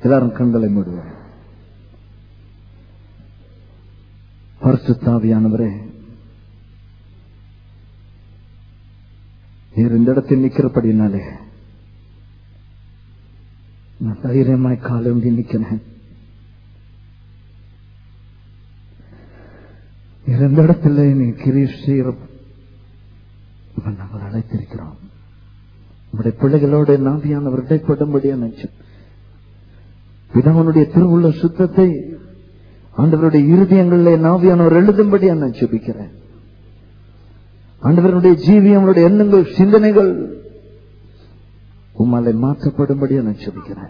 எல்லாரும் கண்களை மூடுவோம் பரிசுத்தாவியானவரே நீர் இந்த இடத்தில் நிக்கிறபடினாலே நான் தைரியமாய் காலம்பி நிக்கிறேன் நீர் இந்த இடத்துல நீ கிரீஷ் செய்கிற நாங்கள் அழைத்திருக்கிறோம் உங்களுடைய பிள்ளைகளோடு நாவியானவர் இடைப்படும்படியா நினைச்சு பிதாவனுடைய திருவுள்ள சுத்தத்தை ஆண்டவருடைய இருதயங்களிலே நாவியானவர் எழுதும்படியா நான் ஜெபிக்கிறேன் ஆண்டவருடைய ஜீவியங்களுடைய எண்ணங்கள் சிந்தனைகள் உம்மாலை மாற்றப்படும்படியா நான் ஜெபிக்கிறேன்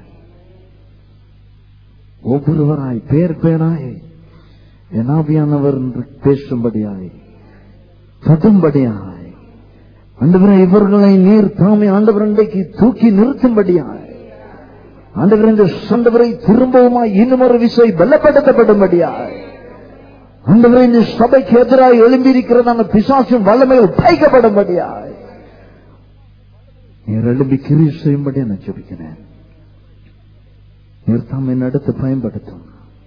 ஒவ்வொருவராய் பேர் பேராய் என் ஆவியானவர் என்று பேசும்படியாய் தொடும்படியாய் ஆண்டவரை இவர்களை நீர் தாமே ஆண்டவர் இன்றைக்கு தூக்கி நிறுத்தும்படியாய் ஆண்டவர் இந்த ஆண்டவரை திரும்பவுமாய் இன்னும் ஒரு விசை பலப்படுத்தப்படும்படியாய் ஆண்டவரை இந்த சபைக்கு எதிராக எழும்பியிருக்கிறதான பிசாசும் வல்லமையில் தைக்கப்படும்படியாய் நீர் எழும்பி கிரி செய்யும்படி நான் ஜெபிக்கிறேன் நீர் தாம் நடத்து பயன்படுத்தும்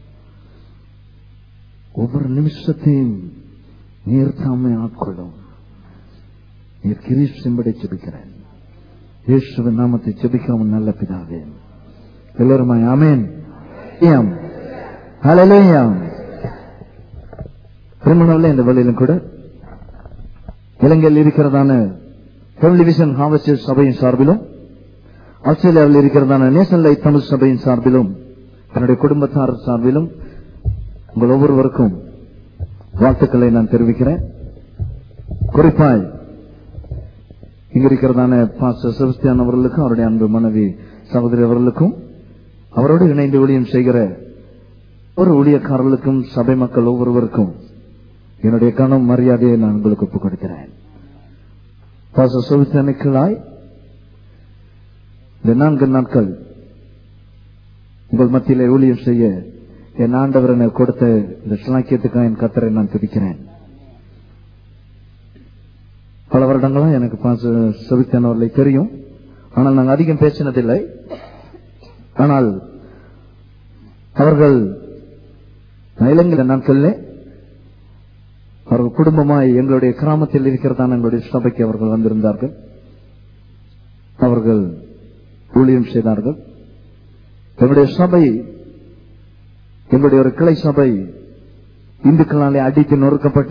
ஒவ்வொரு நிமிஷத்தையும் நீர் தாமே ஆட்கொள்ளும் நீர் கிரீஷ் செய்யும்படி ஜெபிக்கிறேன் இயேசுவின் நாமத்தை ஜெபிக்கவும் நல்ல பிதாவே எல்லோருமாய் ஆமேன் ஆம். ஹalleluya. திருமணம்ல இந்த வழியிலும் கூட இலங்கையில் இருக்கிறதான ஹெவன்லி விஷன் ஹார்வெஸ்டர் சபையின் சார்பிலும் ஆஸ்திரேலியாவில் இருக்கிறதான நேஷனல் லைட் தமிழ் சபையின் சார்பிலும் தன்னுடைய குடும்பத்தார் சார்பிலும் உங்கள் ஒவ்வொருவருக்கும் வாழ்த்துக்களை நான் தெரிவிக்கிறேன் குறிப்பாய் இங்க இருக்கிறதான பாஸ்டர் செபஸ்தியான் அவர்களுக்கும் அவருடைய அன்பு மனைவி சகோதரி அவர்களுக்கும் அவரோடு இணைந்து ஊழியம் செய்கிற ஒரு ஊழியக்காரர்களுக்கும் சபை மக்கள் ஒவ்வொருவருக்கும் என்னுடைய கனம் மரியாதையை நான் உங்களுக்கு ஒப்புக் கொடுக்கிறேன் பாஸ்டர் செபஸ்தியானுக்களாய் இந்த நான்கு நாட்கள் உங்கள் மத்தியிலே ஊழியம் செய்ய என் ஆண்டவர் எனக்கு கொடுத்த இந்த சிலாக்கியத்துக்காக என் கத்தரை நான் துதிக்கிறேன் பல வருடங்களா எனக்கு பாச செவித்தன் அவர்களை தெரியும் ஆனால் நாங்கள் அதிகம் பேசினதில்லை ஆனால் அவர்கள் இலங்கை நாட்களிலே அவர்கள் குடும்பமாய் எங்களுடைய கிராமத்தில் இருக்கிறதான எங்களுடைய சபைக்கு அவர்கள் வந்திருந்தார்கள் அவர்கள் ஊழியம் செய்தார்கள் எங்களுடைய சபை எங்களுடைய ஒரு கிளை சபை இந்துக்களாலே அடித்து நொறுக்கப்பட்டு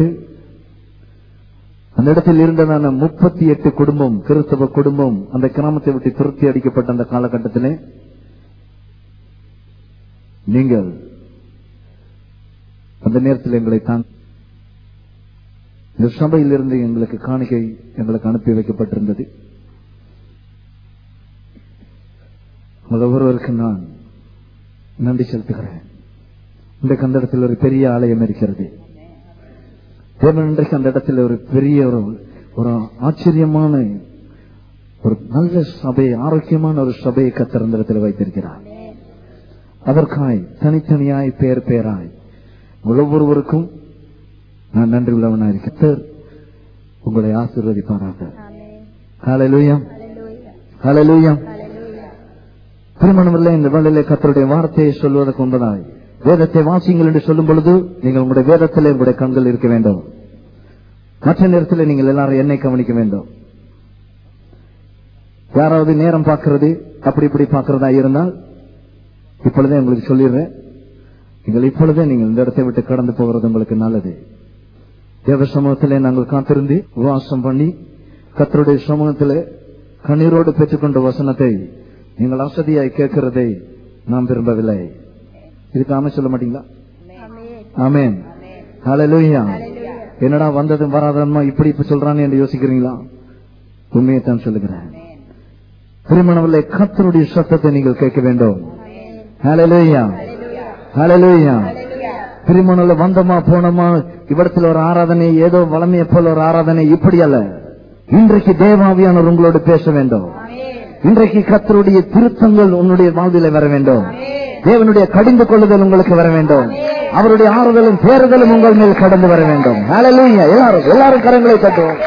அந்த இடத்தில் இருந்ததான முப்பத்தி எட்டு குடும்பம் கிறிஸ்தவ குடும்பம் அந்த கிராமத்தை விட்டு துரத்தி அடிக்கப்பட்ட அந்த காலகட்டத்திலே நீங்கள் அந்த நேரத்தில் எங்களை தான் இந்த சபையில் இருந்து எங்களுக்கு காணிக்கை எங்களுக்கு அனுப்பி வைக்கப்பட்டிருந்தது உங்கள் ஒவ்வொருவருக்கு நான் நன்றி செலுத்துகிறேன் இன்றைக்கு அந்த இடத்தில் ஒரு பெரிய ஆலயம் இருக்கிறது தேவன் இன்றைக்கு அந்த இடத்துல ஒரு பெரிய ஒரு ஒரு ஆச்சரியமான ஒரு நல்ல சபை ஆரோக்கியமான ஒரு சபையை கத்தர் அந்த இடத்துல வைத்திருக்கிறார் அதற்காய் தனித்தனியாய் பேர் பேராய் உங்கள் ஒவ்வொருவருக்கும் நான் நன்றி உள்ளவனாய் இருக்கிறேன் உங்களை ஆசீர்வதிப்பாராக ஹalleluya ஹalleluya திருமணமில்லை இந்த வேளையிலே கத்தருடைய வார்த்தையை சொல்வதற்கு முன்பதாய் வேதத்தை வாசிங்கள் என்று சொல்லும் பொழுது நீங்கள் உங்களுடைய வேதத்திலே உங்களுடைய கண்கள் இருக்க வேண்டும் மற்ற நேரத்தில் நீங்கள் எல்லாரும் என்னை கவனிக்க வேண்டும் யாராவது நேரம் பார்க்கிறது அப்படி இப்படி பார்க்கிறதா இருந்தால் இப்பொழுதே உங்களுக்கு சொல்லிடுறேன் நீங்கள் இப்பொழுதே நீங்கள் இந்த இடத்தை விட்டு கடந்து போகிறது உங்களுக்கு நல்லது தேவ சமூகத்திலே நாங்கள் காத்திருந்து உபவாசம் பண்ணி கத்தருடைய சமூகத்திலே கண்ணீரோடு பெற்றுக்கொண்ட வசனத்தை நீங்கள் அசதியாய் கேட்கிறதை நாம் விரும்பவில்லை இதுக்கு ஆமே சொல்ல மாட்டீங்களா ஆமேன் ஹalleluya என்னடா வந்ததும் வராதமா இப்படி இப்ப சொல்றானே என்று யோசிக்கிறீங்களா உண்மையை தான் சொல்லுகிறேன் திருமணவில்லை கத்தருடைய சத்தத்தை நீங்கள் கேட்க வேண்டும் ஹalleluya ஹalleluya திருமணம்ல வந்தமா போனோமா இவ்விடத்துல ஒரு ஆராதனை ஏதோ வளமையை போல ஒரு ஆராதனை இப்படி அல்ல இன்றைக்கு தேவாவியானவர் உங்களோடு பேச வேண்டும் இன்றைக்கு கத்தருடைய திருத்தங்கள் உன்னுடைய வாழ்வில வர வேண்டும் தேவனுடைய கடிந்து கொள்ளுதல் உங்களுக்கு வர வேண்டும் அவருடைய ஆறுதலும் பேறுதலும் உங்கள் மேல் கடந்து வர வேண்டும் ஹalleluya எல்லாரும் எல்லாரும் கரங்களை தட்டுவோம்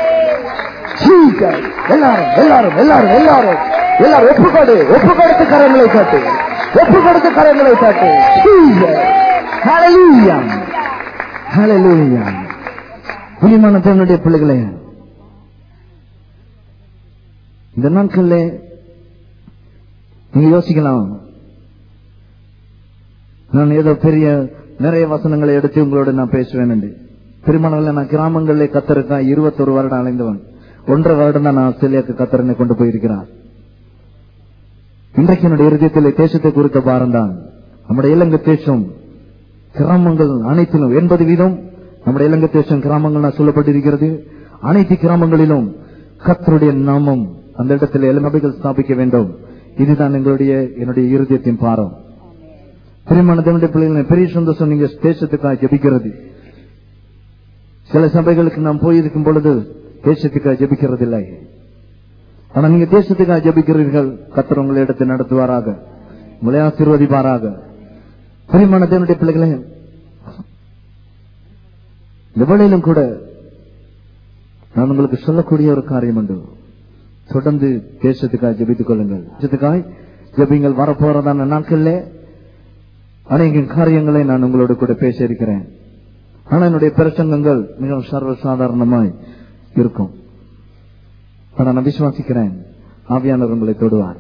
சீக்கிரம் எல்லாரும் எல்லாரும் எல்லாரும் எல்லாரும் எல்லாரும் ஒப்புக்கொடு ஒப்புக்கொடுத்து கரங்களை தட்டு ஒப்பு கொடுத்த கரங்களை தட்டு Jesus. Hallelujah. Hallelujah. பிரியமான தேவனுடைய பிள்ளைகளே இந்த நாட்கள்ல நீங்க யோசிக்கலாம் நான் ஏதோ பெரிய நிறைய வசனங்களை எடுத்து உங்களோட நான் பேசுவேன் என்று திருமணம்ல நான் கிராமங்களிலே கத்தருக்கா இருபத்தொரு வருடம் அலைந்தவன் ஒன்றரை வருடம் தான் நான் ஆஸ்திரேலியாவுக்கு கத்தரனை கொண்டு போயிருக்கிறார் இன்றைக்கு என்னுடைய இருதயத்தில் தேசத்தை குறித்த பாரம் தான் நம்முடைய இலங்கை தேசம் கிராமங்கள் அனைத்திலும் எண்பது வீதம் நம்முடைய இலங்கை தேசம் கிராமங்கள் சொல்லப்பட்டிருக்கிறது அனைத்து கிராமங்களிலும் கத்தருடைய நாமம் அந்த இடத்தில் எலும்பைகள் ஸ்தாபிக்க வேண்டும் இதுதான் எங்களுடைய என்னுடைய இருதயத்தின் பாரம் பிரியமான தேவனுடைய பிள்ளைகளை பெரிய சந்தோஷம் நீங்க தேசத்துக்காக ஜெபிக்கிறது சில சபைகளுக்கு நாம் போயிருக்கும் பொழுது தேசத்துக்காக ஜெபிக்கிறது இல்லை ஆனா நீங்க தேசத்துக்காக ஜெபிக்கிறீர்கள் கத்தர் உங்களை எடுத்து நடத்துவாராக உங்களை ஆசீர்வதிப்பாராக பிரியமான தேவனுடைய பிள்ளைகளே இந்த வேளையிலும் கூட நான் உங்களுக்கு சொல்லக்கூடிய ஒரு காரியம் உண்டு தொடர்ந்து தேசத்துக்காக ஜெபித்துக் கொள்ளுங்கள் தேசத்துக்காய் ஜெபிங்கள் வரப்போறதான நாட்கள்ல அநேக காரியங்களை நான் உங்களோடு கூட பேச இருக்கிறேன் ஆனா என்னுடைய பிரசங்கங்கள் மிகவும் சர்வசாதாரணமாய் இருக்கும் ஆனா நான் விசுவாசிக்கிறேன் ஆவியானவர் உங்களை தொடுவார்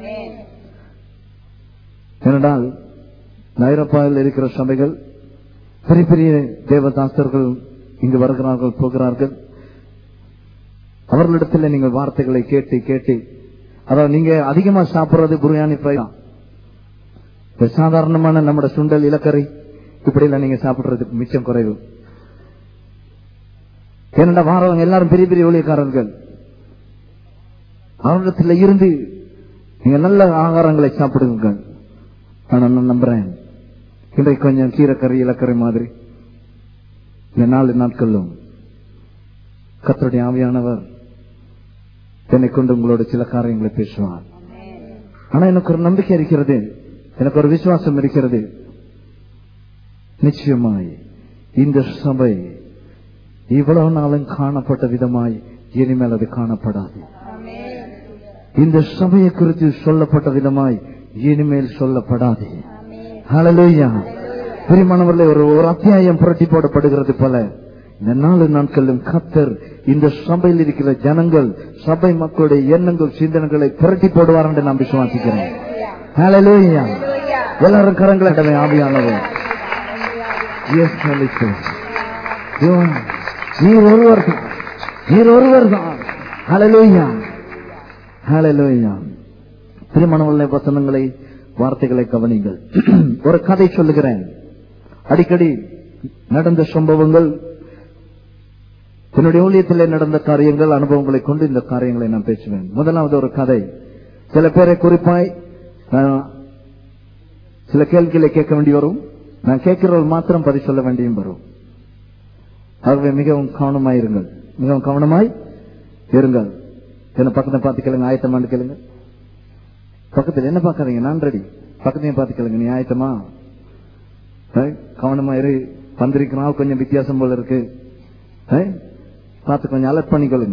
ஏனென்றால் ஐரோப்பாவில் இருக்கிற சபைகள் பெரிய பெரிய தேவதாசர்கள் இங்கு வருகிறார்கள் போகிறார்கள் அவர்களிடத்தில் நீங்கள் வார்த்தைகளை கேட்டு கேட்டு அதாவது நீங்க அதிகமா சாப்பிடுறது பிரியாணி ஃப்ரை தான் இப்ப சாதாரணமான நம்முடைய சுண்டல் இலக்கரை இப்படி எல்லாம் நீங்க சாப்பிடுறதுக்கு மிச்சம் குறைவு ஏனென்றா வாரவங்க எல்லாரும் பெரிய பெரிய ஊழியக்காரர்கள் அவரிடத்துல இருந்து நீங்க நல்ல ஆகாரங்களை சாப்பிடுங்க ஆனா நான் நம்புறேன் இன்றைக்கு கொஞ்சம் கீரைக்கறி இலக்கரை மாதிரி இந்த நாலு நாட்களும் கத்தருடைய ஆவியானவர் என்னை கொண்டு உங்களோட சில காரியங்களை பேசுவார் ஆனா எனக்கு ஒரு நம்பிக்கை இருக்கிறது எனக்கு ஒரு விசுவாசம் இருக்கிறது நிச்சயமாய் இந்த சபை இவ்வளவு நாளும் காணப்பட்ட விதமாய் இனிமேல் அது காணப்படாது இந்த சபையை குறித்து சொல்லப்பட்ட விதமாய் இனிமேல் சொல்லப்படாது ஹalleluya பிரியமானவர்களே ஒரு ஒரு அத்தியாயம் புரட்டி போடப்படுகிறது போல இந்த நாலு நாட்களும் கத்தர் இந்த சபையில் இருக்கிற ஜனங்கள் சபை மக்களுடைய எண்ணங்கள் சிந்தனைகளை புரட்டி போடுவார் என்று நான் விசுவாசிக்கிறேன் ஹalleluya எல்லாரும் கரங்களை கடமை ஆவியானவர் Yes, Holy Spirit. தேவன், நீர் ஒருவர் தான். நீர் ஒருவர் தான் ஹalleluya ஹalleluya திருமணமுள்ள வசனங்களை வார்த்தைகளை கவனிங்கள் ஒரு கதை சொல்லுகிறேன் அடிக்கடி நடந்த சம்பவங்கள் என்னுடைய ஊழியத்தில் நடந்த காரியங்கள் அனுபவங்களை கொண்டு இந்த காரியங்களை நான் பேசுவேன் முதலாவது ஒரு கதை சில பேரை குறிப்பாய் நான் சில கேள்விகளை கேட்க வேண்டி வரும் நான் கேட்கிறவர்கள் மாத்திரம் பதில் சொல்ல வேண்டியும் வரும் ஆகவே மிகவும் கவனமாய் இருங்கள் மிகவும் கவனமாய் இருங்கள் என்ன பக்கத்தை பார்த்து கேளுங்க ஆயத்தமான்னு கேளுங்க பக்கத்தில் என்ன பார்க்காதீங்க நான் ரெடி பக்கத்தையும் பார்த்து கேளுங்க நீ ஆயத்தமா ஏய், கவனமா இரு வந்திருக்கிறான் கொஞ்சம் வித்தியாசம் போல இருக்கு ஏய், பார்த்து கொஞ்சம் அலர்ட் பண்ணிக்கொள்ளுங்க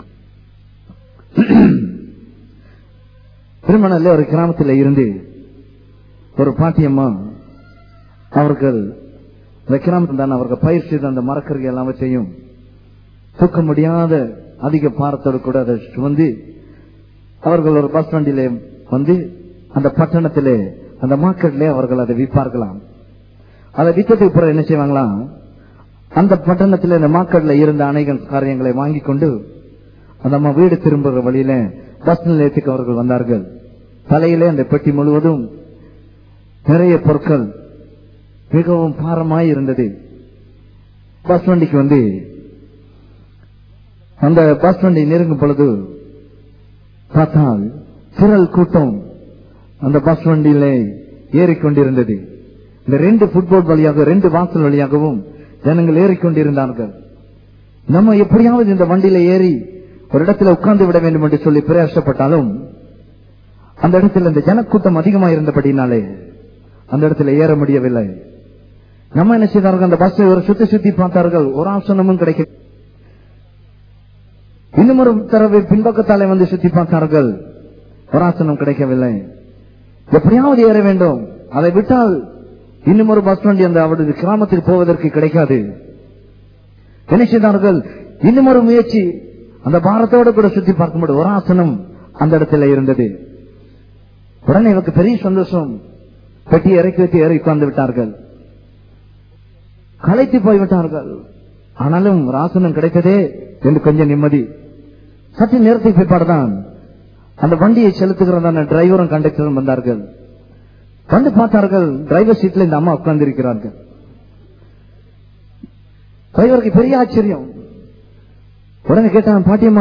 திருமணம்ல ஒரு கிராமத்தில் இருந்து ஒரு பாட்டியம்மா அவர்கள் இந்த கிராமத்தில் தான் அவர்கள் பயிர் செய்த அந்த மரக்கறிகள் எல்லாவற்றையும் தூக்க முடியாத அதிக பாரத்தோடு கூட அதை சுமந்து அவர்கள் ஒரு பஸ் ஸ்டாண்டிலே வந்து அந்த பட்டணத்திலே அந்த மார்க்கெட்ல அவர்கள் அதை விற்பார்களாம் அதை வித்ததுக்கு பிறகு என்ன செய்வாங்களாம் அந்த பட்டணத்தில் இந்த மார்க்கெட்ல இருந்த அநேக காரியங்களை வாங்கி கொண்டு அந்த அம்மா வீடு திரும்புகிற வழியில பஸ் நிலையத்துக்கு அவர்கள் வந்தார்கள் தலையிலே அந்த பெட்டி முழுவதும் நிறைய பொருட்கள் மிகவும் பாரமாய் இருந்தது பஸ் வண்டிக்கு வந்து அந்த பஸ் வண்டி நெருங்கும் பொழுது பார்த்தால் திரள் கூட்டம் அந்த பஸ் வண்டியிலே ஏறிக்கொண்டிருந்தது இந்த ரெண்டு ஃபுட்பால் வழியாக ரெண்டு வாசல் வழியாகவும் ஜனங்கள் ஏறிக்கொண்டிருந்தார்கள் நம்ம எப்படியாவது இந்த வண்டியில ஏறி ஒரு இடத்துல உட்கார்ந்து விட வேண்டும் என்று சொல்லி பிரயாசப்பட்டாலும் அந்த இடத்துல இந்த ஜனக்கூட்டம் அதிகமாக இருந்தபடினாலே அந்த இடத்துல ஏற முடியவில்லை நம்ம என்ன செய்தார்கள் அந்த பஸ்ஸை ஒரு சுத்தி சுத்தி பார்த்தார்கள் ஒரு ஆசனமும் கிடைக்க இன்னும் ஒரு தடவை பின்பக்கத்தாலே வந்து சுத்தி பார்த்தார்கள் ஒரு ஆசனம் கிடைக்கவில்லை எப்படியாவது ஏற வேண்டும் அதை விட்டால் இன்னும் ஒரு பஸ் வண்டி அந்த அவரது கிராமத்துக்கு போவதற்கு கிடைக்காது என்ன செய்தார்கள் இன்னும் ஒரு முயற்சி அந்த பாரத்தோட கூட சுத்தி பார்க்கும்போது ஒரு ஆசனம் அந்த இடத்துல இருந்தது உடனே இவருக்கு பெரிய சந்தோஷம் பெட்டி இறக்கி வைத்து ஏறி உட்கார்ந்து விட்டார்கள் களைத்து போய்விட்டார்கள் ஆனாலும் ஒரு ஆசனம் கிடைத்ததே என்று கொஞ்சம் நிம்மதி சற்று நேரத்துக்கு பிற்பாடுதான் அந்த வண்டியை செலுத்துகிறதான டிரைவரும் கண்டக்டரும் வந்தார்கள் வந்து பார்த்தார்கள் டிரைவர் சீட்ல இந்த அம்மா உட்கார்ந்து இருக்கிறார்கள் டிரைவருக்கு பெரிய ஆச்சரியம் உடனே கேட்டான் பாட்டியம்மா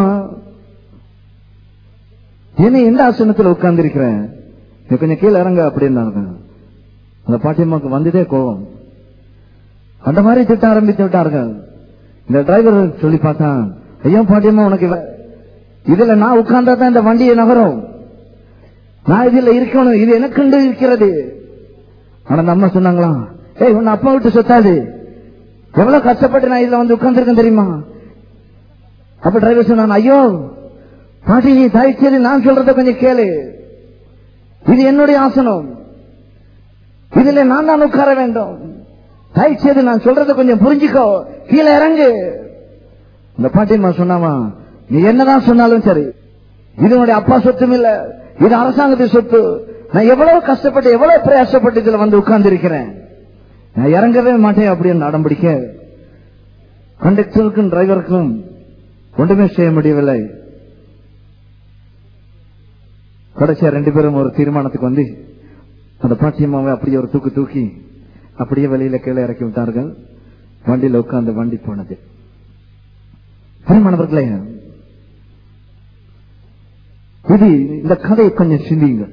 என்ன எந்த ஆசனத்துல உட்கார்ந்து இருக்கிறேன் நீ கொஞ்சம் கீழே இறங்க அப்படின்னாங்க அந்த பாட்டியம்மாக்கு வந்ததே கோபம் அந்த மாதிரி திட்ட ஆரம்பித்து விட்டார்கள் இந்த டிரைவர் சொல்லி பார்த்தான் ஐயோ பாட்டியம்மா உனக்கு இவ- இதுல நான் உட்கார்ந்தா தான் இந்த வண்டியை நகரும் நான் இதுல இருக்கணும் இது எனக்குண்டு இருக்கிறது ஆனா அந்த அம்மா சொன்னாங்களாம் ஏய் உன்னை அப்பா விட்டு சொத்தாது எவ்வளவு கஷ்டப்பட்டு நான் இதுல வந்து உட்கார்ந்துருக்கேன் தெரியுமா அப்ப டிரைவர் சொன்னான் ஐயோ பாட்டி நீ தயவுசெய்து நான் சொல்றத கொஞ்சம் கேளு இது என்னுடைய ஆசனம் இதுல நான் தான் உட்கார வேண்டும் தயவுசெய்து நான் சொல்றத கொஞ்சம் புரிஞ்சுக்கோ கீழே இறங்கு இந்த பாட்டியம்மா சொன்னாமா நீ என்னதான் சொன்னாலும் சரி இது உன்னுடைய அப்பா சொத்தும் இல்ல இது அரசாங்கத்தின் சொத்து நான் எவ்வளவு கஷ்டப்பட்டு எவ்வளவு பிரயாசப்பட்டு இதுல வந்து உட்கார்ந்து இருக்கிறேன் நான் இறங்கவே மாட்டேன் அப்படின்னு அடம்பிடிக்க கண்டக்டருக்கும் டிரைவருக்கும் ஒன்றுமே செய்ய முடியவில்லை கடைசியா ரெண்டு பேரும் ஒரு தீர்மானத்துக்கு வந்து அந்த பாட்டியம்மாவை அப்படியே ஒரு தூக்கு தூக்கி அப்படியே வெளியில கீழே இறக்கி விட்டார்கள் வண்டியில உட்கார்ந்து வண்டி போனது பெருமானவர்களே இது இந்த கதையை கொஞ்சம் சிந்தியுங்கள்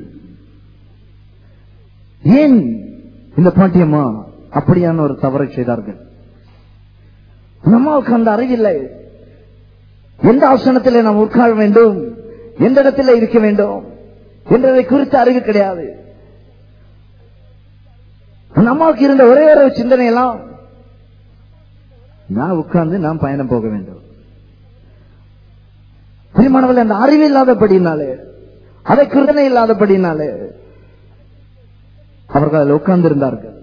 ஏன் இந்த பாட்டியம்மா அப்படியான ஒரு தவறை செய்தார்கள் நம்மளுக்கு அந்த அறிவில்லை எந்த ஆசனத்திலே நாம் உட்கார வேண்டும் எந்த இடத்துல இருக்க வேண்டும் என்றதை குறித்த அறிவு கிடையாது அந்த அம்மாவுக்கு இருந்த ஒரே ஒரு சிந்தனை எல்லாம் நான் உட்கார்ந்து நான் பயணம் போக வேண்டும் பிரிமானவர்கள் அந்த அறிவு இல்லாதபடினாலே அதை கிருதனை இல்லாதபடினாலே அவர்கள் அதில் உட்கார்ந்து இருந்தார்கள்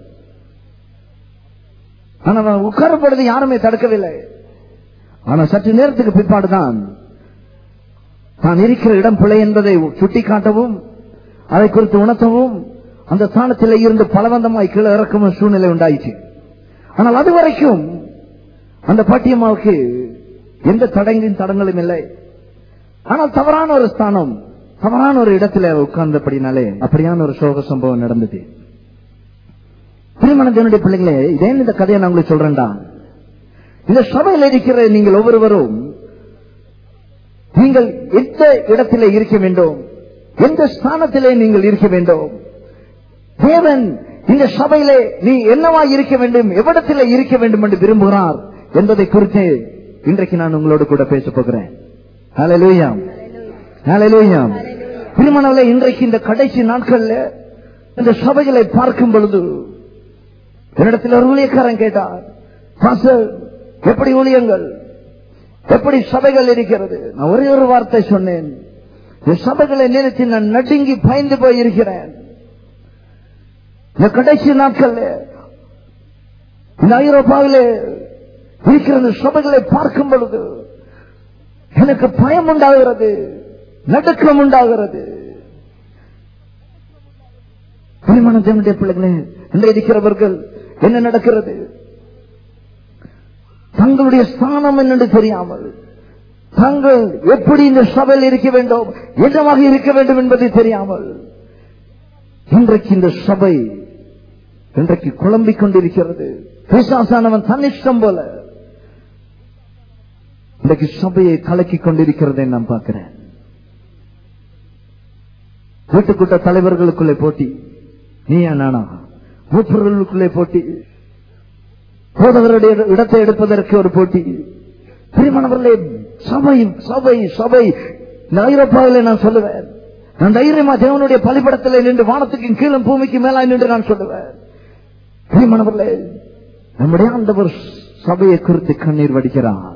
ஆனால் உட்காரப்படுறது யாருமே தடுக்கவில்லை ஆனா சற்று நேரத்துக்கு பிற்பாடுதான் தான் இருக்கிற இடம் பிழை என்பதை சுட்டிக்காட்டவும் அதை குறித்து உணர்த்தவும் அந்த ஸ்தானத்திலே இருந்து பலவந்தமாய் கீழே இறக்கவும் சூழ்நிலை உண்டாயிற்று ஆனால் அது வரைக்கும் அந்த பாட்டியம்மாவுக்கு எந்த தடங்கின் தடங்களும் இல்லை ஆனால் தவறான ஒரு ஸ்தானம் தவறான ஒரு இடத்துல அவ உட்கார்ந்தபடினாலே அப்படியான ஒரு சோக சம்பவம் நடந்தது திருமணத்தினுடைய பிள்ளைங்களே இதே இந்த கதையை நான் உங்களுக்கு சொல்றேன்டா இந்த சபையில் இருக்கிற நீங்கள் ஒவ்வொருவரும் நீங்கள் எந்த இடத்திலே இருக்க வேண்டும் எந்த ஸ்தானத்திலே நீங்கள் இருக்க வேண்டும் தேவன் இந்த சபையிலே நீ என்னவா இருக்க வேண்டும் எவ்விடத்திலே இருக்க வேண்டும் என்று விரும்புகிறார் என்பதை குறித்து இன்றைக்கு நான் உங்களோடு கூட பேச போகிறேன் ஹalleluya ஹalleluya திருமணங்களே இன்றைக்கு இந்த கடைசி நாட்கள்ல இந்த சபைகளை பார்க்கும் பொழுது என்னிடத்தில் ஒரு ஊழியக்காரன் கேட்டார் பாஸ்டர் எப்படி ஊழியங்கள் எப்படி சபைகள் இருக்கிறது நான் ஒரே ஒரு வார்த்தை சொன்னேன் இந்த சபைகளை நினைத்து நான் நடுங்கி பயந்து போய் இருக்கிறேன் இந்த கடைசி நாட்கள்ல இந்த ஐரோப்பாவிலே இருக்கிற இந்த சபைகளை பார்க்கும் பொழுது எனக்கு பயம் உண்டாகிறது நடுக்கம் உண்டாகிறது திருமணத்தினுடைய பிள்ளைகளே இன்று இருக்கிறவர்கள் என்ன நடக்கிறது தங்களுடைய ஸ்தானம் என்னென்று தெரியாமல் தாங்கள் எப்படி இந்த சபையில் இருக்க வேண்டும் என்னவாக இருக்க வேண்டும் என்பதை தெரியாமல் இன்றைக்கு இந்த சபை இன்றைக்கு குழம்பிக் கொண்டிருக்கிறது பிசாசானவன் தன்னிஷ்டம் போல இன்றைக்கு சபையை கலக்கி கொண்டிருக்கிறதை நான் பார்க்கிறேன் வீட்டுக்குட்ட தலைவர்களுக்குள்ளே போட்டி நீயா நானா மூப்பர்களுக்குள்ளே போட்டி போதவருடைய இடத்தை எடுப்பதற்கு ஒரு போட்டி பிரிமானவர்களே சபை சபை சபை இந்த ஐரோப்பாவிலே நான் சொல்லுவேன் நான் தைரியமா தேவனுடைய பலிபடத்தில் நின்று வானத்துக்கு கீழும் பூமிக்கு மேலாய் நின்று நான் சொல்லுவேன் பிரிமானவர்களே நம்முடைய ஆண்டவர் சபையை குறித்து கண்ணீர் வடிக்கிறார்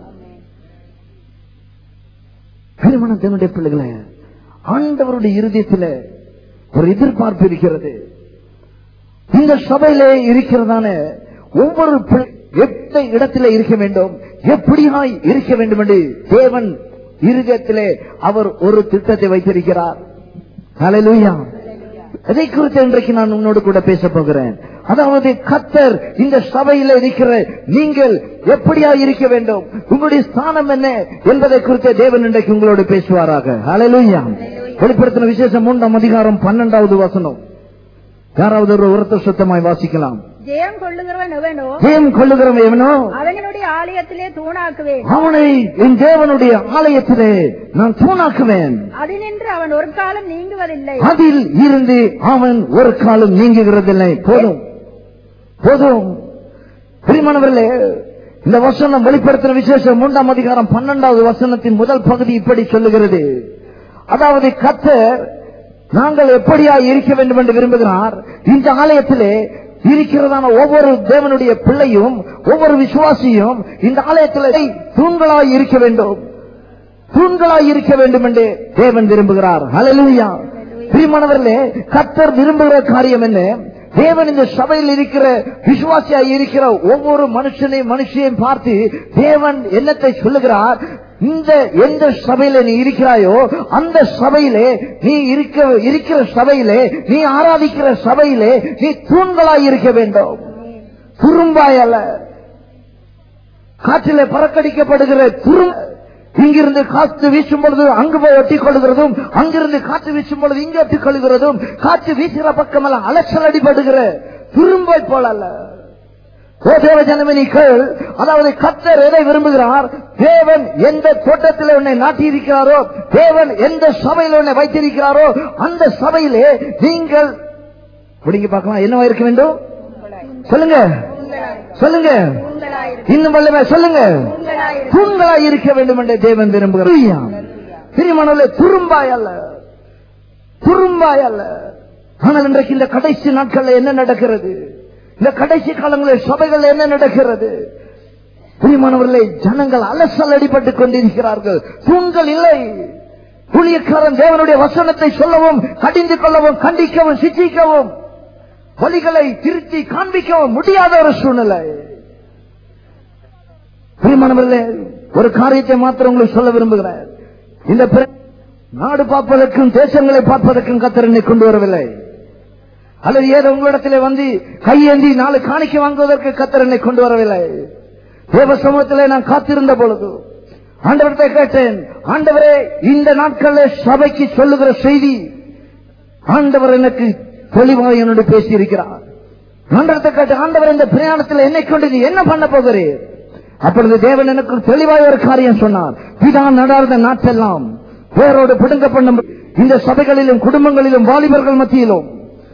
திருமணத்தினுடைய பிள்ளைகளே ஆண்டவருடைய இருதயத்தில் ஒரு எதிர்பார்ப்பு இருக்கிறது இந்த சபையிலே இருக்கிறதான ஒவ்வொரு பிள்ளை எந்த இடத்திலே இருக்க வேண்டும் எப்படியாய் இருக்க வேண்டும் என்று தேவன் இருதயத்திலே அவர் ஒரு திட்டத்தை வைத்திருக்கிறார் ஹalleluya அதை குறித்து இன்றைக்கு நான் உன்னோடு கூட பேச போகிறேன் அதாவது கத்தர் இந்த சபையில இருக்கிற நீங்கள் எப்படியா இருக்க வேண்டும் உங்களுடைய ஸ்தானம் என்ன என்பதை குறித்து தேவன் இன்றைக்கு உங்களோடு பேசுவாராக ஹalleluya வெளிப்படுத்தின விசேஷம் மூன்றாம் அதிகாரம் பன்னெண்டாவது வசனம் யாராவது ஒரு ஒருத்தர் சுத்தமாய் வாசிக்கலாம் ஜெயம் கொள்ளுகிறவன் எவனோ ஜெயம் கொள்ளுகிறவன் எவனோ அவனுடைய ஆலயத்திலே தூணாக்குவேன் அவனை என் தேவனுடைய ஆலயத்திலே நான் தூணாக்குவேன் அதினின்று அவன் ஒரு காலம் நீங்குவதில்லை அதில் இருந்து அவன் ஒரு காலம் நீங்குகிறதில்லை போதும் போதும் பிரிமானவர்களே இந்த வசனம் வெளிப்படுத்தின விசேஷம் மூன்றாம் அதிகாரம் பன்னெண்டாவது வசனத்தின் முதல் பகுதி இப்படி சொல்லுகிறது அதாவது கத்தர் நாங்கள் எப்படியா இருக்க வேண்டும் என்று விரும்புகிறார் இந்த ஆலயத்திலே இருக்கிறதான ஒவ்வொரு தேவனுடைய பிள்ளையும் ஒவ்வொரு விசுவாசியும் இந்த ஆலயத்திலே தூண்களாய் இருக்க வேண்டும் தூண்களாய் இருக்க வேண்டும் என்று தேவன் விரும்புகிறார் ஹalleluya பிரியமானவர்களே கத்தர் விரும்புகிற காரியம் என்ன தேவன் இந்த சபையில் இருக்கிற விசுவாசியாய் இருக்கிற ஒவ்வொரு மனுஷனையும் மனுஷையும் பார்த்து தேவன் என்னத்தை சொல்லுகிறார் இந்த எந்த சபையில நீ இருக்கிறாயோ அந்த சபையிலே நீ இருக்க இருக்கிற சபையிலே நீ ஆராதிக்கிற சபையிலே நீ தூண்களாய் இருக்க வேண்டும் துரும்பாய் அல்ல காற்றிலே பறக்கடிக்கப்படுகிற துரும் இங்கிருந்து காற்று வீசும் பொழுது அங்கு போய் ஒட்டிக் கொள்கிறதும் அங்கிருந்து காற்று வீசும் பொழுது இங்கு ஒட்டிக் கொள்கிறதும் காற்று வீசுகிற பக்கமெல்லாம் அலச்சல் அடிபடுகிற துரும்பை போல அல்ல ஓ தேவ ஜனமினிக்கள் அதாவது கத்தர் எதை விரும்புகிறார் தேவன் எந்த தோட்டத்தில் உன்னை நாட்டியிருக்கிறாரோ தேவன் எந்த சபையில் உன்னை வைத்திருக்கிறாரோ அந்த சபையிலே நீங்கள் முடிங்க பார்க்கலாம் என்னவா இருக்க வேண்டும் சொல்லுங்க சொல்லுங்க இன்னும் வல்லமே சொல்லுங்க தூண்களாய் இருக்க வேண்டும் என்று தேவன் விரும்புகிறார் திருமணல துரும்பாய் அல்ல துரும்பாய் அல்ல ஆனால் இன்றைக்கு இந்த கடைசி நாட்கள்ல என்ன நடக்கிறது இந்த கடைசி காலங்களில் சபைகள் என்ன நடக்கிறது பிரியமானவர்களே ஜனங்கள் அலசல் அடிபட்டுக் கொண்டிருக்கிறார்கள் தூண்கள் இல்லை ஊழியக்காரன் தேவனுடைய வசனத்தை சொல்லவும் கடிந்து கொள்ளவும் கண்டிக்கவும் சிச்சிக்கவும் வழிகளை திருத்தி காண்பிக்கவும் முடியாத ஒரு சூழ்நிலை பிரியமானவர்களே ஒரு காரியத்தை மாத்திரம் உங்களுக்கு சொல்ல விரும்புகிறேன் இந்த பிர- நாடு பார்ப்பதற்கும் தேசங்களை பார்ப்பதற்கும் கத்தரனை கொண்டு வரவில்லை அல்லது ஏதோ உங்களிடத்திலே வந்து கையேந்தி நாலு காணிக்கை வாங்குவதற்கு கத்தரனை கொண்டு வரவில்லை தேவ சமூகத்திலே நான் காத்திருந்த பொழுது ஆண்டவரத்தை கேட்டேன் ஆண்டவரே இந்த நாட்களில் சபைக்கு சொல்லுகிற செய்தி ஆண்டவர் எனக்கு தெளிவாக என்னோடு பேசியிருக்கிறார் ஆண்டவரத்தை கேட்டு ஆண்டவர் இந்த பிரயாணத்தில் என்னை கொண்டு நீ என்ன பண்ண போகிறீர் அப்பொழுது தேவன் எனக்கு தெளிவாக ஒரு காரியம் சொன்னார் பிதா நடார்ந்த நாட்டெல்லாம் வேரோடு பிடுங்க பண்ணும் இந்த சபைகளிலும் குடும்பங்களிலும் வாலிபர்கள் மத்தியிலும்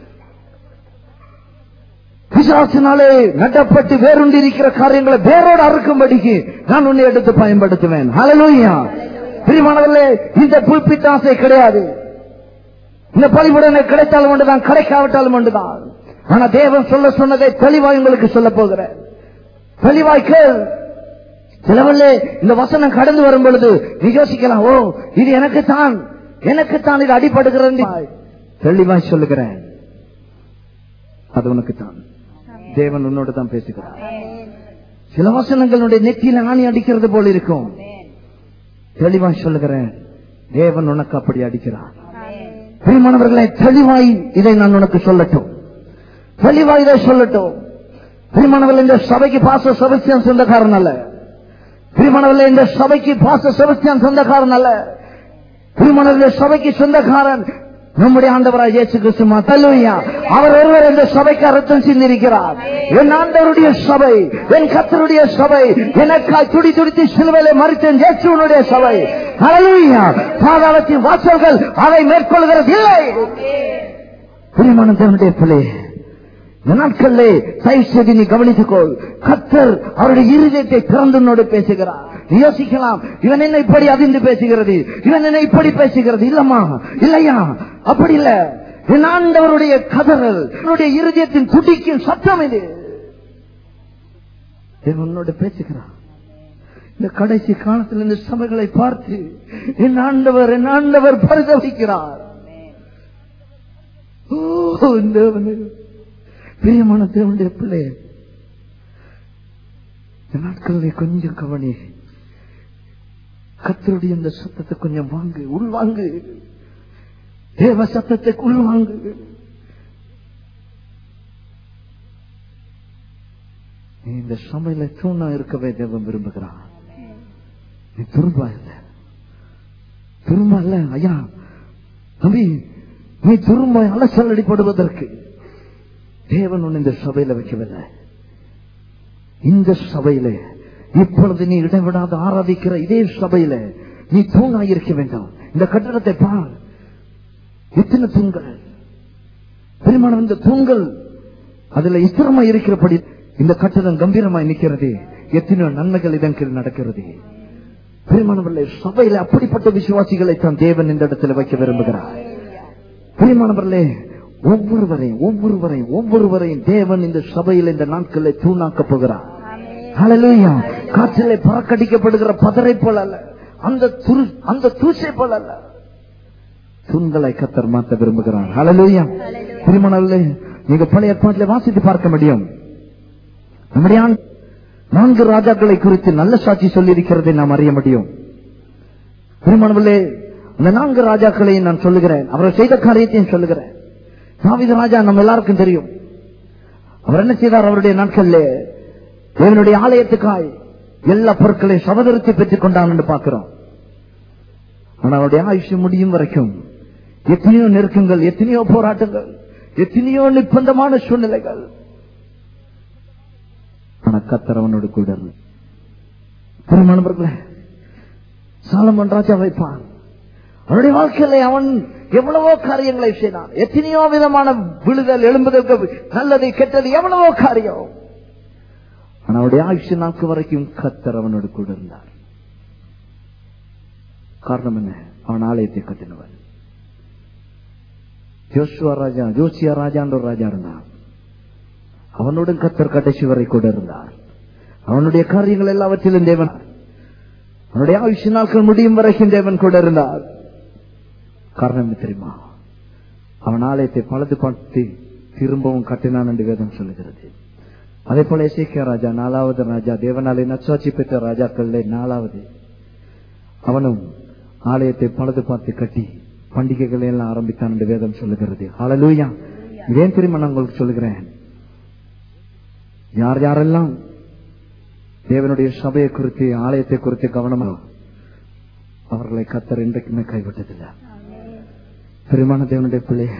பிசாசினாலே நடப்பட்டு வேறுண்டி இருக்கிற காரியங்களை வேரோடு அறுக்கும்படிக்கு நான் உன்னை எடுத்து பயன்படுத்துவேன் ஹalleluya பிரியமானவர்களே இந்த புல்பிட் ஆசை கிடையாது இந்த பலிபுடனை கிடைத்தாலும் ஒன்றுதான் கிடைக்காவிட்டாலும் ஒன்றுதான் ஆனா தேவன் சொல்ல சொன்னதை தெளிவாய் உங்களுக்கு சொல்ல போகிறேன் தெளிவாய் கேள் சிலவல்லே இந்த வசனம் கடந்து வரும் பொழுது நீ யோசிக்கலாம் ஓ இது எனக்குத்தான் எனக்குத்தான் இது அடிபடுகிறது தெளிவாய் சொல்லுகிறேன் அது உனக்குத்தான் தேவன் உன்னோடு தான் பேசுகிறார் சில வசனங்களுடைய நெத்தியில ஆணி அடிக்கிறது போல இருக்கும் தெளிவாய் சொல்லுகிறேன் தேவன் உனக்கு அப்படி அடிக்கிறார் பிரியமானவர்களே தெளிவாய் இதை நான் உனக்கு சொல்லட்டும் தெளிவாய் இதை சொல்லட்டும் பிரியமானவர்கள் இந்த சபைக்கு பாச செபஸ்தியான் சொந்தக்காரன் அல்ல பிரியமானவர்களே இந்த சபைக்கு பாச செபஸ்தியான் சொந்தக்காரன் அல்ல பிரியமானவர்களே சபைக்கு சொந்தக்காரன் நம்முடைய ஆண்டவராய் இயேசு கிறிஸ்து ஹalleluya அவர் ஒருவர் இந்த சபைக்கு அர்த்தம் சிந்திருக்கிறார் என் ஆண்டவருடைய சபை என் கத்தருடைய சபை எனக்காய் துடி துடித்து சிலுவையிலே மறித்த இயேசுவனுடைய சபை ஹalleluya பாதாளத்தின் வாசல்கள் அதை மேற்கொள்கிறது இல்லை பிரியமான தேவனுடைய பிள்ளை இந்த நாட்களிலே தயவு செய்து நீ கவனித்துக்கொள் கத்தர் அவருடைய இருதயத்தை திறந்து உன்னோடு பேசுகிறார் நீ யோசிக்கலாம் இவன் என்ன இப்படி அதிர்ந்து பேசுகிறது இவன் என்ன இப்படி பேசுகிறது இல்லம்மா இல்லையா அப்படி இல்ல என் ஆண்டவருடைய கதறல் என்னுடைய இருதயத்தின் துடிக்கும் சத்தம் இது தேவன் உன்னோடு பேசுகிறான் இந்த கடைசி காலத்தில் இந்த சபைகளை பார்த்து என் ஆண்டவர் என் ஆண்டவர் பரிதவிக்கிறார் ஓ தேவனே பிரியமான தேவனுடைய பிள்ளை இந்த நாட்களில் கொஞ்சம் கவனி கத்தருடைய இந்த சத்தத்தை கொஞ்சம் வாங்கு உள்வாங்கு தேவ சத்தத்தை உள்வாங்கு நீ இந்த சமையல தூணா இருக்கவே தேவன் விரும்புகிறான் நீ திரும்ப இல்ல திரும்ப இல்ல ஐயா தம்பி நீ திரும்ப அலசல் அடிப்படுவதற்கு தேவன் உன்னை இந்த சபையில வைக்கவில்லை இந்த சபையில இப்பொழுது நீ இடைவிடாது ஆராதிக்கிற இதே சபையில நீ தூணாய் இருக்க வேண்டும் இந்த கட்டடத்தை பார் எத்தனை தூண்கள் பெருமானம் இந்த தூண்கள் அதுல இஸ்திரமா இருக்கிறபடி இந்த கட்டடம் கம்பீரமாய் நிற்கிறது எத்தனையோ நன்மைகள் இதன் கீழ் நடக்கிறது பெருமானவர்களே சபையில அப்படிப்பட்ட விசுவாசிகளை தான் தேவன் இந்த இடத்துல வைக்க விரும்புகிறார் பிரியமானவர்களே ஒவ்வொருவரையும் ஒவ்வொருவரையும் ஒவ்வொருவரையும் தேவன் இந்த சபையில் இந்த நாட்களில் தூணாக்க போகிறார் ஹalleluya காற்றிலே பறக்கடிக்கப்படுகிற பதரை போல அல்ல அந்த துரு அந்த தூசை போல அல்ல தூண்களை கத்தர் மாத்த விரும்புகிறார் ஹalleluya பிரியமானவர்களே நீங்க பழைய ஏற்பாட்டிலே வாசித்து பார்க்க முடியும் நம்முடைய ஆண்- நான்கு ராஜாக்களை குறித்து நல்ல சாட்சி சொல்லி இருக்கிறதை நாம் அறிய முடியும் பிரியமானவர்களே அந்த நான்கு ராஜாக்களையும் நான் சொல்லுகிறேன் அவர் செய்த காரியத்தையும் சொல்லுகிறேன் தாவீது ராஜா நம்ம எல்லாருக்கும் தெரியும் அவர் என்ன செய்தார் அவருடைய நாட்கள்ல தேவனுடைய ஆலயத்துக்காய் எல்லா பொருட்களையும் சமதரித்து பெற்றுக் கொண்டான் என்று பார்க்கிறோம் ஆனா அவருடைய ஆயுஷம் முடியும் வரைக்கும் எத்தனையோ நெருக்கங்கள் எத்தனையோ போராட்டங்கள் எத்தனையோ நிர்பந்தமான சூழ்நிலைகள் ஆனா கத்தர் அவனோடு கூட இல்லை. பிரியமானவர்களே சாலமன் ராஜா வைப்பான் அவனுடைய வாழ்க்கையில அவன் எவ்வளவோ காரியங்களை செய்தான் எத்தனையோ விதமான விழுதல் எழும்புதல் நல்லது கெட்டது எவ்வளவோ காரியம் ஆனா அவனுடைய ஆயுஷ நாட்கு வரைக்கும் கத்தர் அவனோடு கூட இருந்தார் காரணம் என்ன அவன் ஆலயத்தை கட்டினவன் ஜோஷுவா ராஜா ஜோசியா ராஜான்ற ஒரு ராஜா இருந்தான் அவனுடன் கத்தர் கடைசி வரை கூட இருந்தார் அவனுடைய காரியங்கள் எல்லாவற்றிலும் தேவன் அவனுடைய ஆயுஷ நாட்கள் முடியும் வரைக்கும் தேவன் கூட இருந்தார் காரணம் என்ன தெரியுமா அவன் ஆலயத்தை பழுது பார்த்து திரும்பவும் கட்டினான் என்று வேதம் சொல்லுகிறது அதே போல எசேக்கியா ராஜா நாலாவது ராஜா தேவனாலே நச்சாட்சி பெற்ற ராஜாக்கள் நாலாவது அவனும் ஆலயத்தை பழுது பார்த்து கட்டி பண்டிகைகளை எல்லாம் ஆரம்பித்தான் என்று வேதம் சொல்லுகிறது ஹalleluya ஏன் தெரியுமா நான் உங்களுக்கு சொல்லுகிறேன் யார் யாரெல்லாம் தேவனுடைய சபையை குறித்து ஆலயத்தை குறித்து கவனமா அவர்களை கத்தர் இன்றைக்குமே கைவிட்டதில்லை பெருமான தேவனுடைய பிள்ளைய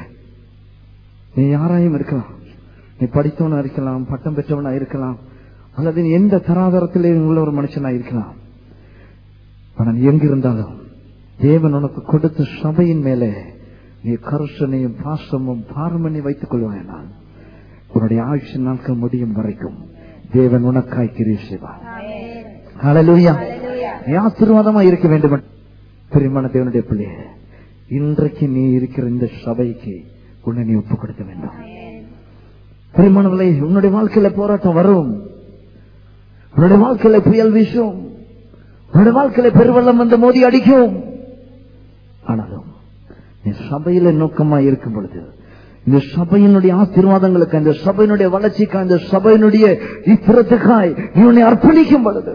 நீ யாராயும் இருக்கலாம் நீ படித்தவனா இருக்கலாம் பட்டம் பெற்றவனா இருக்கலாம் அல்லது நீ எந்த தராதரத்திலே உள்ள ஒரு மனுஷனா இருக்கலாம் ஆனால் எங்கிருந்தாலும் தேவன் உனக்கு கொடுத்த சபையின் மேலே நீ கருஷனையும் பாசமும் பாரமணி வைத்துக் கொள்வாயனால் உன்னுடைய ஆயுஷ நாட்கள் முடியும் வரைக்கும் தேவன் உனக்காய் கிரி செய்வார் ஹalleluya நீ ஆசீர்வாதமா இருக்க வேண்டும் பெருமான தேவனுடைய பிள்ளையே இன்றைக்கு நீ இருக்கிற இந்த சபைக்கு உன்னை நீ ஒப்புக் கொடுக்க வேண்டும் பெருமானவர்களே உன்னுடைய வாழ்க்கையில போராட்டம் வரும் உன்னுடைய வாழ்க்கையில புயல் வீசும் உன்னுடைய வாழ்க்கையில பெருவெள்ளம் வந்து மோதி அடிக்கும் ஆனாலும் நீ சபையில நோக்கமா இருக்கும் பொழுது இந்த சபையினுடைய ஆசீர்வாதங்களுக்கு இந்த சபையினுடைய வளர்ச்சிக்காய் இந்த சபையினுடைய இப்புறத்துக்காய் நீ உன்னை அர்ப்பணிக்கும் பொழுது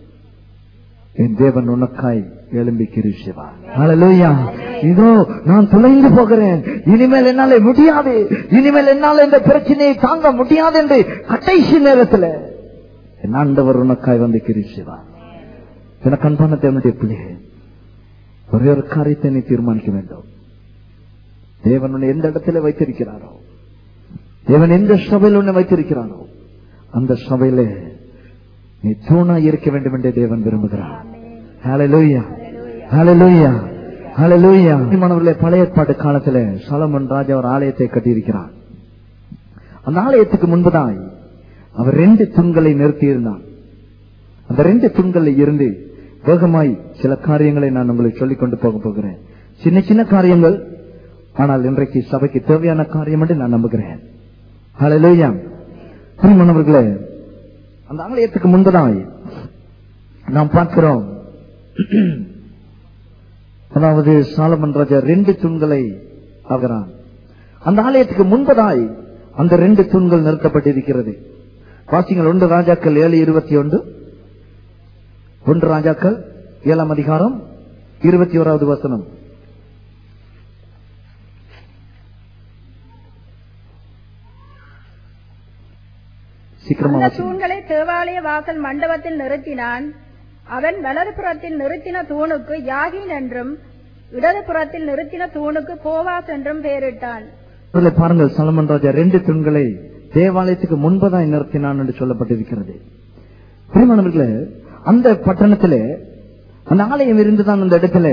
என் தேவன் உனக்காய் எழும்பி கிரிசிவா ஹalleluya இதோ நான் தொலைந்து போகிறேன் இனிமேல் என்னால முடியாது இனிமேல் என்னால இந்த பிரச்சனையை தாங்க முடியாது என்று கடைசி நேரத்துல என் ஆண்டவர் உனக்காய் வந்து கிரிசிவா எனக்கு அன்பான தேவனுடைய பிள்ளையே ஒரே ஒரு காரியத்தை நீ தீர்மானிக்க வேண்டும் தேவன் உன்னை எந்த இடத்துல வைத்திருக்கிறாரோ தேவன் எந்த சபையில் உன்னை வைத்திருக்கிறாரோ அந்த சபையிலே நீ தூணா இருக்க வேண்டும் என்று தேவன் விரும்புகிறார் ஹalleluya ஹalleluya ஹalleluya மாணவர்களே பழைய ஏற்பாட்டு காலத்துல சாலமன் ராஜா ஒரு ஆலயத்தை கட்டியிருக்கிறார் அந்த ஆலயத்துக்கு முன்பதாய் அவர் ரெண்டு தூண்களை நிறுத்தி இருந்தான் அந்த ரெண்டு தூண்களில் இருந்து வேகமாய் சில காரியங்களை நான் உங்களுக்கு சொல்லிக் கொண்டு போக போகிறேன் சின்ன சின்ன காரியங்கள் ஆனால் இன்றைக்கு சபைக்கு தேவையான காரியம் என்று நான் நம்புகிறேன் ஹalleluya பிரியமானவர்களே அந்த ஆலயத்துக்கு முன்பதாய் நாம் பார்க்கிறோம் அதாவது சாலமன் ராஜா ரெண்டு தூண்களை ஆகிறான் அந்த ஆலயத்துக்கு முன்பதாய் அந்த ரெண்டு தூண்கள் நிறுத்தப்பட்டிருக்கிறது வாசிங்கள் ஒன்று ராஜாக்கள் ஏழு இருபத்தி ஒன்று ஒன்று ராஜாக்கள் ஏழாம் அதிகாரம் இருபத்தி ஓராவது வசனம் சீக்கிரமா அந்த வாசிங்க. தூண்களை தேவாலய வாசல் மண்டபத்தில் நிறுத்தினான் அவன் வலது புறத்தில் நிறுத்தின தூணுக்கு யாகின் என்றும் இடது புறத்தில் நிறுத்தின தூணுக்கு போவாஸ் என்றும் பெயரிட்டான் இதிலே பாருங்கள் சலமன் ராஜா ரெண்டு தூண்களை தேவாலயத்துக்கு முன்பதாய் நிறுத்தினான் என்று சொல்லப்பட்டிருக்கிறது பிரியமானவர்களே அந்த பட்டணத்திலே அந்த ஆலயம் இருந்துதான் அந்த இடத்துல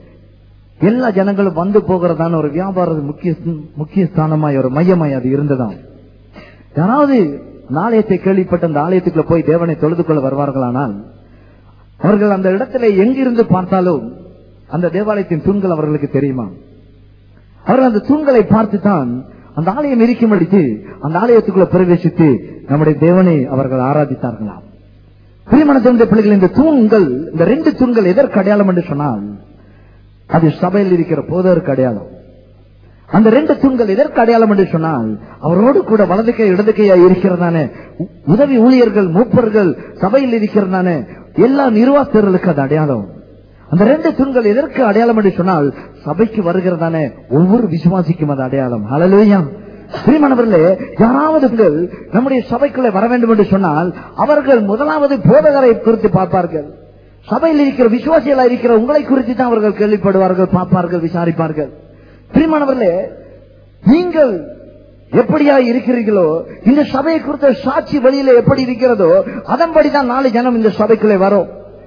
எல்லா ஜனங்களும் வந்து போகிறதான ஒரு வியாபார முக்கிய முக்கிய ஸ்தானமாய் ஒரு மையமாய் அது இருந்ததாம் யாராவது அந்த ஆலயத்தை கேள்விப்பட்ட அந்த ஆலயத்துக்குள்ள போய் தேவனை தொழுது கொள்ள வருவார்களானால் அவர்கள் அந்த இடத்துல எங்கிருந்து பார்த்தாலும் அந்த தேவாலயத்தின் தூண்கள் அவர்களுக்கு தெரியுமா அவர்கள் அந்த தூண்களை பார்த்துதான் அந்த ஆலயம் இருக்கும்படிக்கு அந்த ஆலயத்துக்குள்ள பிரவேசித்து நம்முடைய தேவனை அவர்கள் ஆராதித்தார்களாம் பிரியமனத்தினுடைய பிள்ளைகள் இந்த தூண்கள் இந்த ரெண்டு தூண்கள் எதற்கு அடையாளம் என்று சொன்னால் அது சபையில் இருக்கிற போதருக்கு அடையாளம் அந்த ரெண்டு தூண்கள் எதற்கு அடையாளம் என்று சொன்னால் அவரோடு கூட வலது கை இடது கையா இருக்கிறதான உ- உதவி ஊழியர்கள் மூப்பர்கள் சபையில் இருக்கிறதான எல்லா நிர்வாகர்களுக்கு அது அடையாளம் அந்த ரெண்டு தூண்கள் எதற்கு அடையாளம் என்று சொன்னால் சபைக்கு வருகிறதான ஒவ்வொரு விசுவாசிக்கும் அது அடையாளம் ஹalleluya பிரியமானவர்களே யாராவது உங்கள் நம்முடைய சபைக்குள்ளே வர வேண்டும் என்று சொன்னால் அவர்கள் முதலாவது போதகரை குறித்து பார்ப்பார்கள் சபையில் இருக்கிற விசுவாசிகளா இருக்கிற உங்களை குறித்து தான் அவர்கள் கேள்விப்படுவார்கள் பார்ப்பார்கள் விசாரிப்பார்கள் பிரியமானவர்களே நீங்கள் எப்படியா இருக்கிறீர்களோ இந்த சபையை குறித்த சாட்சி வழியில எப்படி இருக்கிறதோ அதன்படிதான் நாலு ஜனம் இந்த சபைக்குள்ளே வரும்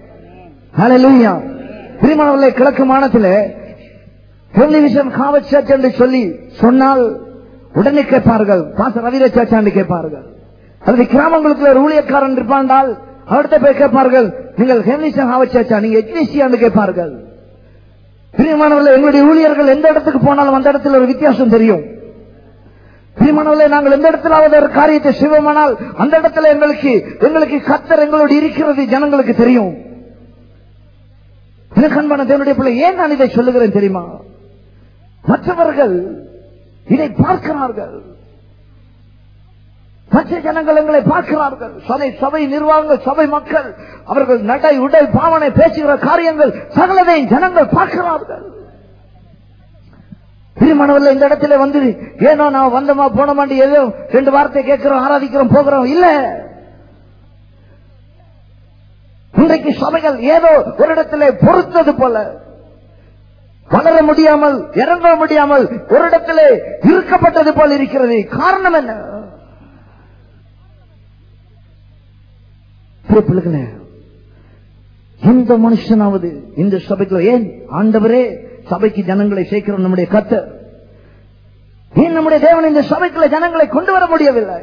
ஹalleluya பிரியமானவர்களே கிழக்கு மாநிலத்திலே டெலிவிஷன் காவல் சர்ச் என்று சொல்லி சொன்னால் உடனே கேட்பார்கள் பாச ரவிர சர்ச் என்று கேட்பார்கள் அல்லது கிராமங்களுக்குள்ள ஒரு ஊழியக்காரன் இருப்பாண்டால் அடுத்த போய் கேட்பார்கள் நீங்கள் ஹெமிலிசன் ஹாவல் சர்ச்சா நீங்க எக்னிசியான்னு கேட்பார்கள் பிரியமானவர்களே எங்களுடைய ஊழியர்கள் எந்த இடத்துக்கு போனாலும் அந்த இடத்துல ஒரு வித்தியாசம் தெரியும் பிரியமானவர்களே நாங்கள் எந்த இடத்திலாவது ஒரு காரியத்தை செய்வோமானால் அந்த இடத்துல எங்களுக்கு எங்களுக்கு கத்தர் எங்களோடு இருக்கிறது ஜனங்களுக்கு தெரியும் எனக்கு அன்பான தேவனுடைய பிள்ளை ஏன் நான் இதை சொல்லுகிறேன் தெரியுமா மற்றவர்கள் இதை பார்க்கிறார்கள் மற்ற ஜனங்கள் எங்களை பார்க்கிறார்கள் சபை சபை நிர்வாகங்கள் சபை மக்கள் அவர்கள் நடை உடை பாவனை பேசுகிற காரியங்கள் சகலதையும் ஜனங்கள் பார்க்கிறார்கள் பிரியமானவர்கள் இந்த இடத்துல வந்து ஏனோ நான் வந்தோமா போனோமாண்டி ஏதோ ரெண்டு வார்த்தை கேட்கிறோம் ஆராதிக்கிறோம் போகிறோம் இல்ல இன்றைக்கு சபைகள் ஏதோ ஒரு இடத்துல பொறுத்தது போல வளர முடியாமல் இறங்க முடியாமல் ஒரு இடத்துல இருக்கப்பட்டது போல இருக்கிறது காரணம் என்ன பிரிய பிள்ளைகளே எந்த மனுஷனாவது இந்த சபைக்குள்ள ஏன் ஆண்டவரே சபைக்கு ஜனங்களை சேர்க்கிறோம் நம்முடைய கத்தர் ஏன் நம்முடைய தேவன் இந்த சபைக்குள்ள ஜனங்களை கொண்டு வர முடியவில்லை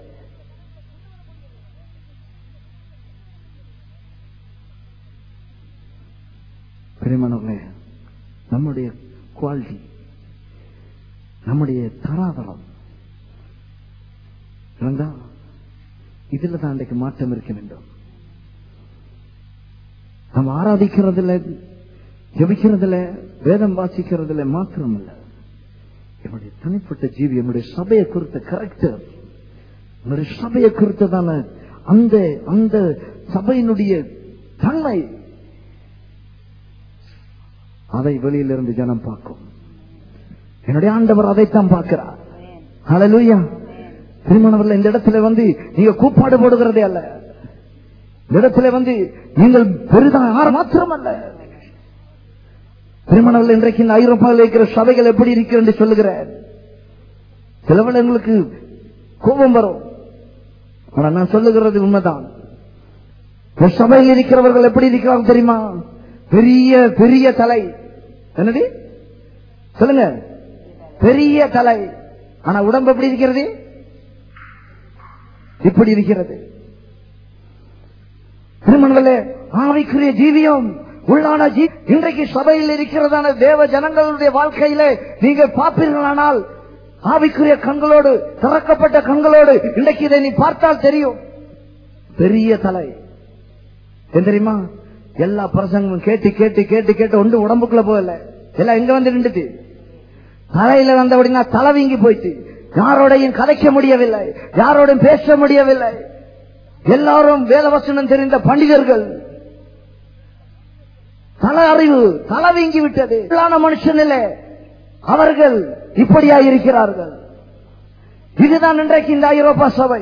பிரியமானவர்களே நம்முடைய குவாலிட்டி நம்முடைய தராதரம் விளங்குதா? இதுல தான் அன்றைக்கு மாற்றம் இருக்க வேண்டும் நம்ம ஆராதிக்கிறதுல ஜெபிக்கிறதுல வேதம் வாசிக்கிறதுல மாத்திரம் இல்ல என்னுடைய தனிப்பட்ட ஜீவி என்னுடைய சபையை குறித்த கரெக்டர் என்னுடைய சபையை குறித்ததான அந்த அந்த சபையினுடைய தன்மை அதை வெளியிலிருந்து ஜனம் பார்க்கும் என்னுடைய ஆண்டவர் அதைத்தான் பார்க்கிறார் ஹalleluya திருமணவர்கள் இந்த இடத்துல வந்து நீங்க கூப்பாடு போடுகிறதே அல்ல இந்த இடத்துல வந்து நீங்கள் பெரிதாக யார் மாத்திரம் அல்ல திருமணங்கள் இன்றைக்கு இந்த ஐரோப்பாவில் இருக்கிற சபைகள் எப்படி இருக்கிறது என்று சொல்லுகிறேன் சிலவள் எங்களுக்கு கோபம் வரும் ஆனா நான் சொல்லுகிறது உண்மைதான் இந்த சபையில் இருக்கிறவர்கள் எப்படி இருக்கிறார்கள் தெரியுமா பெரிய பெரிய தலை என்னது சொல்லுங்க பெரிய தலை ஆனா உடம்பு எப்படி இருக்கிறது இப்படி இருக்கிறது திருமணங்களே ஆவிக்குரிய ஜீவியம் உள்ளான ஜீ இன்றைக்கு சபையில் இருக்கிறதான தேவ ஜனங்களுடைய வாழ்க்கையிலே நீங்கள் பார்ப்பீர்களானால் ஆவிக்குரிய கண்களோடு திறக்கப்பட்ட கண்களோடு இன்றைக்கு இதை நீ பார்த்தால் தெரியும் பெரிய தலை ஏன் தெரியுமா எல்லா பிரசங்கமும் கேட்டு கேட்டு கேட்டு கேட்டு ஒன்று உடம்புக்குள்ள போகல எல்லாம் எங்க வந்து நின்றுச்சு தலையில வந்தபடினா தலை வீங்கி போயிட்டு யாரோடையும் கதைக்க முடியவில்லை யாரோடையும் பேச முடியவில்லை எல்லாரும் வேதவசனம் தெரிந்த பண்டிதர்கள் தல அறிவு தலை வீங்கி விட்டது இல்லாத மனுஷன் இல்லை அவர்கள் இப்படியா இருக்கிறார்கள் இதுதான் இன்றைக்கு இந்த ஐரோப்பா சபை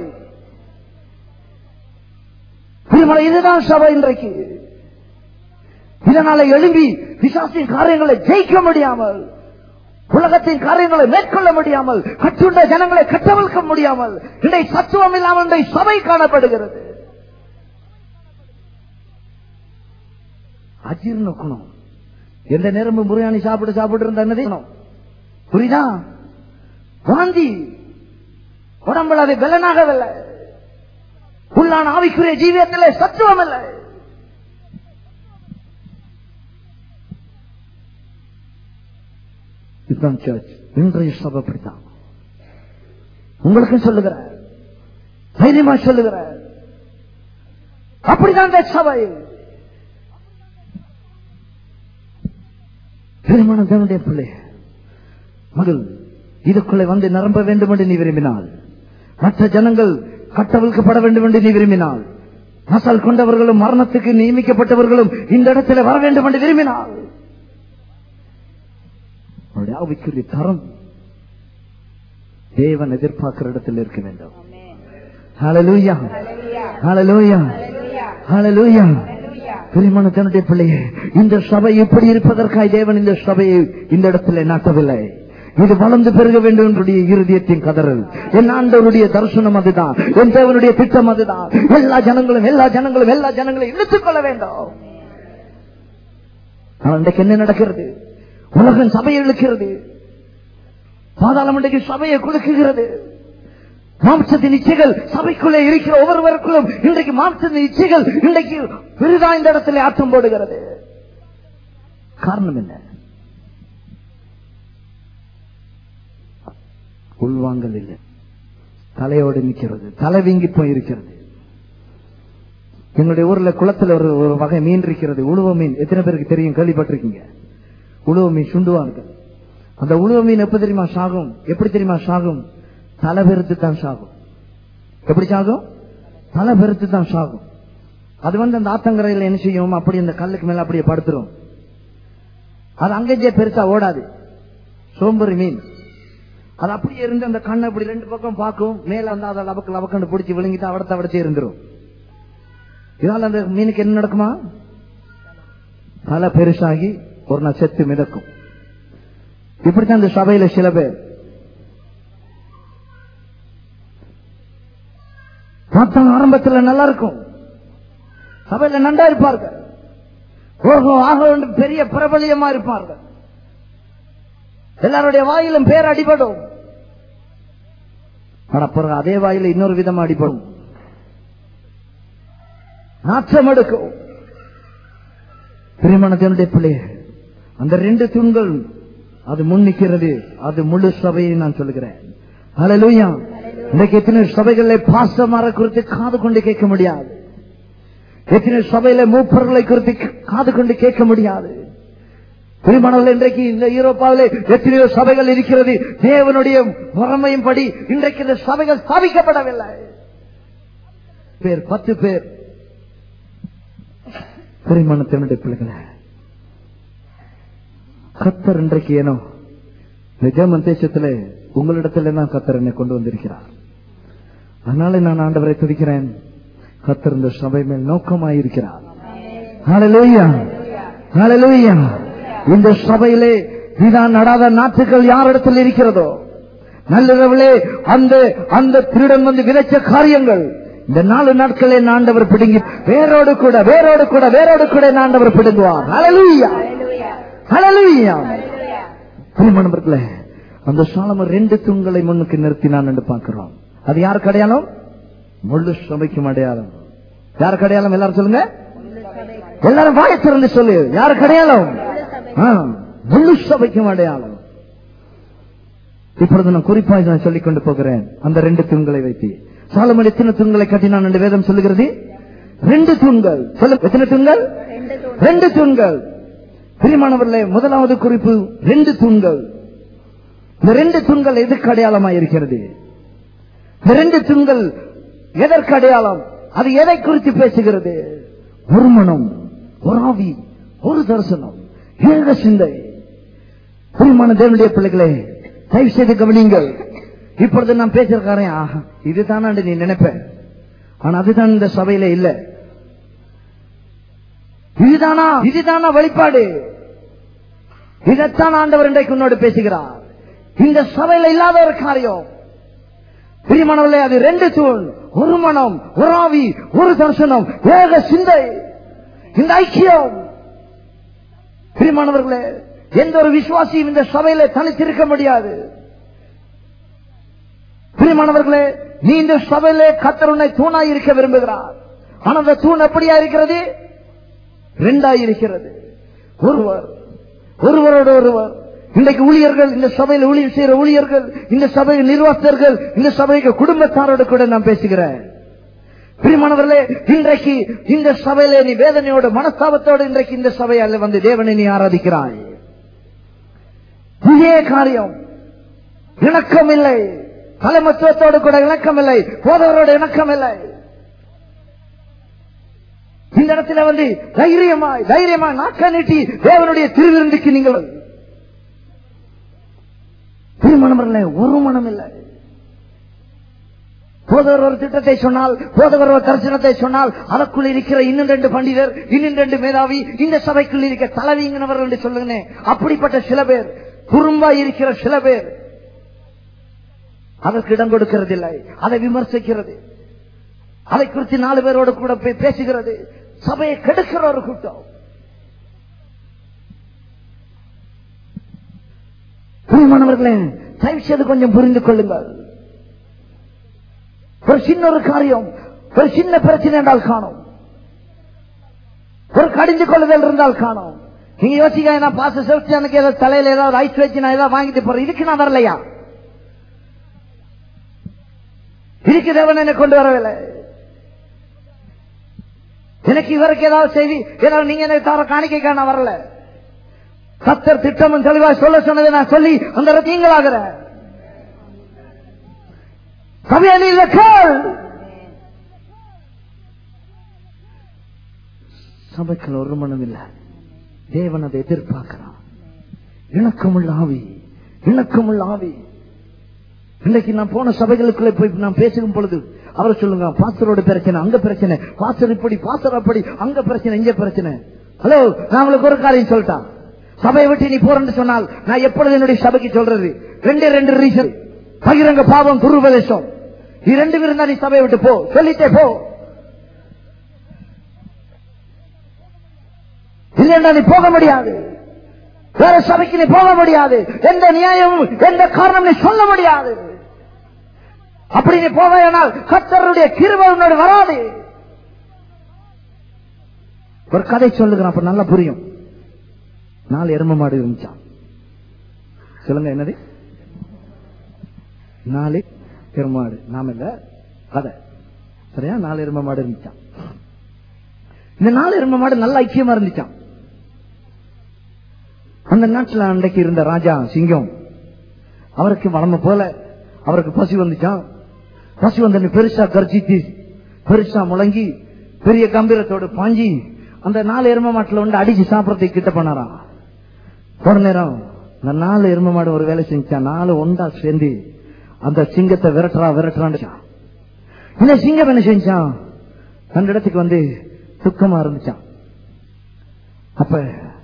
திருமலை இதுதான் சபை இன்றைக்கு இதனால எழும்பி பிசாசின் காரியங்களை ஜெயிக்க முடியாமல் உலகத்தின் காரியங்களை மேற்கொள்ள முடியாமல் கற்றுண்ட ஜனங்களை கட்டவிழ்க்க முடியாமல் இன்றை சத்துவம் இல்லாமல் இன்றை சபை காணப்படுகிறது அஜீர்ண குணம் எந்த நேரமும் பிரியாணி சாப்பிட்டு சாப்பிட்டு இருந்த என்னது குணம்? புரியுதா வாந்தி உடம்புல அது பலனாகவில்லை உள்ளான ஆவிக்குரிய ஜீவியத்தில் சத்துவம் இல்லை இதுதான் சர்ச் இன்றைய சபை அப்படித்தான் உங்களுக்கும் சொல்லுகிறேன் தைரியமா சொல்லுகிறேன் அப்படிதான் இந்த சபை திருமணம் தேவனுடைய பிள்ளை மகள் இதுக்குள்ளே வந்து நிரம்ப வேண்டும் என்று நீ விரும்பினால் மற்ற ஜனங்கள் கட்டவிழ்க்கப்பட வேண்டும் என்று நீ விரும்பினால் மசால் கொண்டவர்களும் மரணத்துக்கு நியமிக்கப்பட்டவர்களும் இந்த இடத்துல வர வேண்டும் என்று விரும்பினால் அவருடைய ஆவிக்குரிய தரம் தேவன் எதிர்பார்க்கிற இடத்தில் இருக்க வேண்டும் ஹalleluya ஹalleluya ஹalleluya பிரியமான தன்னுடைய பிள்ளையே இந்த சபை இப்படி இருப்பதற்காய் தேவன் இந்த சபையை இந்த இடத்துல நாட்டவில்லை இது வளர்ந்து பெருக வேண்டும் என்னுடைய இருதயத்தின் கதறல் என் ஆண்டவருடைய தரிசனம் அதுதான் என் தேவனுடைய திட்டம் அதுதான் எல்லா ஜனங்களும் எல்லா ஜனங்களும் எல்லா ஜனங்களையும் இழுத்துக் கொள்ள வேண்டும் ஆனால் இன்றைக்கு என்ன நடக்கிறது உலகம் சபையை இழுக்கிறது பாதாளம் இன்றைக்கு சபையை குலுக்குகிறது மாம்சத்தின் இச்சைகள் சபைக்குள்ளே இருக்கிற ஒவ்வொருவருக்குள்ளும் இன்றைக்கு மாம்சத்தின் இச்சைகள் இன்றைக்கு பெரிதா இந்த இடத்துல ஆட்டம் போடுகிறது காரணம் என்ன உள்வாங்கல் இல்லை தலையோடு நிற்கிறது தலை வீங்கி போயிருக்கிறது எங்களுடைய ஊர்ல குளத்துல ஒரு ஒரு வகை மீன் இருக்கிறது உழுவ மீன் எத்தனை பேருக்கு தெரியும் கேள்விப்பட்டிருக்கீங்க உழுவ மீன் சுண்டுவார்கள் அந்த உழுவ மீன் எப்ப தெரியுமா சாகும் எப்படி தெரியுமா சாகும் தலை பெருத்து தான் சாகும் எப்படி சாகும் தலை பெருத்து தான் சாகும் அது வந்து அந்த ஆத்தங்கரையில என்ன செய்யும் அப்படி அந்த கல்லுக்கு மேல அப்படியே படுத்துரும் அது அங்கேயே பெருசா ஓடாது சோம்பரி மீன் அது அப்படியே இருந்து அந்த கண்ணை அப்படி ரெண்டு பக்கம் பார்க்கும் மேல வந்து அதை லபக்கு லபக்கண்டு பிடிச்சி விழுங்கிட்டு அவடத்தை அவடத்தே இருந்துரும் இதனால அந்த மீனுக்கு என்ன நடக்குமா தலை பெருசாகி ஒரு நாள் செத்து மிதக்கும் இப்படித்தான் இந்த சபையில சில பேர் பார்த்தா ஆரம்பத்துல நல்லா இருக்கும் சபையில நண்டா இருப்பார்கள் ஓஹோ ஆக என்று பெரிய பிரபலியமா இருப்பார்கள் எல்லாருடைய வாயிலும் பேர் அடிபடும் ஆனா பிறகு அதே வாயில இன்னொரு விதமா அடிபடும் நாற்றம் எடுக்கும் பிரிமணத்தினுடைய பிள்ளைய அந்த ரெண்டு தூண்கள் அது முன்னிக்கிறது அது முழு சபையை நான் சொல்லுகிறேன் ஹalleluya இன்னைக்கு எத்தனை சபைகளை பாசமார குறித்து காது கொண்டு கேட்க முடியாது எத்தனை சபையில மூப்பர்களை குறித்து காது கொண்டு கேட்க முடியாது பிரிமணங்கள் இன்றைக்கு இந்த யூரோப்பாவிலே எத்தனையோ சபைகள் இருக்கிறது தேவனுடைய முறைமையும் படி இன்றைக்கு இந்த சபைகள் ஸ்தாபிக்கப்படவில்லை பேர் பத்து பேர் பிரிமணத்தினுடைய பிள்ளைகளை கத்தர் இன்றைக்கு ஏனோ நிஜம் தேசத்துல உங்களிடத்துல தான் கத்தர் என்னை கொண்டு வந்திருக்கிறார் அதனால நான் ஆண்டவரை துதிக்கிறேன் கத்தர் இந்த சபை மேல் நோக்கமாயிருக்கிறார் ஹalleluya ஹalleluya இந்த சபையிலே இதான் நடாத நாட்டுகள் யாரிடத்தில் இருக்கிறதோ நல்லிரவிலே அந்த அந்த திருடன் வந்து விதைச்ச காரியங்கள் இந்த நாலு நாட்களே ஆண்டவர் பிடுங்கி வேரோடு கூட வேரோடு கூட வேரோடு கூட ஆண்டவர் பிடுங்குவார் ஹalleluya ஹalleluya பிரியமானவர்களே அந்த சாலமர் ரெண்டு தூண்களை முன்னுக்கு நிறுத்தினான் என்று பார்க்கிறோம் அது யாருக்கு அடையாளம் முழு சபைக்கும் அடையாளம் யாருக்கு அடையாளம் எல்லாரும் சொல்லுங்க எல்லாரும் வாய திறந்து சொல்லு யாருக்கு அடையாளம் ஆ, முழு சபைக்கும் அடையாளம் இப்பொழுது நான் குறிப்பாக நான் சொல்லிக் கொண்டு போகிறேன் அந்த ரெண்டு தூண்களை வைத்து சாலமன் எத்தனை தூண்களை கட்டினான் என்று வேதம் சொல்லுகிறது ரெண்டு தூண்கள் சொல்லு எத்தனை தூண்கள் ரெண்டு தூண் ரெண்டு தூண்கள் பிரியமானவர்களே முதலாவது குறிப்பு ரெண்டு தூண்கள் இந்த ரெண்டு தூண்கள் எதுக்கு அடையாளமா இருக்கிறது இந்த ரெண்டு தூண்கள் எதற்கு அடையாளம் அது எதை குறித்து பேசுகிறது ஒரு மனம் ஒரு ஆவி ஒரு தரிசனம் ஏக சிந்தை பிரியமான தேவனுடைய பிள்ளைகளே தயவு செய்து கவனிங்கள் இப்பொழுது நான் பேசிருக்காரன் ஆஹா இதுதானா நீ நினைப்ப ஆனா அதுதான் இந்த சபையில இல்ல இதுதானா இதுதானா வெளிப்பாடு இதைத்தான் ஆண்டவர் இன்றைக்கு உன்னோடு பேசுகிறார் இந்த சபையில இல்லாத ஒரு காரியம் பிரிமணவில்லை அது ரெண்டு தூண் ஒரு மனம் ஒரு ஆவி ஒரு தரிசனம் ஏக சிந்தை இந்த ஐக்கியம் பிரிமானவர்களே எந்த ஒரு விசுவாசியும் இந்த சபையில தனித்திருக்க முடியாது பிரிமானவர்களே நீ இந்த சபையிலே கத்தர் உன்னை தூணாய் இருக்க விரும்புகிறார் ஆனா அந்த தூண் எப்படியா இருக்கிறது ரெண்டாய் இருக்கிறது ஒருவர் ஒருவரோட ஒருவர் இன்றைக்கு ஊழியர்கள் இந்த சபையில் ஊழியர் செய்கிற ஊழியர்கள் இந்த சபையில் நிர்வாகத்தர்கள் இந்த சபைக்கு குடும்பத்தாரோடு கூட நான் பேசுகிறேன் பிரிமானவர்களே இன்றைக்கு இந்த சபையில நீ வேதனையோடு மனஸ்தாபத்தோடு இன்றைக்கு இந்த சபையால வந்து தேவனை நீ ஆராதிக்கிறாய் இதே காரியம் இணக்கம் இல்லை தலைமத்துவத்தோடு கூட இணக்கம் இல்லை போதவரோட இணக்கம் இல்லை இந்த இடத்துல வந்து தைரியமாய் தைரியமாய் நாக்க நீட்டி தேவனுடைய திருவிருந்துக்கு நீங்கள் திருமணம் ஒரு மனம் இல்லை போதவர் ஒரு திட்டத்தை சொன்னால் போதவர் ஒரு தரிசனத்தை சொன்னால் அதற்குள் இருக்கிற இன்னும் ரெண்டு பண்டிதர் இன்னும் ரெண்டு மேதாவி இந்த சபைக்குள் இருக்க தலைவிங்கிறவர் என்று சொல்லுங்க அப்படிப்பட்ட சில பேர் குறும்பா இருக்கிற சில பேர் அதற்கு இடம் கொடுக்கிறதில்லை அதை விமர்சிக்கிறது அதை குறித்து நாலு பேரோடு கூட போய் பேசுகிறது சபையை கெடுக்கிற ஒரு கூட்டம் பிரியமானவர்களே தயவு செய்து கொஞ்சம் புரிந்து கொள்ளுங்கள் ஒரு சின்ன ஒரு காரியம் ஒரு சின்ன பிரச்சனை என்றால் காணும் ஒரு கடிஞ்சு கொள்ளுதல் இருந்தால் காணும் நீங்க யோசிக்க நான் பாச செலுத்தி எனக்கு ஏதாவது தலையில ஏதாவது ஐஸ் வச்சு நான் ஏதாவது வாங்கிட்டு போறேன் இதுக்கு நான் வரலையா இதுக்கு தேவன் என்னை கொண்டு வரவில்லை எனக்கு இவருக்கு ஏதாவது செய்தி ஏதாவது நீங்க எனக்கு தர காணிக்கைக்கா நான் வரல கத்தர் திட்டமும் தெளிவாக சொல்ல சொன்னதை நான் சொல்லி அந்த நீங்களாகிறேன் சபையில் கேள் சபைக்குள் ஒரு மனம் இல்ல தேவன் அதை எதிர்பார்க்கிறான் இணக்கமுள்ள ஆவி இணக்கமுள்ள ஆவி இன்னைக்கு நான் போன சபைகளுக்குள்ள போய் நான் பேசும் பொழுது அவர் சொல்லுங்க பாஸ்டரோட பிரச்சனை அங்க பிரச்சனை பாஸ்டர் இப்படி பாஸ்டர் அப்படி அங்க பிரச்சனை இங்க பிரச்சனை ஹலோ நான் உங்களுக்கு ஒரு காரியம் சொல்லிட்டான் சபையை விட்டு நீ போறேன்னு சொன்னால் நான் எப்பொழுது என்னுடைய சபைக்கு சொல்றது ரெண்டே ரெண்டு ரீசன் பகிரங்க பாவம் குருபதேசம் நீ ரெண்டு பேரும் தான் நீ சபையை விட்டு போ சொல்லிட்டே போ இல்லைன்னா நீ போக முடியாது வேற சபைக்கு நீ போக முடியாது எந்த நியாயமும் எந்த காரணம் நீ சொல்ல முடியாது அப்படி நீ போவேனால் கத்தருடைய கிருபை உன்னோடு வராது ஒரு கதை சொல்லுகிறேன் அப்ப நல்லா புரியும் நாலு எரும மாடு இருந்துச்சான் சொல்லுங்க என்னது நாலு எருமாடு நாம இல்ல கதை சரியா நாலு எரும மாடு இருந்துச்சான் இந்த நாலு எரும மாடு நல்ல ஐக்கியமா இருந்துச்சான் அந்த நாட்டுல அன்றைக்கு இருந்த ராஜா சிங்கம் அவருக்கு வளம போல அவருக்கு பசி வந்துச்சான் பசி வந்த பெருசா கர்ஜித்து பெருசா முழங்கி பெரிய கம்பீரத்தோடு பாஞ்சி அந்த நாலு எரும மாட்டுல வந்து அடிச்சு சாப்பிடறதுக்கு கிட்ட பண்ணாராம் ஒரு நேரம் இந்த நாலு எரும மாடு ஒரு வேலை செஞ்சான் நாலு ஒண்டா சேர்ந்து அந்த சிங்கத்தை விரட்டுறா விரட்டுறான்னு இந்த சிங்கம் என்ன செஞ்சான் அந்த இடத்துக்கு வந்து துக்கமா இருந்துச்சான் அப்ப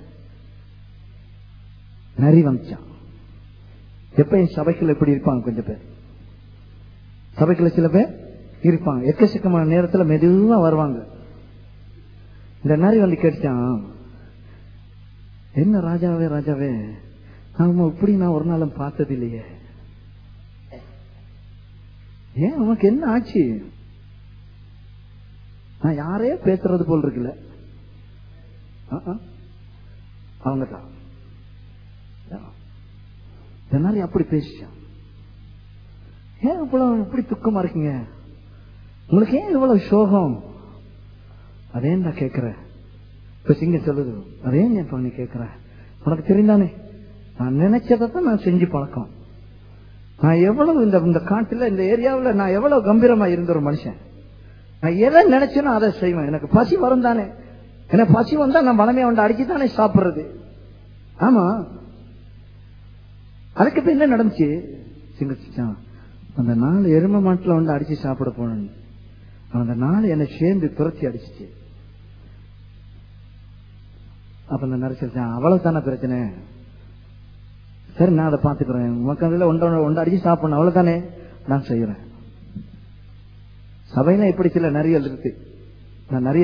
நரி வந்துச்சான் எப்பயும் சபைக்குள்ள எப்படி இருப்பாங்க கொஞ்சம் பேர் சபைக்குள்ள சில பேர் இருப்பாங்க எக்கச்சக்கமான நேரத்துல மெதுவா வருவாங்க இந்த நரி வந்து கேட்டுச்சான் என்ன ராஜாவே ராஜாவே நாம இப்படி நான் ஒரு நாளும் பார்த்தது இல்லையே ஏன் உனக்கு என்ன ஆச்சு நான் யாரையோ பேசுறது போல் இருக்குல்ல அவங்க தான் தென்னாரி அப்படி பேசிச்சான் ஏன் இவ்வளவு இப்படி துக்கமா இருக்கீங்க உங்களுக்கு ஏன் இவ்வளவு சோகம் அதே நான் கேட்கிறேன் இப்ப சிங்க சொல்லுது அதே ஏன் இப்ப நீ கேட்கிற உனக்கு தெரிந்தானே நான் நினைச்சதான் நான் செஞ்சு பழக்கம் நான் எவ்வளவு இந்த இந்த காட்டுல இந்த ஏரியாவுல நான் எவ்வளவு கம்பீரமா இருந்த ஒரு மனுஷன் நான் எதை நினைச்சேனோ அதை செய்வேன் எனக்கு பசி வரும் தானே எனக்கு பசி வந்தா நான் வளமையா வந்து அடிச்சு தானே சாப்பிடுறது ஆமா அதுக்கு இப்ப என்ன நடந்துச்சு சிங்கிச்சான் அந்த நாலு எரும மாட்டுல வந்து அடிச்சு சாப்பிட போனேன் அந்த நாள் என்னை சேர்ந்து துரத்தி அடிச்சிச்சு அப்ப அந்த நரசிச்சான் அவ்வளவு தானே பிரச்சனை சரி நான் அதை பாத்துக்கிறேன் உனக்கு அதுல ஒன்றை ஒன்று அடிச்சு சாப்பிடணும் அவ்வளவுதானே நான் செய்யறேன் சபையில இப்படி சில நிறைய இருக்கு நான் நிறைய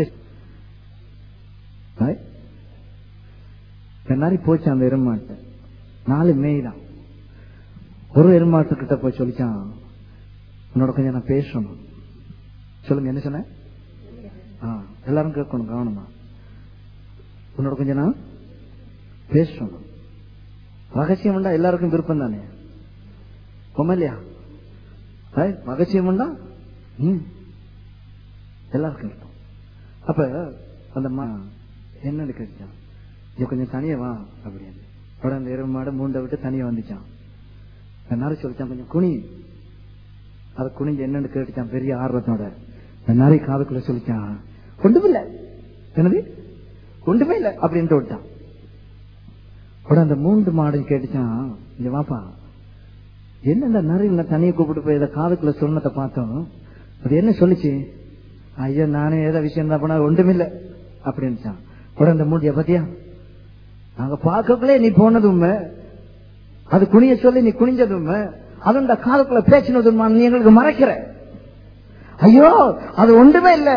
ஹாய். இந்த மாதிரி போச்சு அந்த எருமாட்டை நாலு மேய்தான் ஒரு எருமாட்டுக்கிட்ட போய் சொல்லிச்சான் உன்னோட கொஞ்சம் நான் பேசணும் சொல்லுங்க என்ன சொன்ன ஆ, எல்லாரும் கேட்கணும் கவனமா உன்னோட கொஞ்சம் நான் பேசணும் ரகசியம் உண்டா எல்லாருக்கும் விருப்பம் தானே இல்லையா ஹாய், ரகசியம் உண்டா ம் எல்லாருக்கும் இருக்கும் அப்ப அந்த மா என்னன்னு கேட்டான் இங்க கொஞ்சம் தனியா வா அப்படின்னு உடனே அந்த எருமை மாடு மூண்டை விட்டு தனியா வந்துச்சான் அந்த நரி சொல்லிச்சான் கொஞ்சம் குனி அதை குனிஞ்சு என்னன்னு கேட்டுச்சான் பெரிய ஆர்வத்தோட அந்த நரி காதுக்குள்ள சொல்லிச்சான் ஒன்றுமே இல்ல என்னது ஒன்றுமே இல்ல அப்படின்ட்டு விட்டான் உடனே அந்த மூன்று மாடு கேட்டுச்சான் இங்க வாப்பா என்ன இந்த நரி உன்னை தனியை கூப்பிட்டு போய் இதை காதுக்குள்ள சொன்னதை பார்த்தோம் அது என்ன சொல்லுச்சு ஐயோ நானே ஏதோ விஷயம் தான் பண்ண ஒன்றுமில்ல அப்படின்னுச்சான் உடனே அந்த மூடிய பத்தியா நாங்க பார்க்கக்குள்ளே நீ போனது உண்மை அது குனிய சொல்லி நீ குனிஞ்சது உண்மை அது இந்த காதுக்குள்ள பேசினது உண்மை நீ எங்களுக்கு மறைக்கிற ஐயோ அது ஒன்றுமே இல்ல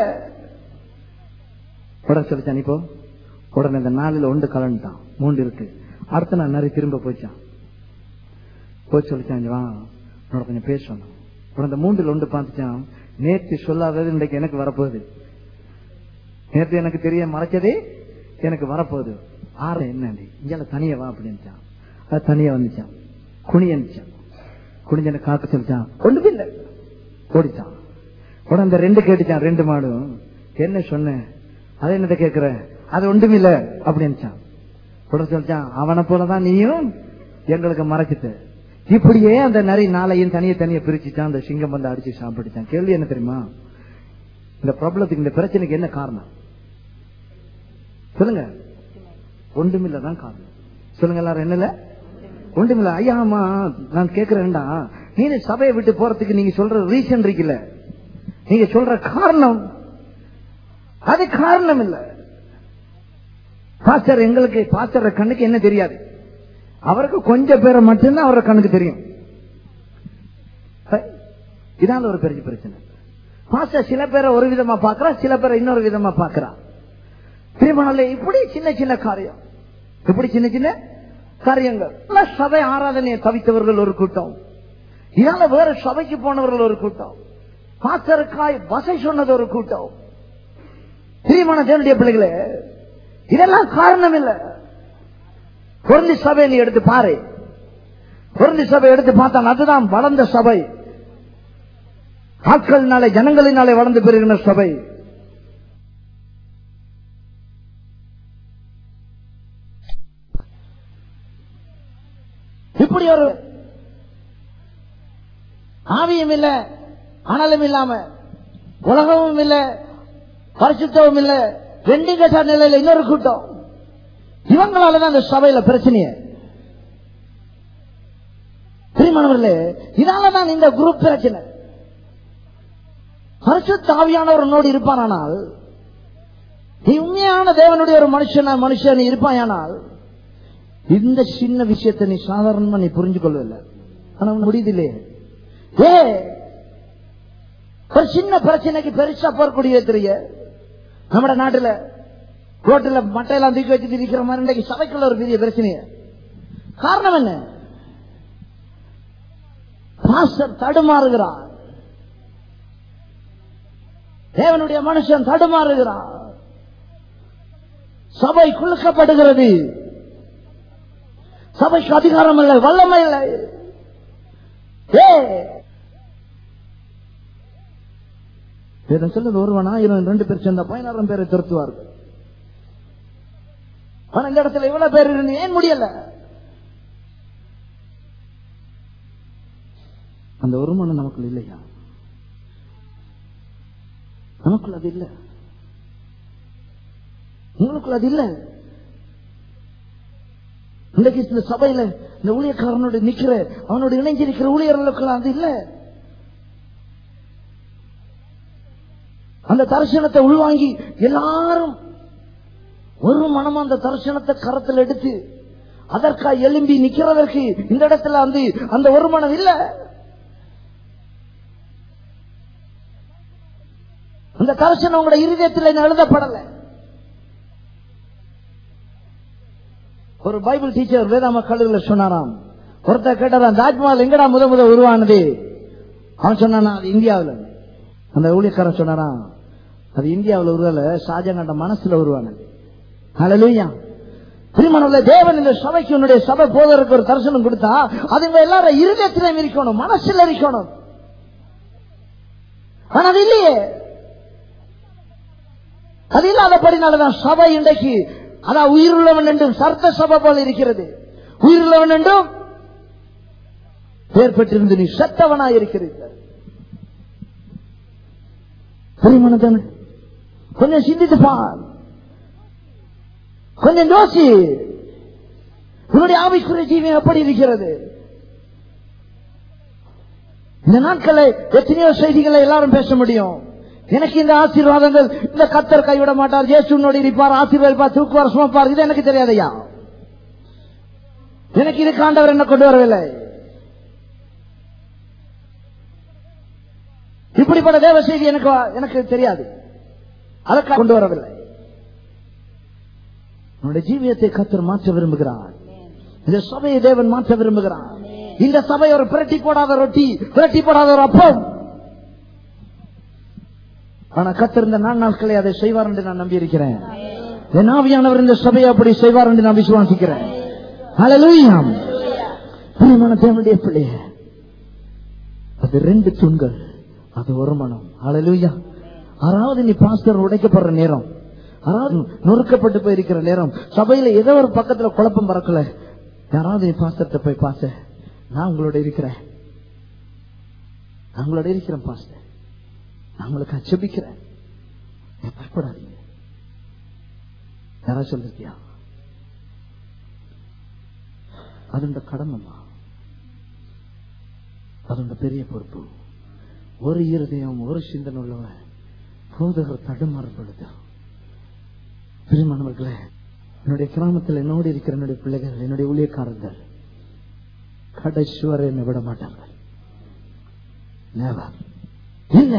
உடனே சொல்லிச்சான் இப்போ உடனே இந்த நாளில் ஒன்று கலந்துட்டான் மூன்று இருக்கு அடுத்த நாள் நிறைய திரும்ப போச்சான் போய் சொல்லிச்சான் இங்க வா உன்னோட கொஞ்சம் பேசணும் உடனே இந்த மூன்றில் ஒன்று பார்த்துச்சான் நேற்று சொல்லாதது இன்றைக்கு எனக்கு வரப்போகுது நேற்று எனக்கு தெரிய மறைச்சதே எனக்கு வரப்போகுது ஆறு என்ன இங்கே தனியா வா அப்படின்னுச்சான் அது தனியா வந்துச்சான் குனி அனுப்பிச்சான் குனிஞ்சனை காக்க சொல்லிச்சான் ஒண்ணுமே இல்லை ஓடிச்சான் உடனே அந்த ரெண்டு கேட்டுச்சான் ரெண்டு மாடும் என்ன சொன்னேன் அதை என்னத கேக்குற அது ஒன்றுமில்ல அப்படின்னுச்சான் உடனே சொல்லிச்சான் அவனை போலதான் நீயும் எங்களுக்கு மறைச்சிட்ட இப்படியே அந்த நரி நாளையும் தனிய தனிய பிரிச்சுச்சான் அந்த சிங்கம் வந்து அடிச்சு சாப்பிட்டுச்சான் கேள்வி என்ன தெரியுமா இந்த ப்ராப்ளத்துக்கு இந்த பிரச்சனைக்கு என்ன காரணம் சொல்லுங்க ஒன்றுமில்ல தான் காரணம் சொல்லுங்க எல்லாரும் என்னல ஒன்றுமில்ல ஐயா ஆமா நான் கேக்குறேன்டா நீங்க சபையை விட்டு போறதுக்கு நீங்க சொல்ற ரீசன் இருக்குல்ல நீங்க சொல்ற காரணம் அது காரணம் இல்ல பாஸ்டர் எங்களுக்கு பாஸ்டர் கண்ணுக்கு என்ன தெரியாது அவருக்கு கொஞ்சம் பேரை மட்டும்தான் அவரோட கண்ணுக்கு தெரியும் இதால ஒரு பெரிய பிரச்சனை பாஸ்டர் சில பேரை ஒரு விதமா பாக்குறா சில பேரை இன்னொரு விதமா பாக்குறா திருமணம் இப்படி சின்ன சின்ன காரியம் இப்படி சின்ன சின்ன காரியங்கள் நல்ல சபை ஆராதனையை தவித்தவர்கள் ஒரு கூட்டம் இதனால வேற சபைக்கு போனவர்கள் ஒரு கூட்டம் பாஸ்டருக்காய் வசை சொன்னது ஒரு கூட்டம் பிரியமான தேவனுடைய பிள்ளைகளே இதெல்லாம் காரணம் இல்ல பொருந்தி சபை நீ எடுத்து பாரு பொருந்தி சபை எடுத்து பார்த்தான் அதுதான் வளர்ந்த சபை ஆட்களினாலே ஜனங்களினாலே வளர்ந்து பெறுகிற சபை இப்படி ஒரு ஆவியும் இல்ல அனலும் இல்லாம உலகமும் இல்ல பரிசுத்தமும் இல்ல ரெண்டு கட்ட நிலையில இன்னொரு கூட்டம் இவங்களாலதான் அந்த சபையில பிரச்சனையே பிரிமானவர்களே இதாலதான் இந்த குரூப் பிரச்சனை பரிசுத்த ஆவியானவர் உன்னோடு இருப்பானால் நீ உண்மையான தேவனுடைய ஒரு மனுஷனா மனுஷன் இருப்பாயானால் இந்த சின்ன விஷயத்தை நீ சாதாரணமா நீ புரிஞ்சு கொள்ளவில்லை ஆனா உனக்கு முடியுதில்லையே ஏ ஒரு சின்ன பிரச்சனைக்கு பெருசா போறக்கூடிய தெரிய நம்ம நாட்டுல ரோட்டுல மட்டையெல்லாம் தூக்கி வச்சுட்டு இருக்கிற மாதிரி இன்றைக்கு சபைக்குள்ள ஒரு பெரிய பிரச்சனைய காரணம் என்ன பாஸ்டர் தடுமாறுகிறார் தேவனுடைய மனுஷன் தடுமாறுகிறார் சபை குலுக்கப்படுகிறது சபைக்கு அதிகாரம் இல்லை வல்லமை இல்லை ஏ வேதம் சொல்லுது ஒருவன் ஆயிரம் ரெண்டு பேர் சேர்ந்த பதினாயிரம் பேரை துரத்துவார்கள் ஆனா இந்த இடத்துல இவ்வளவு பேர் இருந்து ஏன் முடியல அந்த ஒரு மனம் நமக்குள்ள இல்லையா நமக்குள்ள அது இல்ல உங்களுக்குள்ள அது இல்ல இன்றைக்கு இந்த சபையில இந்த ஊழியக்காரனோட நிக்கிற அவனோட இணைஞ்சிருக்கிற ஊழியர்களுக்குள்ள அது இல்ல அந்த தரிசனத்தை உள்வாங்கி எல்லாரும் ஒரு மனமா அந்த தரிசனத்தை கரத்தில் எடுத்து அதற்கா எலும்பி நிக்கிறதற்கு இந்த இடத்துல வந்து அந்த ஒரு மனம் இல்ல அந்த தரிசனம் உங்களோட இருதயத்தில் இன்னும் எழுதப்படல ஒரு பைபிள் டீச்சர் வேதாம கல்லூரியில் சொன்னாராம் ஒருத்தர் கேட்டாராம் தாஜ்மஹால் எங்கடா முத முத உருவானது அவன் சொன்னானா அது இந்தியாவில் அந்த ஊழியக்காரன் சொன்னாராம் அது இந்தியாவில் உருவல ஷாஜகாண்ட மனசுல உருவானது ஹalleluya திருமணம்ல தேவன் இந்த சபைக்கு உன்னுடைய சபை போதற்கு ஒரு தரிசனம் கொடுத்தா அது இவங்க எல்லாரும் இருதயத்திலும் இருக்கணும் மனசுல இருக்கணும் ஆனா அது இல்லையே அது இல்லாதபடினாலதான் சபை இன்றைக்கு அதான் உயிருள்ளவன் என்றும் சர்த்த சபை போல இருக்கிறது உயிருள்ளவன் என்றும் பேர் பெற்றிருந்து நீ செத்தவனாய் இருக்கிறீர்கள் திருமணத்தன கொஞ்சம் சிந்தித்து பார் கொஞ்சம் யோசி உன்னுடைய ஆவிக்குரிய ஜீவன் எப்படி இருக்கிறது இந்த நாட்களை எத்தனையோ செய்திகளை எல்லாரும் பேச முடியும் எனக்கு இந்த ஆசீர்வாதங்கள் இந்த கத்தர் கைவிட மாட்டார் இயேசுனோடு இருப்பார் ஆசீர்வதிப்பார் தூக்குவார் சுமப்பார் இது எனக்கு தெரியாதையா எனக்கு இது காண்டவர் என்ன கொண்டு வரவில்லை இப்படிப்பட்ட தேவ செய்தி எனக்கு எனக்கு தெரியாது அதற்காக கொண்டு வரவில்லை உன்னுடைய ஜீவியத்தை கத்தர் மாற்ற விரும்புகிறார் இந்த சபையை தேவன் மாற்ற விரும்புகிறார் இந்த சபை ஒரு பிரட்டி போடாத ரொட்டி பிரட்டி போடாத ஒரு அப்பம் ஆனா கத்தர் இந்த நாள் நாட்களை அதை செய்வார் என்று நான் நம்பி இருக்கிறேன் என் ஆவியானவர் இந்த சபையை அப்படி செய்வார் என்று நான் விசுவாசிக்கிறேன் ஹalleluya பிரியமான தேவனுடைய பிள்ளைய அது ரெண்டு தூண்கள் அது ஒரு மனம் ஹalleluya அதாவது நீ பாஸ்டர் உடைக்கப்படுற நேரம் அதாவது நொறுக்கப்பட்டு போயிருக்கிற நேரம் சபையில ஏதோ ஒரு பக்கத்துல குழப்பம் பறக்கல யாராவது நீ பாஸ்டர்கிட்ட போய் பாச நான் உங்களோட இருக்கிறேன் நான் உங்களோட இருக்கிறேன் பாஸ்டர் நான் உங்களுக்கு அச்சபிக்கிறேன் பயப்படாதீங்க யாரா சொல்லிருக்கியா அதுண்ட கடமைமா அதுண்ட பெரிய பொறுப்பு ஒரு இருதயம் ஒரு சிந்தனை உள்ளவன் போதகர் தடுமாறும் பொழுது பிரிமானவர்களே என்னுடைய கிராமத்தில் என்னோடு இருக்கிற என்னுடைய பிள்ளைகள் என்னுடைய ஊழியக்காரர்கள் கடைசி வரை என்னை விட மாட்டார்கள் Never. இல்ல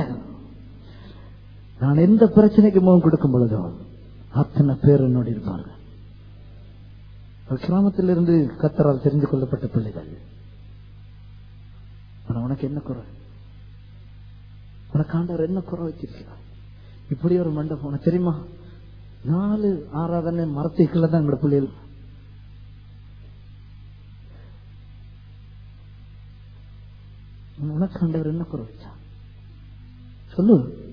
நான் எந்த பிரச்சனைக்கு முகம் கொடுக்கும் பொழுதோ அத்தனை பேர் என்னோடு இருப்பார்கள் ஒரு கிராமத்திலிருந்து கத்தரால் தெரிந்து கொள்ளப்பட்ட பிள்ளைகள் ஆனா உனக்கு என்ன குறை உனக்கு ஆண்டவர் என்ன குறை வச்சிருக்கிறார் இப்படி ஒரு மண்டபம் உனக்கு தெரியுமா நாலு ஆராதனை மரத்தைக்குள்ள தான் எங்களோட பிள்ளைகள் உனக்கு ஆண்டவர் என்ன குறை வச்சா சொல்லு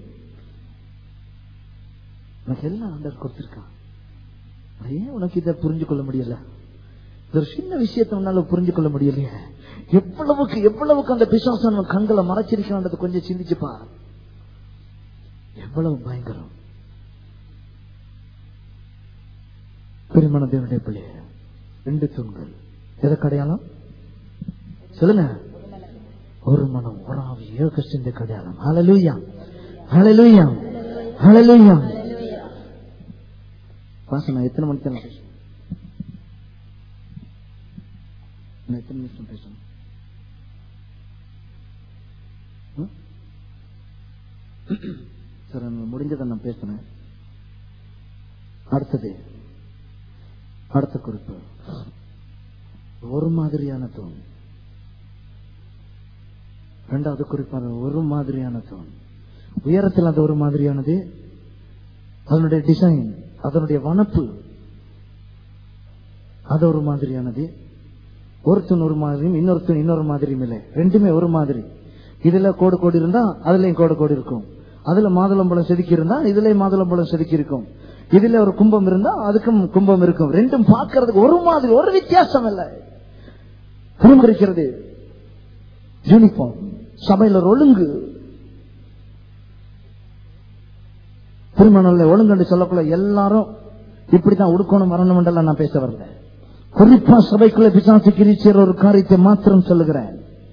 உனக்கு எல்லாம் ஆண்டவர் கொடுத்திருக்கான் ஏன் உனக்கு இதை புரிஞ்சு கொள்ள முடியல இது ஒரு சின்ன விஷயத்தை உன்னால புரிஞ்சு கொள்ள முடியலையே எவ்வளவுக்கு எவ்வளவுக்கு அந்த பிசாசன் கண்களை மறைச்சிருக்கான்றதை கொஞ்சம் சிந்திச்சு பார் எவ்வளவு பயங்கரம் பெருமன தேவனுடைய பிள்ளை ரெண்டு தூண்கள் எதற்கு அடையாளம் சொல்லுங்க ஒரு மனம் ஒரு ஆவி ஏக சிந்தை அடையாளம் ஹalleluya ஹalleluya ஹalleluya பாச நான் எத்தனை மணிக்கு நான் பேசுவேன் நான் எத்தனை நிமிஷம் பேசணும் ம்? சரி நான் முடிஞ்சதை நான் பேசுறேன் அடுத்தது அடுத்த குறிப்பு ஒரு மாதிரியான தூண் இரண்டாவது குறிப்பாக ஒரு மாதிரியான தூண் உயரத்தில் அது ஒரு மாதிரியானது அதனுடைய டிசைன் அதனுடைய வனப்பு அது ஒரு மாதிரியானது ஒரு தூண் ஒரு மாதிரியும் இன்னொரு தூண் இன்னொரு மாதிரியும் இல்லை ரெண்டுமே ஒரு மாதிரி இதுல கோடு கோடு இருந்தா அதுலயும் கோடு கோடு இருக்கும் அதுல மாதுளம்பழம் செதுக்கி இருந்தா இதுலயும் மாதுளம்பழம் செதுக்கி இருக்கும் இதுல ஒரு கும்பம் இருந்தா அதுக்கும் கும்பம் இருக்கும் ரெண்டும் பார்க்கறதுக்கு ஒரு மாதிரி ஒரு வித்தியாசம் இல்லை திரும்ப இருக்கிறது யூனிஃபார்ம் சபையில ஒரு ஒழுங்கு திருமணம்ல ஒழுங்கு சொல்லக்குள்ள எல்லாரும் இப்படித்தான் உடுக்கணும் வரணும் நான் பேச வரல குறிப்பா சபைக்குள்ள பிசாசு கிரிச்சர் ஒரு காரியத்தை மாத்திரம் சொல்லுகிறேன்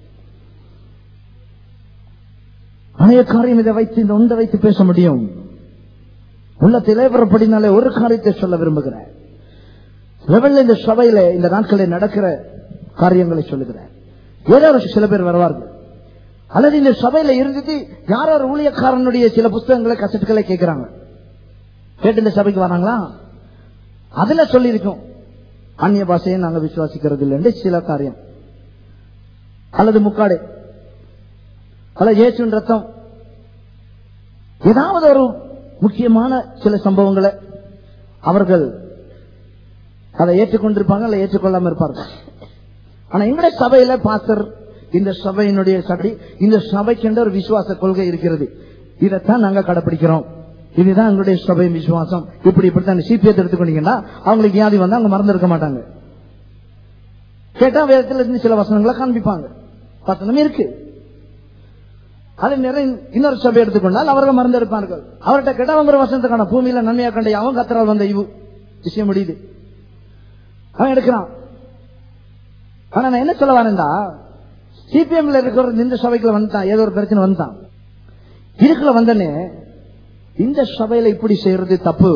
அநேக காரியம் இதை வைத்து இந்த ஒன்றை வைத்து பேச முடியும் உள்ள திளைவரப்படினாலே ஒரு காரியத்தை சொல்ல விரும்புகிறேன் லெவல்ல இந்த சபையில இந்த நாட்களில் நடக்கிற காரியங்களை சொல்லுகிறேன் ஏதோ ஒரு சில பேர் வருவார்கள் அல்லது இந்த சபையில இருந்துட்டு யாரோ ஒரு ஊழியக்காரனுடைய சில புஸ்தகங்களை கசட்டுகளை கேட்கிறாங்க கேட்டு இந்த சபைக்கு வராங்களா அதுல சொல்லியிருக்கோம் அந்நிய பாஷையை நாங்க விசுவாசிக்கிறது இல்லை சில காரியம் அல்லது முக்காடு அல்லது இயேசுவின் ரத்தம் ஏதாவது ஒரு முக்கியமான சில சம்பவங்களை அவர்கள் அதை ஏற்றுக்கொண்டிருப்பாங்க அல்ல ஏற்றுக்கொள்ளாம இருப்பார்கள் ஆனா எங்களுடைய சபையில பாஸ்டர் இந்த சபையினுடைய சபை இந்த சபைக்கென்ற ஒரு விசுவாச கொள்கை இருக்கிறது இதைத்தான் நாங்க கடைபிடிக்கிறோம் இதுதான் எங்களுடைய சபை விசுவாசம் இப்படி இப்படித்தான் சிபிஎத் எடுத்துக்கொண்டீங்கன்னா அவங்களுக்கு வியாதி வந்தா அவங்க மறந்து இருக்க மாட்டாங்க கேட்டா வேதத்துல இருந்து சில வசனங்களை காண்பிப்பாங்க வசனம் இருக்கு அது நிறைய இன்னொரு சபை எடுத்துக்கொண்டால் அவர்கள் மறந்து இருப்பார்கள் அவர்கிட்ட கேட்டா அவங்க ஒரு வசனத்தை காண பூமியில நன்மையா கண்ட அவன் கத்தரால் வந்த இவு விஷயம் முடியுது அவன் எடுக்கிறான் ஆனா நான் என்ன சொல்ல வரேன்டா சிபிஎம்ல இருக்கிற இந்த சபைக்குள்ள வந்துட்டான் ஏதோ ஒரு பிரச்சனை வந்துட்டான் இதுக்குள்ள வந்தனே இந்த சபையில இப்படி செய்யறது தப்பு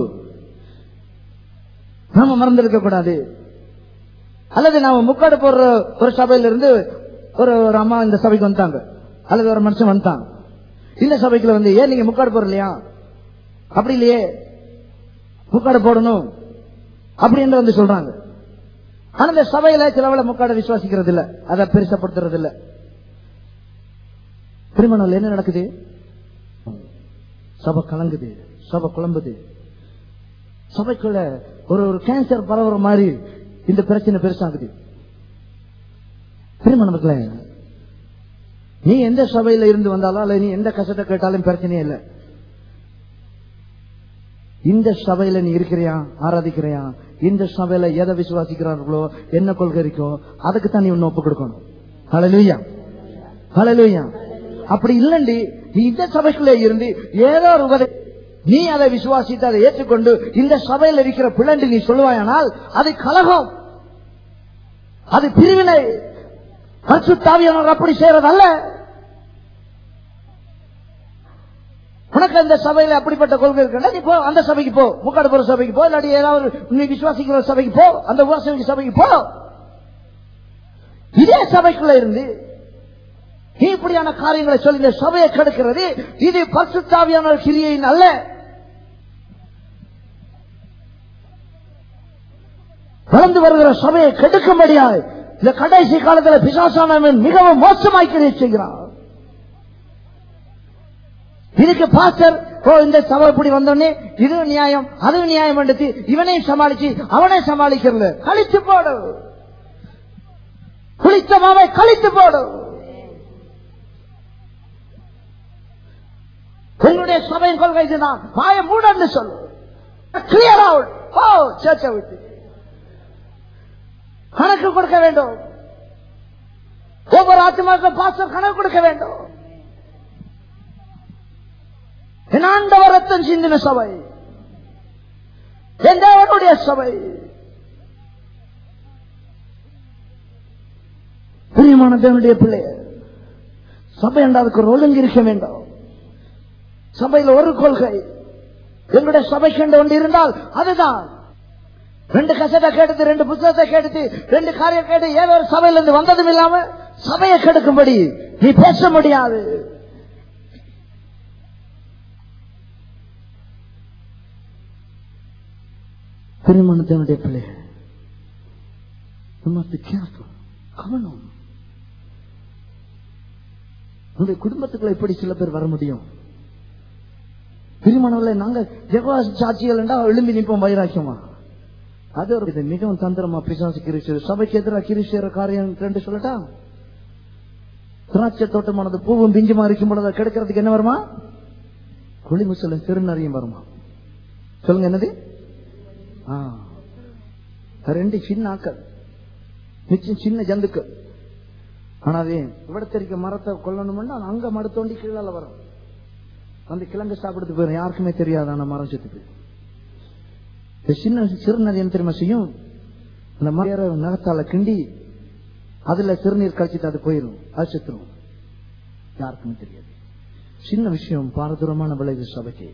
நாம மறந்திருக்க கூடாது அல்லது நாம முக்காடு போடுற ஒரு சபையில இருந்து ஒரு ஒரு அம்மா இந்த சபைக்கு வந்துட்டாங்க அல்லது ஒரு மனுஷன் வந்துட்டான் இந்த சபைக்குள்ள வந்து ஏன் நீங்க முக்காடு போடலையா அப்படி இல்லையே முக்காடு போடணும் அப்படின்னு வந்து சொல்றாங்க ஆனா இந்த சபையில சிலவள முக்காட விசுவாசிக்கிறது இல்ல அதை பெருசப்படுத்துறது இல்ல திருமணம் என்ன நடக்குது சபை கலங்குது சபை குழம்புது சபைக்குள்ள ஒரு ஒரு கேன்சர் பரவுற மாதிரி இந்த பிரச்சனை பெருசாகுது திருமணத்துல நீ எந்த சபையில இருந்து வந்தாலும் அல்ல நீ எந்த கஷ்டத்தை கேட்டாலும் பிரச்சனையே இல்லை இந்த சபையில நீ இருக்கிறியா ஆராதிக்கிறியா இந்த சபையில எதை விசுவாசிக்கிறார்களோ என்ன கொள்கை இருக்கோ அதுக்கு தான் நீ ஒன்னு ஒப்பு கொடுக்கணும் ஹalleluya ஹalleluya அப்படி இல்லண்டி நீ இந்த சபைக்குள்ளே இருந்து ஏதோ ஒரு உபதே நீ அதை விசுவாசித்து அதை ஏற்றுக்கொண்டு இந்த சபையில் இருக்கிற பிளண்டு நீ சொல்லுவாயானால் அது கலகம் அது பிரிவினை பரிசுத்தாவியானவர் அப்படி செய்யறதல்ல உனக்கு அந்த சபையில அப்படிப்பட்ட கொள்கை இருக்குன்னா நீ போ அந்த சபைக்கு போ முக்காடு போற சபைக்கு போ இல்லாட்டி ஏதாவது நீ விசுவாசிக்கிற சபைக்கு போ அந்த உபாசனைக்கு சபைக்கு போ இதே சபைக்குள்ள இருந்து நீ இப்படியான காரியங்களை சொல்லி இந்த சபையை கெடுக்கிறது இது பரிசுத்தாவியான கிரியையின் அல்ல வளர்ந்து வருகிற சபையை கெடுக்கும்படியாய் இந்த கடைசி காலத்தில் பிசாசானவன் மிகவும் மோசமாய் கிரியை செய்கிறான் இதுக்கு பாஸ்டர் ஓ இந்த சபை இப்படி வந்தோடனே இது நியாயம் அது நியாயம் எடுத்து இவனையும் சமாளிச்சு அவனை சமாளிக்கிறது கழிச்சு போடு குளித்த மாவை கழித்து போடு உங்களுடைய சபையின் கொள்கை இதுதான் மாய மூடன்னு சொல்லு கிளியர் அவுட் ஓ சேர்ச்சை விட்டு கணக்கு கொடுக்க வேண்டும் ஒவ்வொரு ஆத்மாவுக்கும் பாஸ்டர் கணக்கு கொடுக்க வேண்டும் என் ஆண்டவர் ரத்தம் சிந்தின சபை என் தேவனுடைய சபை பிரியமான தேவனுடைய பிள்ளை சபை என்றதுக்கு ஒரு ஒழுங்கு இருக்க வேண்டும் சபையில் ஒரு கொள்கை எங்களுடைய சபை கண்டு ஒன்று இருந்தால் அதுதான் ரெண்டு கசத்தை கேட்டது ரெண்டு புத்தகத்தை கேட்டது ரெண்டு காரியம் கேட்டு ஏதோ ஒரு சபையில இருந்து வந்ததும் இல்லாம சபையை கெடுக்கும்படி நீ பேச முடியாது திருமணத்தினுடைய பிள்ளைகள் You must be careful. கவனம் உங்களுடைய குடும்பத்துக்குள்ள எப்படி சில பேர் வர முடியும் திருமணம்ல நாங்க ஜெகவா சாட்சிகள் என்றால் எழும்பி நிற்போம் வைராக்கியமா அது ஒரு இது மிகவும் தந்திரமா பிசாசு கிரிச்சு சபைக்கு எதிராக கிரிசுற காரியம் ரெண்டு சொல்லட்டா திராட்சை தோட்டமானது பூவும் பிஞ்சுமா இருக்கும் பொழுது அது கெடுக்கிறதுக்கு என்ன வருமா குளிமுசலும் திருநறியும் வருமா சொல்லுங்க என்னது ஆ. ரெண்டு சின்ன ஆக்கள் மிச்சம் சின்ன ஜந்துக்கள் ஆனா அது இவிடத்திருக்க மரத்தை கொல்லணும்னா அது அங்க மடு தோண்டி கீழால வரும் வந்து கிழங்கு சாப்பிடுறது போயிடும் யாருக்குமே தெரியாது ஆனா மரம் செத்துக்கு இந்த சின்ன சிறுநதி என்ன தெரியுமா செய்யும் அந்த மர நகத்தால கிண்டி அதுல சிறுநீர் கழிச்சிட்டு அது போயிடும் அது செத்துரும் யாருக்குமே தெரியாது சின்ன விஷயம் பாரதூரமான விளைவு சபைக்கு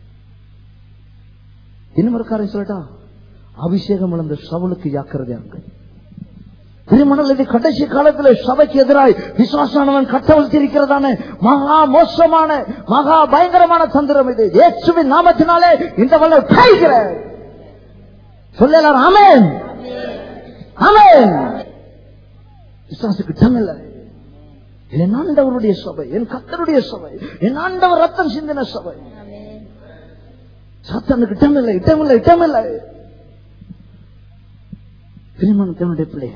இன்னும் ஒரு காரியம் சொல்லட்டா அபிஷேகம் இழந்த சவுலுக்கு ஜாக்கிரதையா இருக்கு திருமணம் இது கடைசி காலத்துல சபைக்கு எதிராய் விசுவாசானவன் கட்டவிழ்த்திருக்கிறதான மகா மோசமான மகா பயங்கரமான தந்திரம் இது இயேசுவின் நாமத்தினாலே இந்த வல்ல காய்கிற சொல்ல எல்லாரும் ஆமென் ஆமென் விசுவாசுக்கு தமிழ் என் ஆண்டவருடைய சபை என் கத்தருடைய சபை என் ஆண்டவர் ரத்தம் சிந்தின சபை சாத்தானுக்கு இடமில்லை இடமில்லை இடமில்லை திருமணத்தினுடைய பிள்ளைய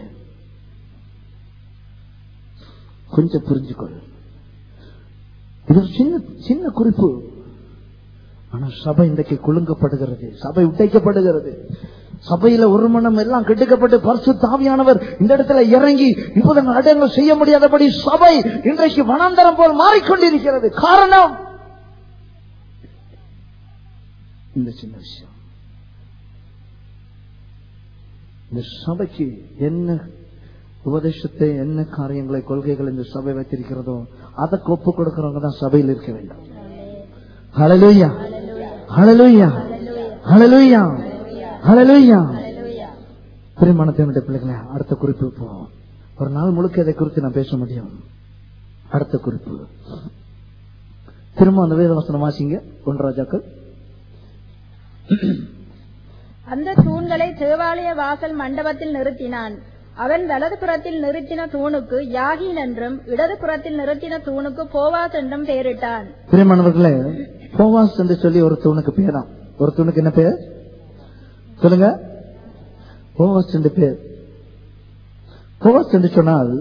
கொஞ்சம் புரிஞ்சுக்கொள் இது ஒரு சின்ன சின்ன குறிப்பு ஆனா சபை இன்றைக்கு குலுங்கப்படுகிறது சபை உடைக்கப்படுகிறது சபையில ஒரு மனம் எல்லாம் கெடுக்கப்பட்டு பரிசு தாவியானவர் இந்த இடத்துல இறங்கி இப்போது அடங்கள் செய்ய முடியாதபடி சபை இன்றைக்கு வனாந்தரம் போல் மாறிக்கொண்டிருக்கிறது காரணம் இந்த சின்ன விஷயம் இந்த சபைக்கு என்ன உபதேசத்தை என்ன காரியங்களை கொள்கைகள் இந்த சபை வைத்திருக்கிறதோ அதற்கு ஒப்பு கொடுக்கிறவங்க தான் சபையில் இருக்க வேண்டும் ஹalleluya ஹalleluya ஹalleluya ஹalleluya திருமணத்தினுடைய பிள்ளைகளே அடுத்த குறிப்பு போவோம் ஒரு நாள் முழுக்க இதை குறித்து நான் பேச முடியும் அடுத்த குறிப்பு திரும்ப அந்த வேத வசனம் வாசிங்க ஒன்றாஜாக்கள் அந்த தூண்களை தேவாலய வாசல் மண்டபத்தில் நிறுத்தினான் அவன் வலதுபுறத்தில் நிறுத்தின தூணுக்கு யாகின் என்றும் இடதுபுறத்தில் நிறுத்தின தூணுக்கு போவாஸ் என்றும் பெயரிட்டான் பிரியமானவர்களே போவாஸ் என்று சொல்லி ஒரு தூணுக்கு பேராம் ஒரு தூணுக்கு என்ன பேர் சொல்லுங்க போவாஸ் என்று பேர் போவாஸ் என்று சொன்னால்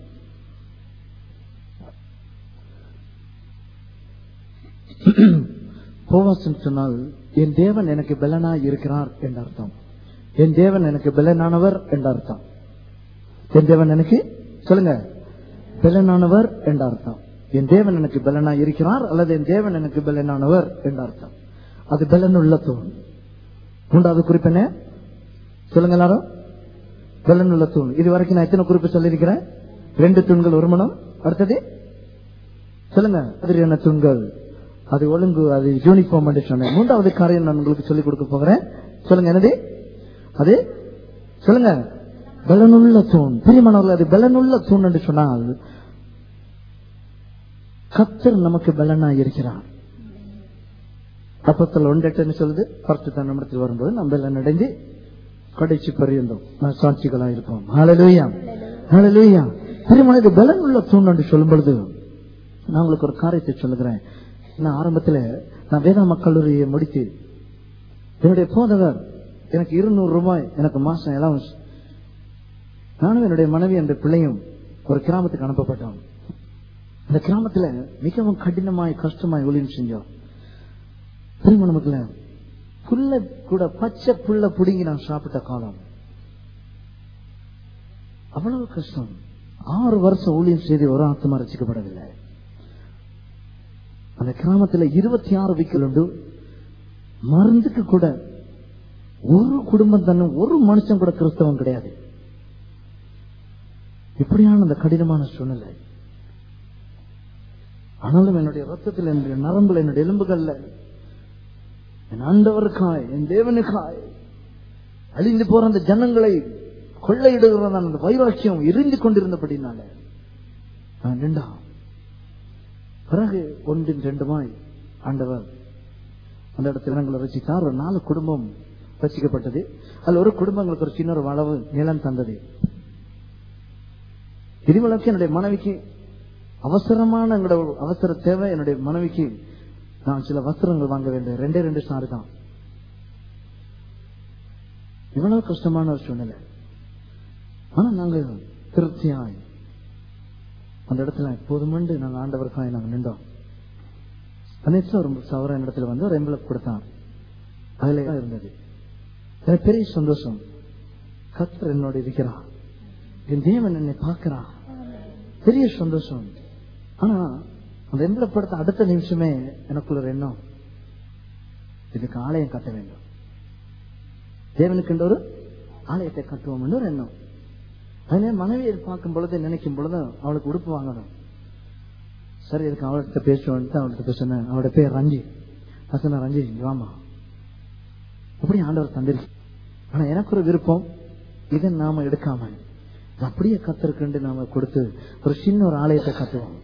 போவாஸ் என்று சொன்னால் என் தேவன் எனக்கு பலனாய் இருக்கிறார் என்ற அர்த்தம் என் தேவன் எனக்கு பலனானவர் என்ற அர்த்தம் என் தேவன் எனக்கு சொல்லுங்க பலனானவர் என்ற அர்த்தம் என் தேவன் எனக்கு பலனாய் இருக்கிறார் அல்லது என் தேவன் எனக்கு பலனானவர் என்ற அர்த்தம் அது பலனுள்ள தூண் மூன்றாவது குறிப்பு என்ன சொல்லுங்க எல்லாரும் பலனுள்ள தூண் இது வரைக்கும் நான் எத்தனை குறிப்பு சொல்லியிருக்கிறேன் ரெண்டு தூண்கள் ஒரு மனம் அடுத்தது சொல்லுங்க மாதிரியான தூண்கள் அது ஒழுங்கு அது யூனிஃபார்ம் என்று சொன்னேன் மூன்றாவது காரியம் நான் உங்களுக்கு சொல்லிக் கொடுக்க போகிறேன் சொல்லுங்க என்னது அது சொல்லுங்க பலனுள்ள தூண் பிரியமானவர்கள் அது பலனுள்ள தூண் என்று சொன்னால் கத்தர் நமக்கு பலனா இருக்கிறார் அப்பத்தில் ஒன்றெட்டு சொல்லுது பத்து தன்னமரத்தில் வரும்போது நம்ம பலன் அடைந்து கடைசி பரியந்தோம் நான் சாட்சிகளா இருப்போம் ஹalleluya ஹalleluya பிரியமான இது பலன் உள்ள தூண் என்று சொல்லும் பொழுது நான் உங்களுக்கு ஒரு காரியத்தை சொல்லுகிறேன் நான் ஆரம்பத்துல நான் வேதாம கல்லூரியை முடித்து என்னுடைய போதகர் எனக்கு இருநூறு ரூபாய் எனக்கு மாசம் அலவன்ஸ் நானும் என்னுடைய மனைவி என்ற பிள்ளையும் ஒரு கிராமத்துக்கு அனுப்பப்பட்டோம் அந்த கிராமத்துல மிகவும் கடினமாய் கஷ்டமாய் ஒளியும் செஞ்சோம் திரும்ப நமக்குல புல்ல கூட பச்சை புல்ல புடுங்கி நான் சாப்பிட்ட காலம் அவ்வளவு கஷ்டம் ஆறு வருஷம் ஊழியம் செய்து ஒரு ஆத்மா ரசிக்கப்படவில்லை அந்த கிராமத்துல இருபத்தி ஆறு வீக்கள் உண்டு மருந்துக்கு கூட ஒரு குடும்பம் தானே ஒரு மனுஷன் கூட கிறிஸ்தவம் கிடையாது இப்படியான அந்த கடினமான சூழ்நிலை ஆனாலும் என்னுடைய ரத்தத்தில் என்னுடைய நரம்புல என்னுடைய எலும்புகள்ல என் ஆண்டவருக்காய் என் தேவனுக்காய் அழிந்து போற அந்த ஜனங்களை கொள்ளையிடுகிறதான அந்த வைராக்கியம் எரிந்து கொண்டிருந்தபடினால நான் நின்றா பிறகு ஒன்றின் ரெண்டுமாய் ஆண்டவர் அந்த இடத்துல எங்களை ரசித்தார் ஒரு நாலு குடும்பம் ரசிக்கப்பட்டது அதுல ஒரு குடும்பங்களுக்கு ஒரு சின்ன ஒரு அளவு நிலம் தந்தது இதுவளவுக்கு என்னுடைய மனைவிக்கு அவசரமான எங்களோட ஒரு அவசர தேவை என்னுடைய மனைவிக்கு நான் சில வஸ்திரங்கள் வாங்க வேண்டும் ரெண்டே ரெண்டு சாறு தான் இவ்வளவு கஷ்டமான ஒரு சூழ்நிலை ஆனா நாங்க திருப்தியாய் அந்த இடத்துல போதுமண்டு நாங்க ஆண்டவருக்காய் நாங்க நின்றோம் அன்னைக்கு ஒரு சவரன் இடத்துல வந்து ஒரு எம்பளப் கொடுத்தான் அதுல தான் இருந்தது எனக்கு பெரிய சந்தோஷம் கத்தர் என்னோட இருக்கிறான் என் தேவன் என்னை பார்க்கிறான் பெரிய சந்தோஷம் ஆனா அந்த எம்பளை படத்தை அடுத்த நிமிஷமே எனக்குள்ள ஒரு எண்ணம் இதுக்கு ஆலயம் கட்ட வேண்டும் தேவனுக்கு ஒரு ஆலயத்தை கட்டுவோம் ஒரு எண்ணம் அதனால மனைவியை பார்க்கும் பொழுது நினைக்கும் பொழுது அவளுக்கு உடுப்பு வாங்கணும் சரி இதுக்கு அவள்கிட்ட பேசுவோன்ட்டு அவள்கிட்ட பேசினேன் அவளோட பேர் ரஞ்சி நான் சொன்னேன் ரஞ்சி இங்க வாமா அப்படி ஆண்டவர் தந்திருக்கு ஆனா எனக்கு ஒரு விருப்பம் இதை நாம எடுக்காம இது அப்படியே கத்திருக்குண்டு நாம கொடுத்து ஒரு சின்ன ஒரு ஆலயத்தை கட்டுவோம்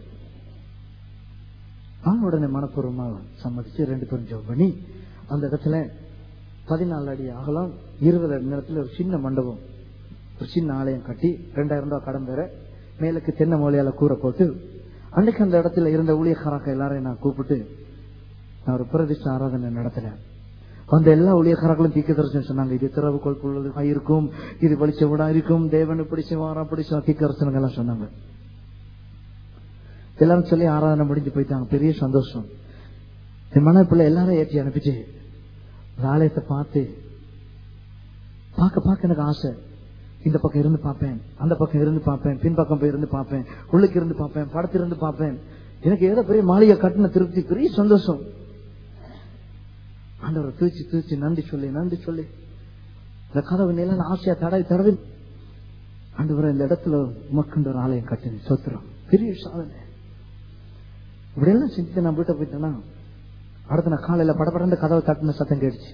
அவன் உடனே மனப்பூர்வமா சம்மதிச்சு ரெண்டு பேரும் ஜோம் பண்ணி அந்த இடத்துல பதினாலு அடி அகலம் இருபது அடி நேரத்துல ஒரு சின்ன மண்டபம் ஒரு சின்ன ஆலயம் கட்டி ரெண்டாயிரம் ரூபாய் கடன் பெற மேலுக்கு தென்னை மொழியால கூரை போட்டு அன்னைக்கு அந்த இடத்துல இருந்த ஊழியக்காரங்க எல்லாரையும் நான் கூப்பிட்டு நான் ஒரு பிரதிஷ்ட ஆராதனை நடத்தினேன் அந்த எல்லா ஊழியக்காரர்களும் தீக்க தரிசனம் சொன்னாங்க இது திறவுகோள் புள்ளது இருக்கும் இது வெளிச்ச விடா இருக்கும் தேவனு பிடிச்ச வாரம் பிடிச்ச தீக்க தரிசனங்கள் எல்லாம் சொன்னாங்க எல்லாரும் சொல்லி ஆராதனை முடிஞ்சு போயிட்டாங்க பெரிய சந்தோஷம் என் மன பிள்ளை எல்லாரும் ஏற்றி அனுப்பிச்சு அந்த ஆலயத்தை பார்த்து பார்க்க பார்க்க எனக்கு ஆசை இந்த பக்கம் இருந்து பார்ப்பேன் அந்த பக்கம் இருந்து பார்ப்பேன் பின்பக்கம் போய் இருந்து பார்ப்பேன் உள்ளுக்கு இருந்து பார்ப்பேன் படத்திலிருந்து பார்ப்பேன் எனக்கு ஏதோ பெரிய மாளிகை கட்டின திருப்தி பெரிய சந்தோஷம் ஆண்டவரை தூச்சி தூச்சி நன்றி சொல்லி நன்றி சொல்லி இந்த கதவு நில ஆசையா தடவி தடவி ஆண்டவரை இந்த இடத்துல உமக்குன்ற ஒரு ஆலயம் கட்டின சொத்துறோம் பெரிய சாதனை இப்படி எல்லாம் செஞ்சு நான் வீட்டை போயிட்டேன்னா அடுத்த நான் காலையில படபடந்த கதவை தட்டின சத்தம் கேடுச்சு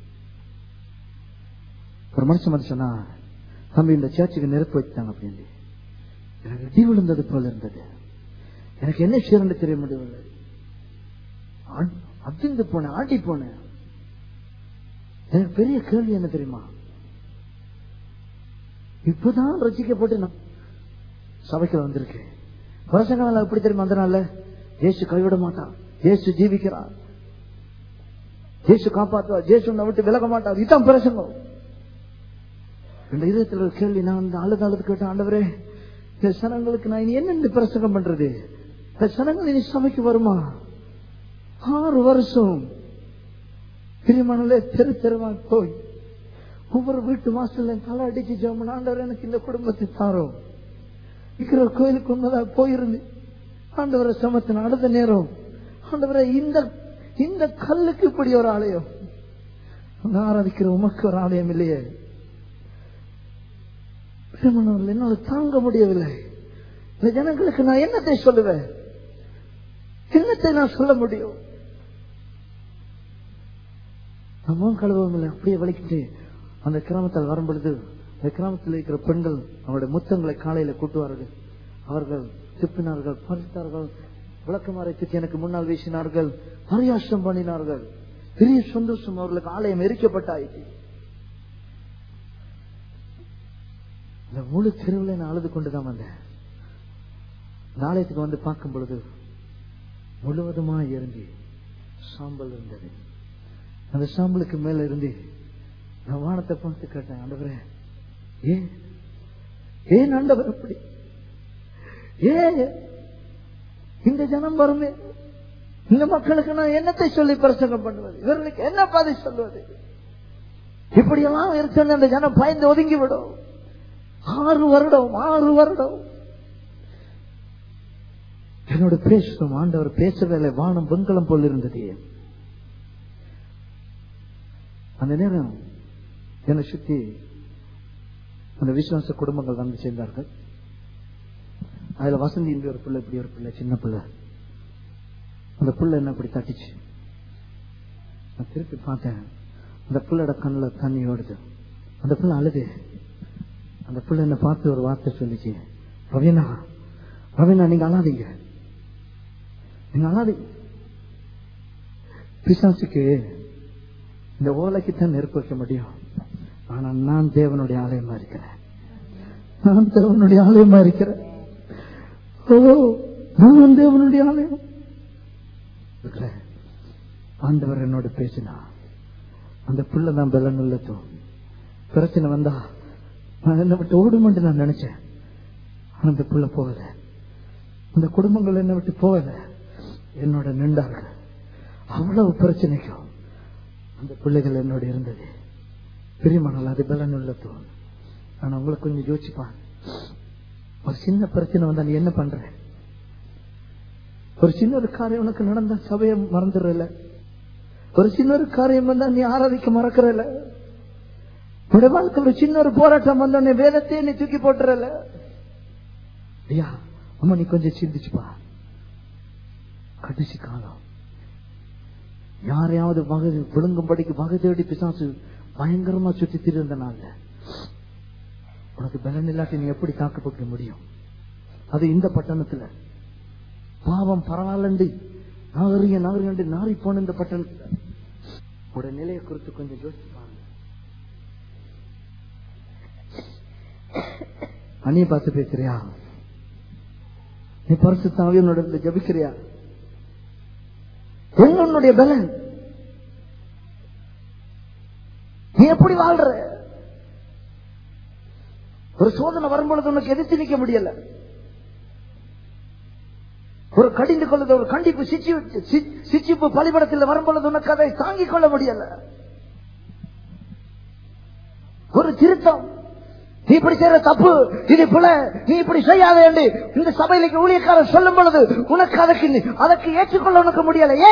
ஒரு மனுஷன் வந்து சொன்னா தம்பி இந்த சர்ச்சுக்கு நெருப்பு வச்சுட்டாங்க அப்படின்னு எனக்கு இடி விழுந்தது போல இருந்தது எனக்கு என்ன செய்யறன்னு தெரிய முடியவில்லை ஆ- அதிர்ந்து போனேன் ஆட்டி போனேன் எனக்கு பெரிய கேள்வி என்ன தெரியுமா இப்பதான் ரசிக்கப்பட்டு நான் சபைக்கு வந்திருக்கேன் வருஷங்கள் எப்படி தெரியுமா அந்த நாள்ல இயேசு கைவிட மாட்டான் இயேசு ஜீவிக்கிறார் இயேசு காப்பாற்றுவார் இயேசு உன்னை விட்டு விலக மாட்டார் இதுதான் பிரசங்கம் இந்த இதயத்தில் ஒரு கேள்வி நான் அந்த அழுது அழுது கேட்டேன் ஆண்டவரே இந்த சனங்களுக்கு நான் இனி என்ன பிரசங்கம் பண்றது இந்த சனங்கள் இனி சபைக்கு வருமா ஆறு வருஷம் திருமணலே தெரு தெருவா போய் ஒவ்வொரு வீட்டு வாசல்ல தலை அடிச்சு ஜோமன் ஆண்டவர் எனக்கு இந்த குடும்பத்தை தாரோம் இருக்கிற கோயிலுக்கு உண்மைதான் போயிருந்து ஆண்டவரை சமத்தின அடுத்த நேரம் ஆண்டவரை இந்த இந்த கல்லுக்கு இப்படி ஒரு ஆலயம் அங்க ஆராதிக்கிற உமக்கு ஒரு ஆலயம் இல்லையே பெருமனவர்கள் என்னால தாங்க முடியவில்லை இந்த ஜனங்களுக்கு நான் என்னத்தை சொல்லுவேன் என்னத்தை நான் சொல்ல முடியும் நம்மும் கழுவவும் இல்லை அப்படியே வலிக்கிட்டு அந்த கிராமத்தில் வரும் பொழுது அந்த கிராமத்தில் இருக்கிற பெண்கள் அவருடைய முத்தங்களை காலையில கூட்டுவார்கள் அவர்கள் துப்பினார்கள் பறித்தார்கள் விளக்கமாறை தூக்கி எனக்கு முன்னால் வீசினார்கள் பரியாசம் பண்ணினார்கள் பெரிய சந்தோஷம் அவர்களுக்கு ஆலயம் எரிக்கப்பட்டாயிற்று இந்த முழு தெருவில் நான் அழுது கொண்டுதான் வந்தேன் நாளையத்துக்கு வந்து பார்க்கும் பொழுது முழுவதுமா இறங்கி சாம்பல் இருந்தது அந்த சாம்பலுக்கு மேல இருந்து நான் வானத்தை பார்த்து கேட்டேன் ஆண்டவரே ஏன் ஏன் ஆண்டவர் அப்படி ஏன் இந்த ஜனம் வருமே இந்த மக்களுக்கு நான் என்னத்தை சொல்லி பிரசங்கம் பண்ணுவது இவர்களுக்கு என்ன பாதை சொல்வது இப்படியெல்லாம் இருக்குன்னு அந்த ஜனம் பயந்து ஒதுங்கி விடும் ஆறு வருடம் ஆறு வருடம் என்னோட பேசும் ஆண்டவர் பேசவில்லை வானம் வெண்கலம் போல் இருந்தது அந்த நேரம் என்னை சுத்தி அந்த விசுவாச குடும்பங்கள் வந்து சேர்ந்தார்கள் அதுல வசந்தி இங்க ஒரு பிள்ளை இப்படி ஒரு பிள்ளை சின்ன பிள்ளை அந்த பிள்ளை என்ன இப்படி தட்டிச்சு நான் திருப்பி பார்த்தேன் அந்த பிள்ளையோட கண்ணுல தண்ணி ஓடுது அந்த பிள்ளை அழுது அந்த பிள்ளை என்ன பார்த்து ஒரு வார்த்தை சொல்லிச்சு ரவீனா ரவீனா நீங்க அழாதீங்க நீங்க அழாதீங்க பிசாசுக்கு இந்த ஓலைக்கு தான் நெருப்பு வைக்க முடியும் ஆனா நான் தேவனுடைய ஆலயமா இருக்கிறேன் நான் தேவனுடைய ஆலயமா இருக்கிறேன் ஓ நான் தேவனுடைய ஆலயம் இருக்கிறேன். ஆண்டவர் என்னோட பேசினா அந்த பிள்ளை தான் பலன் உள்ளதும் பிரச்சனை வந்தா நான் என்ன விட்டு ஓடுமென்று நான் நினைச்சேன் ஆனா அந்த பிள்ளை போகல அந்த குடும்பங்கள் என்ன விட்டு போகல என்னோட நின்றார்கள் அவ்வளவு பிரச்சனைக்கும் அந்த பிள்ளைகள் என்னோட இருந்தது பெரியமணல் அது பலன் உள்ளதும் ஆனா உங்களுக்கு கொஞ்சம் யோசிப்பான் ஒரு சின்ன பிரச்சனை வந்தா நீ என்ன பண்ற ஒரு சின்ன ஒரு காரியம் உனக்கு நடந்தா சபையை மறந்துடுறல ஒரு சின்ன ஒரு காரியம் வந்தா நீ ஆராதிக்க மறக்கறல உடைய வாழ்க்கையில் ஒரு சின்ன ஒரு போராட்டம் வந்தோடனே வேதத்தையே நீ தூக்கி போட்டுறல ஐயா அம்மா நீ கொஞ்சம் சிந்திச்சுப்பா கடைசி காலம் யாரையாவது வகை விழுங்கும்படிக்கு வகை தேடி பிசாசு பயங்கரமா சுத்தி திரிந்த நாள்ல உனக்கு பலன் இல்லாட்டி நீ எப்படி தாக்கப்பட முடியும் அது இந்த பட்டணத்துல பாவம் பரவாயில்லண்டு நாகரிக நாகரிக நாரி போன இந்த பட்டணத்துல உடைய நிலையை குறித்து கொஞ்சம் யோசிச்சு பாருங்க அணிய பார்த்து பேசுறியா நீ பரிசு தாவியனோட ஜபிக்கிறியா எங்க உன்னுடைய பலன் நீ எப்படி வாழ்ற ஒரு சோதனை வரும்பொழுது உனக்கு எதிர்த்து நிக்க முடியல ஒரு கடிந்து கொள்ளுது ஒரு கண்டிப்பு சிச்சி சி- சிச்சிப்பு பலிபடத்தில் வரும்பொழுது உனக்கு அதை தாங்கிக் கொள்ள முடியல ஒரு திருத்தம் நீ இப்படி செய்யற தப்பு இது பிழை நீ இப்படி செய்யாத என்று இந்த சபையில ஊழியக்காரர் சொல்லும் பொழுது உனக்கு அதற்கு நீ- அதற்கு ஏற்றுக்கொள்ள உனக்கு முடியல ஏ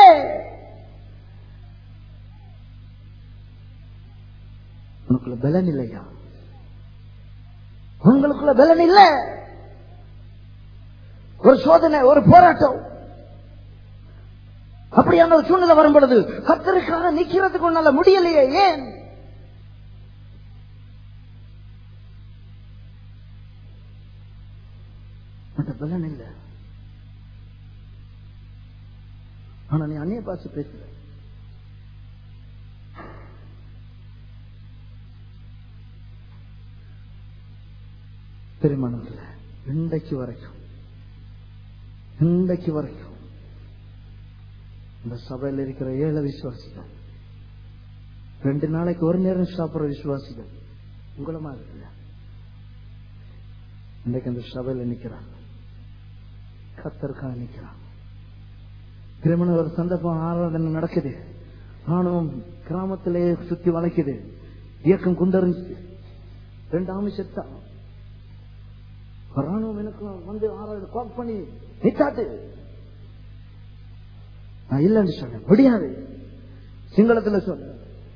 உனக்குள்ள பலன் இல்லையா உங்களுக்குள்ள பலன் இல்ல ஒரு சோதனை ஒரு போராட்டம் அப்படியான ஒரு சூழ்நிலை வரும் பொழுது கத்தருக்காக நிக்கிறதுக்கு உன்னால முடியலையே ஏன் அந்த பலன் இல்ல ஆனா நீ அந்நிய பாச பேசுற பெருமானவர்கள இன்றைக்கு வரைக்கும் இன்றைக்கு வரைக்கும் இந்த சபையில் இருக்கிற ஏழு விசுவாசிகள் ரெண்டு நாளைக்கு ஒரு நேரம் சாப்பிடுற விசுவாசிகள் உங்கள மாதிரி இல்ல இன்றைக்கு அந்த சபையில நிக்கிறாங்க கத்தருக்காக நிக்கிறாங்க திருமண ஒரு சந்தர்ப்பம் ஆராதனை நடக்குது ராணுவம் கிராமத்திலே சுத்தி வளைக்குது இயக்கம் குண்டறிஞ்சு ரெண்டு ஆமி செத்தா ராணுவம் எனக்கு வந்து ஆராதனை கால் பண்ணி நிச்சாட்டு நான் இல்லைன்னு சொன்னேன் முடியாது சிங்களத்துல சொன்னேன்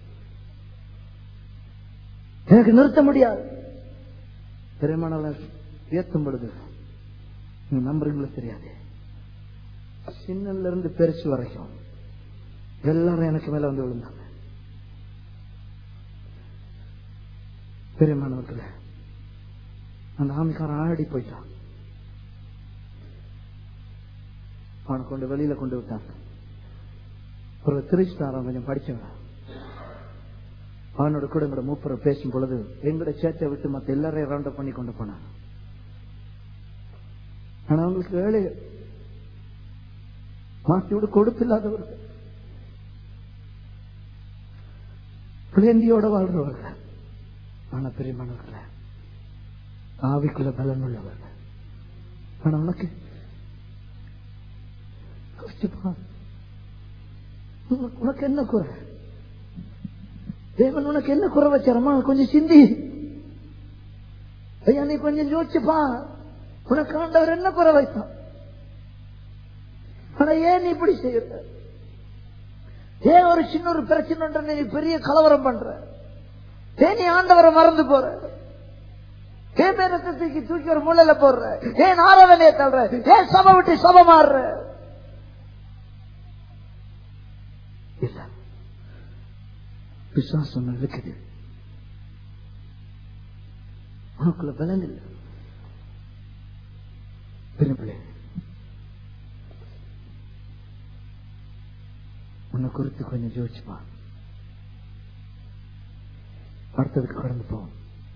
எனக்கு நிறுத்த முடியாது பெருமானவர் ஏத்தும் பொழுது நீங்க நம்புறீங்களோ தெரியாது சின்னல்ல இருந்து பெருசு வரைக்கும் எல்லாரும் எனக்கு மேல வந்து விழுந்தாங்க பெரியமானவர்கள அந்த ஆமிக்காரன் ஆடி போயிட்டான் அவனை கொண்டு வெளியில கொண்டு விட்டாங்க ஒரு திருச்சிட்டாரன் கொஞ்சம் படிச்சவன் அவனோட கூட எங்களோட மூப்பரை பேசும் பொழுது எங்களோட சேர்த்தை விட்டு மத்த எல்லாரையும் ரவுண்ட் பண்ணி கொண்டு போனான் ஆனா அவங்களுக்கு வேலை மாத்தியோடு கொடுப்பில்லாதவர்கள் பிளேண்டியோட வாழ்றவர்கள் ஆனா பெரியமானவர்கள ஆவிக்குள்ள பலன் உள்ளவர்கள் ஆனா உனக்கு யோசிச்சுப்பா. உனக்கு- உனக்கு என்ன குறை தேவன் உனக்கு என்ன குறை வச்சாரமா கொஞ்சம் சிந்தி ஐயா நீ கொஞ்சம் யோசிச்சுப்பா உனக்கு ஆண்டவர் என்ன குறை வைத்தான் ஆனா ஏன் நீ இப்படி செய்யற ஏன் ஒரு சின்ன ஒரு பிரச்சனை உண்டு நீ பெரிய கலவரம் பண்ற ஏன் நீ ஆண்டவரை மறந்து போற ஏன் பேரத்தை தூக்கி தூக்கி ஒரு முள்ளையில போடுற ஏன் ஆராதனையை தள்ளுற ஏன் சபை விட்டு சபை மாறுற இல்ல விசுவாசம் இருக்குது உனக்குள்ள பலன் இல்லை பெரும்பிள்ளை உன்னை குறித்து கொஞ்சம் யோசிச்சுப்பா அடுத்ததுக்கு கடந்து போவோம்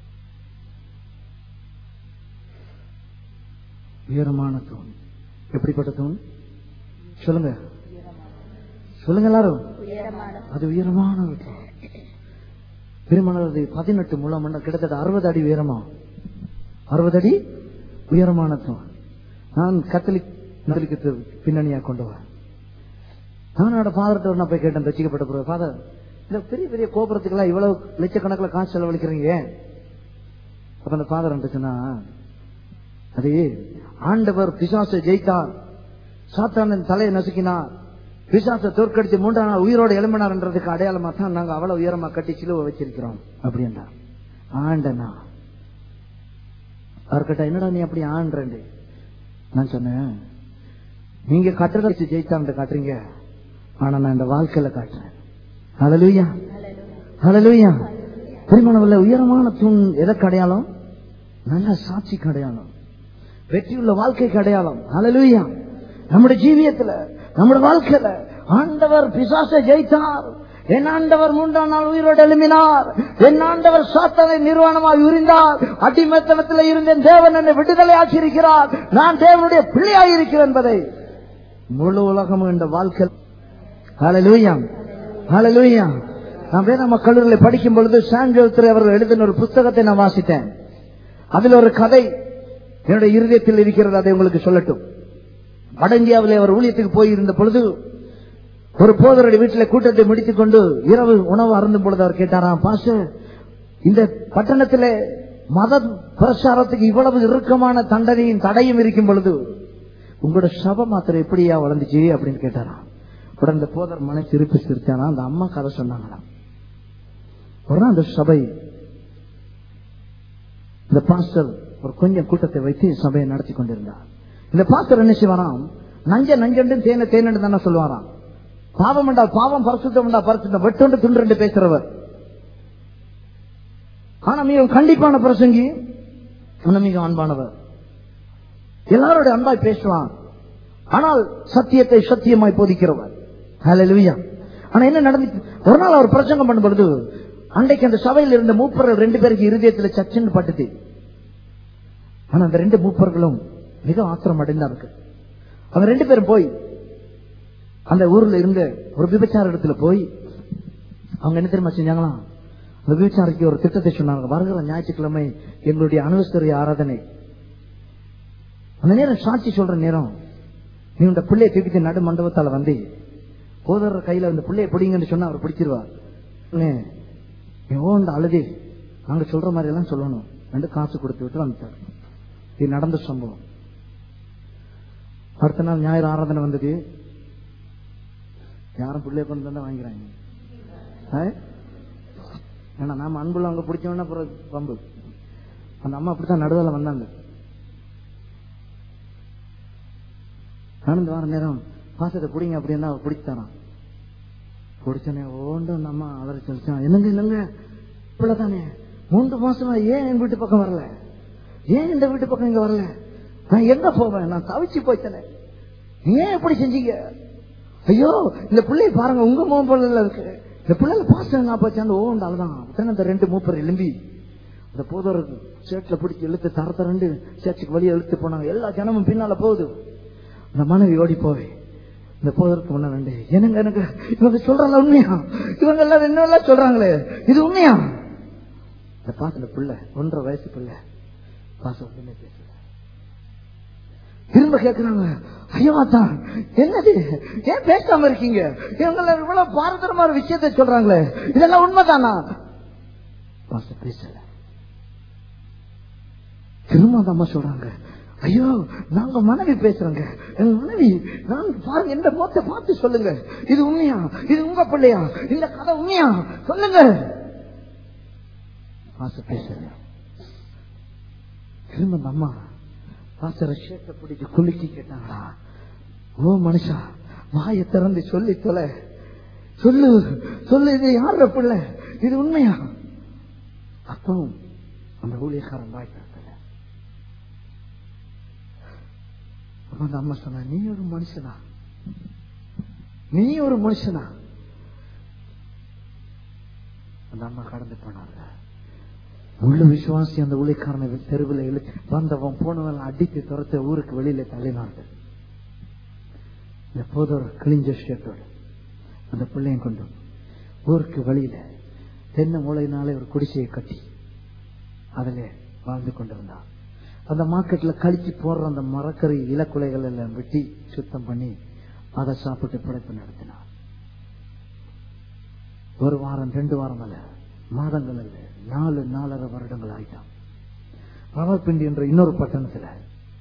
உயரமான தூண் எப்படிப்பட்ட தூண் சொல்லுங்க சொல்லுங்க எல்லாரும் அது உயரமான ஒரு தூண் பெருமானது பதினெட்டு முழம் மன்னர் கிட்டத்தட்ட அறுபது அடி உயரமா அறுபது அடி உயரமான தூண் நான் கத்தலிக் கத்தலிக்கு பின்னணியா கொண்டு வரேன் நானோட ஃபாதர்கிட்ட நான் போய் கேட்டேன் ரசிக்கப்பட்ட பிறகு ஃபாதர் இந்த பெரிய பெரிய கோபுரத்துக்கெல்லாம் இவ்வளவு லட்சக்கணக்கில் காசு செலவழிக்கிறீங்க ஏன் அப்ப அந்த ஃபாதர் சொன்னா அது ஆண்டவர் பிசாசை ஜெயித்தார் சாத்தானின் தலையை நசுக்கினார் பிசாசை தோற்கடித்து மூன்றாம் நாள் உயிரோடு எழும்பினார்ன்றதுக்கு அடையாளமா தான் நாங்க அவ்வளவு உயரமா கட்டி சிலுவை வச்சிருக்கிறோம் அப்படின்னா ஆண்டனா அவர்கிட்ட என்னடா நீ அப்படி ஆண்டேன் நான் சொன்னேன் நீங்க கட்டட வச்சு ஜெயித்தாங்க காட்டுறீங்க ஆனா நான் இந்த வாழ்க்கையில காட்டுறேன் ஹalleluya ஹalleluya திருமணம்ல உயரமான தூண் எதற்கு அடையாளம் நல்ல சாட்சிக்கு அடையாளம் வெற்றியுள்ள வாழ்க்கைக்கு அடையாளம் ஹalleluya நம்முடைய ஜீவியத்துல நம்முடைய வாழ்க்கையில ஆண்டவர் பிசாசை ஜெயித்தார் என் ஆண்டவர் மூன்றாம் நாள் உயிரோடு எழுப்பினார் என் ஆண்டவர் சாத்தனை நிர்வாணமாக உரிந்தார் அடிமத்தனத்தில் இருந்தேன் தேவன் என்னை விடுதலை ஆக்கியிருக்கிறார் நான் தேவனுடைய பிள்ளையாய் இருக்கிறேன் என்பதை முழு உலகமும் இந்த வாழ்க்கை ஹalleluya ஹalleluya நான் வேதாம கல்லூரியில் படிக்கும் பொழுது சாஞ்சோத்ரி அவர்கள் எழுதின ஒரு புத்தகத்தை நான் வாசித்தேன் அதில் ஒரு கதை என்னுடைய இருதயத்தில் இருக்கிறது அதை உங்களுக்கு சொல்லட்டும் வட இந்தியாவிலே அவர் ஊழியத்துக்கு போயிருந்த பொழுது ஒரு போதருடைய வீட்டில் கூட்டத்தை முடித்துக் கொண்டு இரவு உணவு அருந்தும் பொழுது அவர் கேட்டாராம் பாச இந்த பட்டணத்திலே மத பிரச்சாரத்துக்கு இவ்வளவு இறுக்கமான தண்டனையும் தடையும் இருக்கும் பொழுது உங்களோட சபை மாத்திரம் எப்படியா வளர்ந்துச்சு அப்படின்னு கேட்டாராம் உடனே இந்த போதர் மனை திருப்பி சிரிச்சானா அந்த அம்மா கதை சொன்னாங்களாம் உடனே அந்த சபை இந்த பாஸ்டர் ஒரு கொஞ்சம் கூட்டத்தை வைத்து சபையை நடத்தி கொண்டிருந்தார் இந்த பாஸ்டர் என்ன செய்வாராம் நஞ்ச நஞ்சண்டு தேன தேனண்டு தானே சொல்லுவாராம் பாவம் என்றால் பாவம் பரிசுத்தம் என்றால் பரிசுத்தம் வெட்டொண்டு துண்டு பேசுறவர் ஆனா மிக கண்டிப்பான பிரசங்கி ஆனா மிக அன்பானவர் எல்லாருடைய அன்பாய் பேசுவான் ஆனால் சத்தியத்தை சத்தியமாய் போதிக்கிறவர் ஹalleluya ஆனா என்ன நடந்துச்சு ஒரு நாள் அவர் பிரசங்கம் பண்ணும் பொழுது அன்றைக்கு அந்த சபையில் இருந்த மூப்பர்கள் ரெண்டு பேருக்கு இருதயத்துல சச்சுன்னு பட்டுது ஆனா அந்த ரெண்டு மூப்பர்களும் மிக ஆத்திரம் அடைந்தார்கள் அவங்க ரெண்டு பேரும் போய் அந்த ஊர்ல இருந்த ஒரு விபச்சார இடத்துல போய் அவங்க என்ன தெரியுமா செஞ்சாங்களாம் அந்த விபச்சாரிக்கு ஒரு திட்டத்தை சொன்னாங்க வருகிற ஞாயிற்றுக்கிழமை எங்களுடைய அனுவஸ்தரி ஆராதனை அந்த நேரம் சாட்சி சொல்ற நேரம் நீ இந்த பிள்ளையை தூக்கிட்டு நடு மண்டபத்தால வந்து போதற கையில இந்த பிள்ளையை பிடிங்கன்னு சொன்னா அவர் பிடிச்சிருவார் இந்த அழுதே நாங்க சொல்ற மாதிரி எல்லாம் சொல்லணும் ரெண்டு காசு கொடுத்து விட்டு வந்துட்டார் இது நடந்த சம்பவம் அடுத்த நாள் ஞாயிறு ஆராதனை வந்தது யாரும் பிள்ளைய கொண்டு வந்து வாங்கிறாங்க ஆ? ஏன்னா நாம அன்புள்ள அவங்க பிடிச்சோன்னா அப்புறம் பம்பு அந்த அம்மா அப்படித்தான் நடுவில் வந்தாங்க நடந்து வர நேரம் பாசத்தை பிடிங்க அப்படின்னா அவர் பிடிச்சாராம் பிடிச்சனே ஓண்டு அந்த அம்மா அலறி சொல்லிச்சான் என்னங்க இல்லைங்க பிள்ளைதானே மூன்று மாசமா ஏன் என் வீட்டு பக்கம் வரல ஏன் இந்த வீட்டு பக்கம் இங்க வரல நான் எங்க போவேன் நான் தவிச்சு போய்த்தனே ஏன் எப்படி செஞ்சீங்க ஐயோ இந்த பிள்ளைய பாருங்க உங்க மோகம் போல இருக்கு இந்த பிள்ளைல பாசம் நான் போச்சாந்து ஓண்டு அழுதான் அப்பதான் அந்த ரெண்டு மூப்பர் எலும்பி அந்த போதர் சேட்ல பிடிச்சி இழுத்து தர தரண்டு சேச்சுக்கு வெளியே இழுத்து போனாங்க எல்லா ஜனமும் பின்னால போகுது அந்த மனைவி ஓடி போவே இந்த போதற்கு முன்ன ரெண்டு என்னங்க எனக்கு இவங்க சொல்றாங்க உண்மையா இவங்க எல்லாம் என்ன எல்லாம் சொல்றாங்களே இது உண்மையா இந்த பாத்துல பிள்ளை ஒன்றரை வயசு பிள்ளை பாசம் ஒண்ணுமே பேசல திரும்ப கேக்குறாங்க ஐயோ அத்தான் என்னது ஏன் பேசாம இருக்கீங்க இவங்க எல்லாம் இவ்வளவு பாரதரமான விஷயத்தை சொல்றாங்களே இதெல்லாம் உண்மைதானா பாசம் பேசல திரும்ப அந்த அம்மா சொல்றாங்க ஐயோ நாங்க மனைவி பேசுறோங்க எங்க மனைவி நான் பாருங்க இந்த மொத்த பார்த்து சொல்லுங்க இது உண்மையா இது உங்க பிள்ளையா இந்த கதை உண்மையா சொல்லுங்க பாச பேசுங்க திரும்ப அந்த அம்மா பாசர ஷேட்டை பிடிச்சு குலுக்கி கேட்டாங்களா ஓ மனுஷா வாயை திறந்து சொல்லி தொலை சொல்லு சொல்லு இது யார பிள்ளை இது உண்மையா அப்பவும் அந்த ஊழியக்காரன் வாய் திறக்கல அப்ப அந்த அம்மா சொன்னா நீ ஒரு மனுஷனா நீ ஒரு மனுஷனா அந்த அம்மா கடந்து போனாங்க உள்ள விசுவாசி அந்த ஊழியக்காரனை தெருவில் இழுத்து வந்தவன் போனவன் அடித்து துரத்த ஊருக்கு வெளியில தள்ளினார்கள் எப்போதும் ஒரு கிழிஞ்ச ஷர்ட்டோடு அந்த பிள்ளையும் கொண்டு ஊருக்கு வெளியில தென்னை மூளையினாலே ஒரு குடிசையை கட்டி அதிலே வாழ்ந்து கொண்டிருந்தான் அந்த மார்க்கெட்ல கழிச்சு போடுற அந்த மரக்கறி இலக்குலைகள் எல்லாம் வெட்டி சுத்தம் பண்ணி அதை சாப்பிட்டு பிழைப்பு நடத்தினார் ஒரு வாரம் ரெண்டு வாரம் அல்ல மாதங்கள் அல்ல நாலு நாலரை வருடங்கள் ஆயிட்டான் ராமர்பிண்டி என்ற இன்னொரு பட்டணத்துல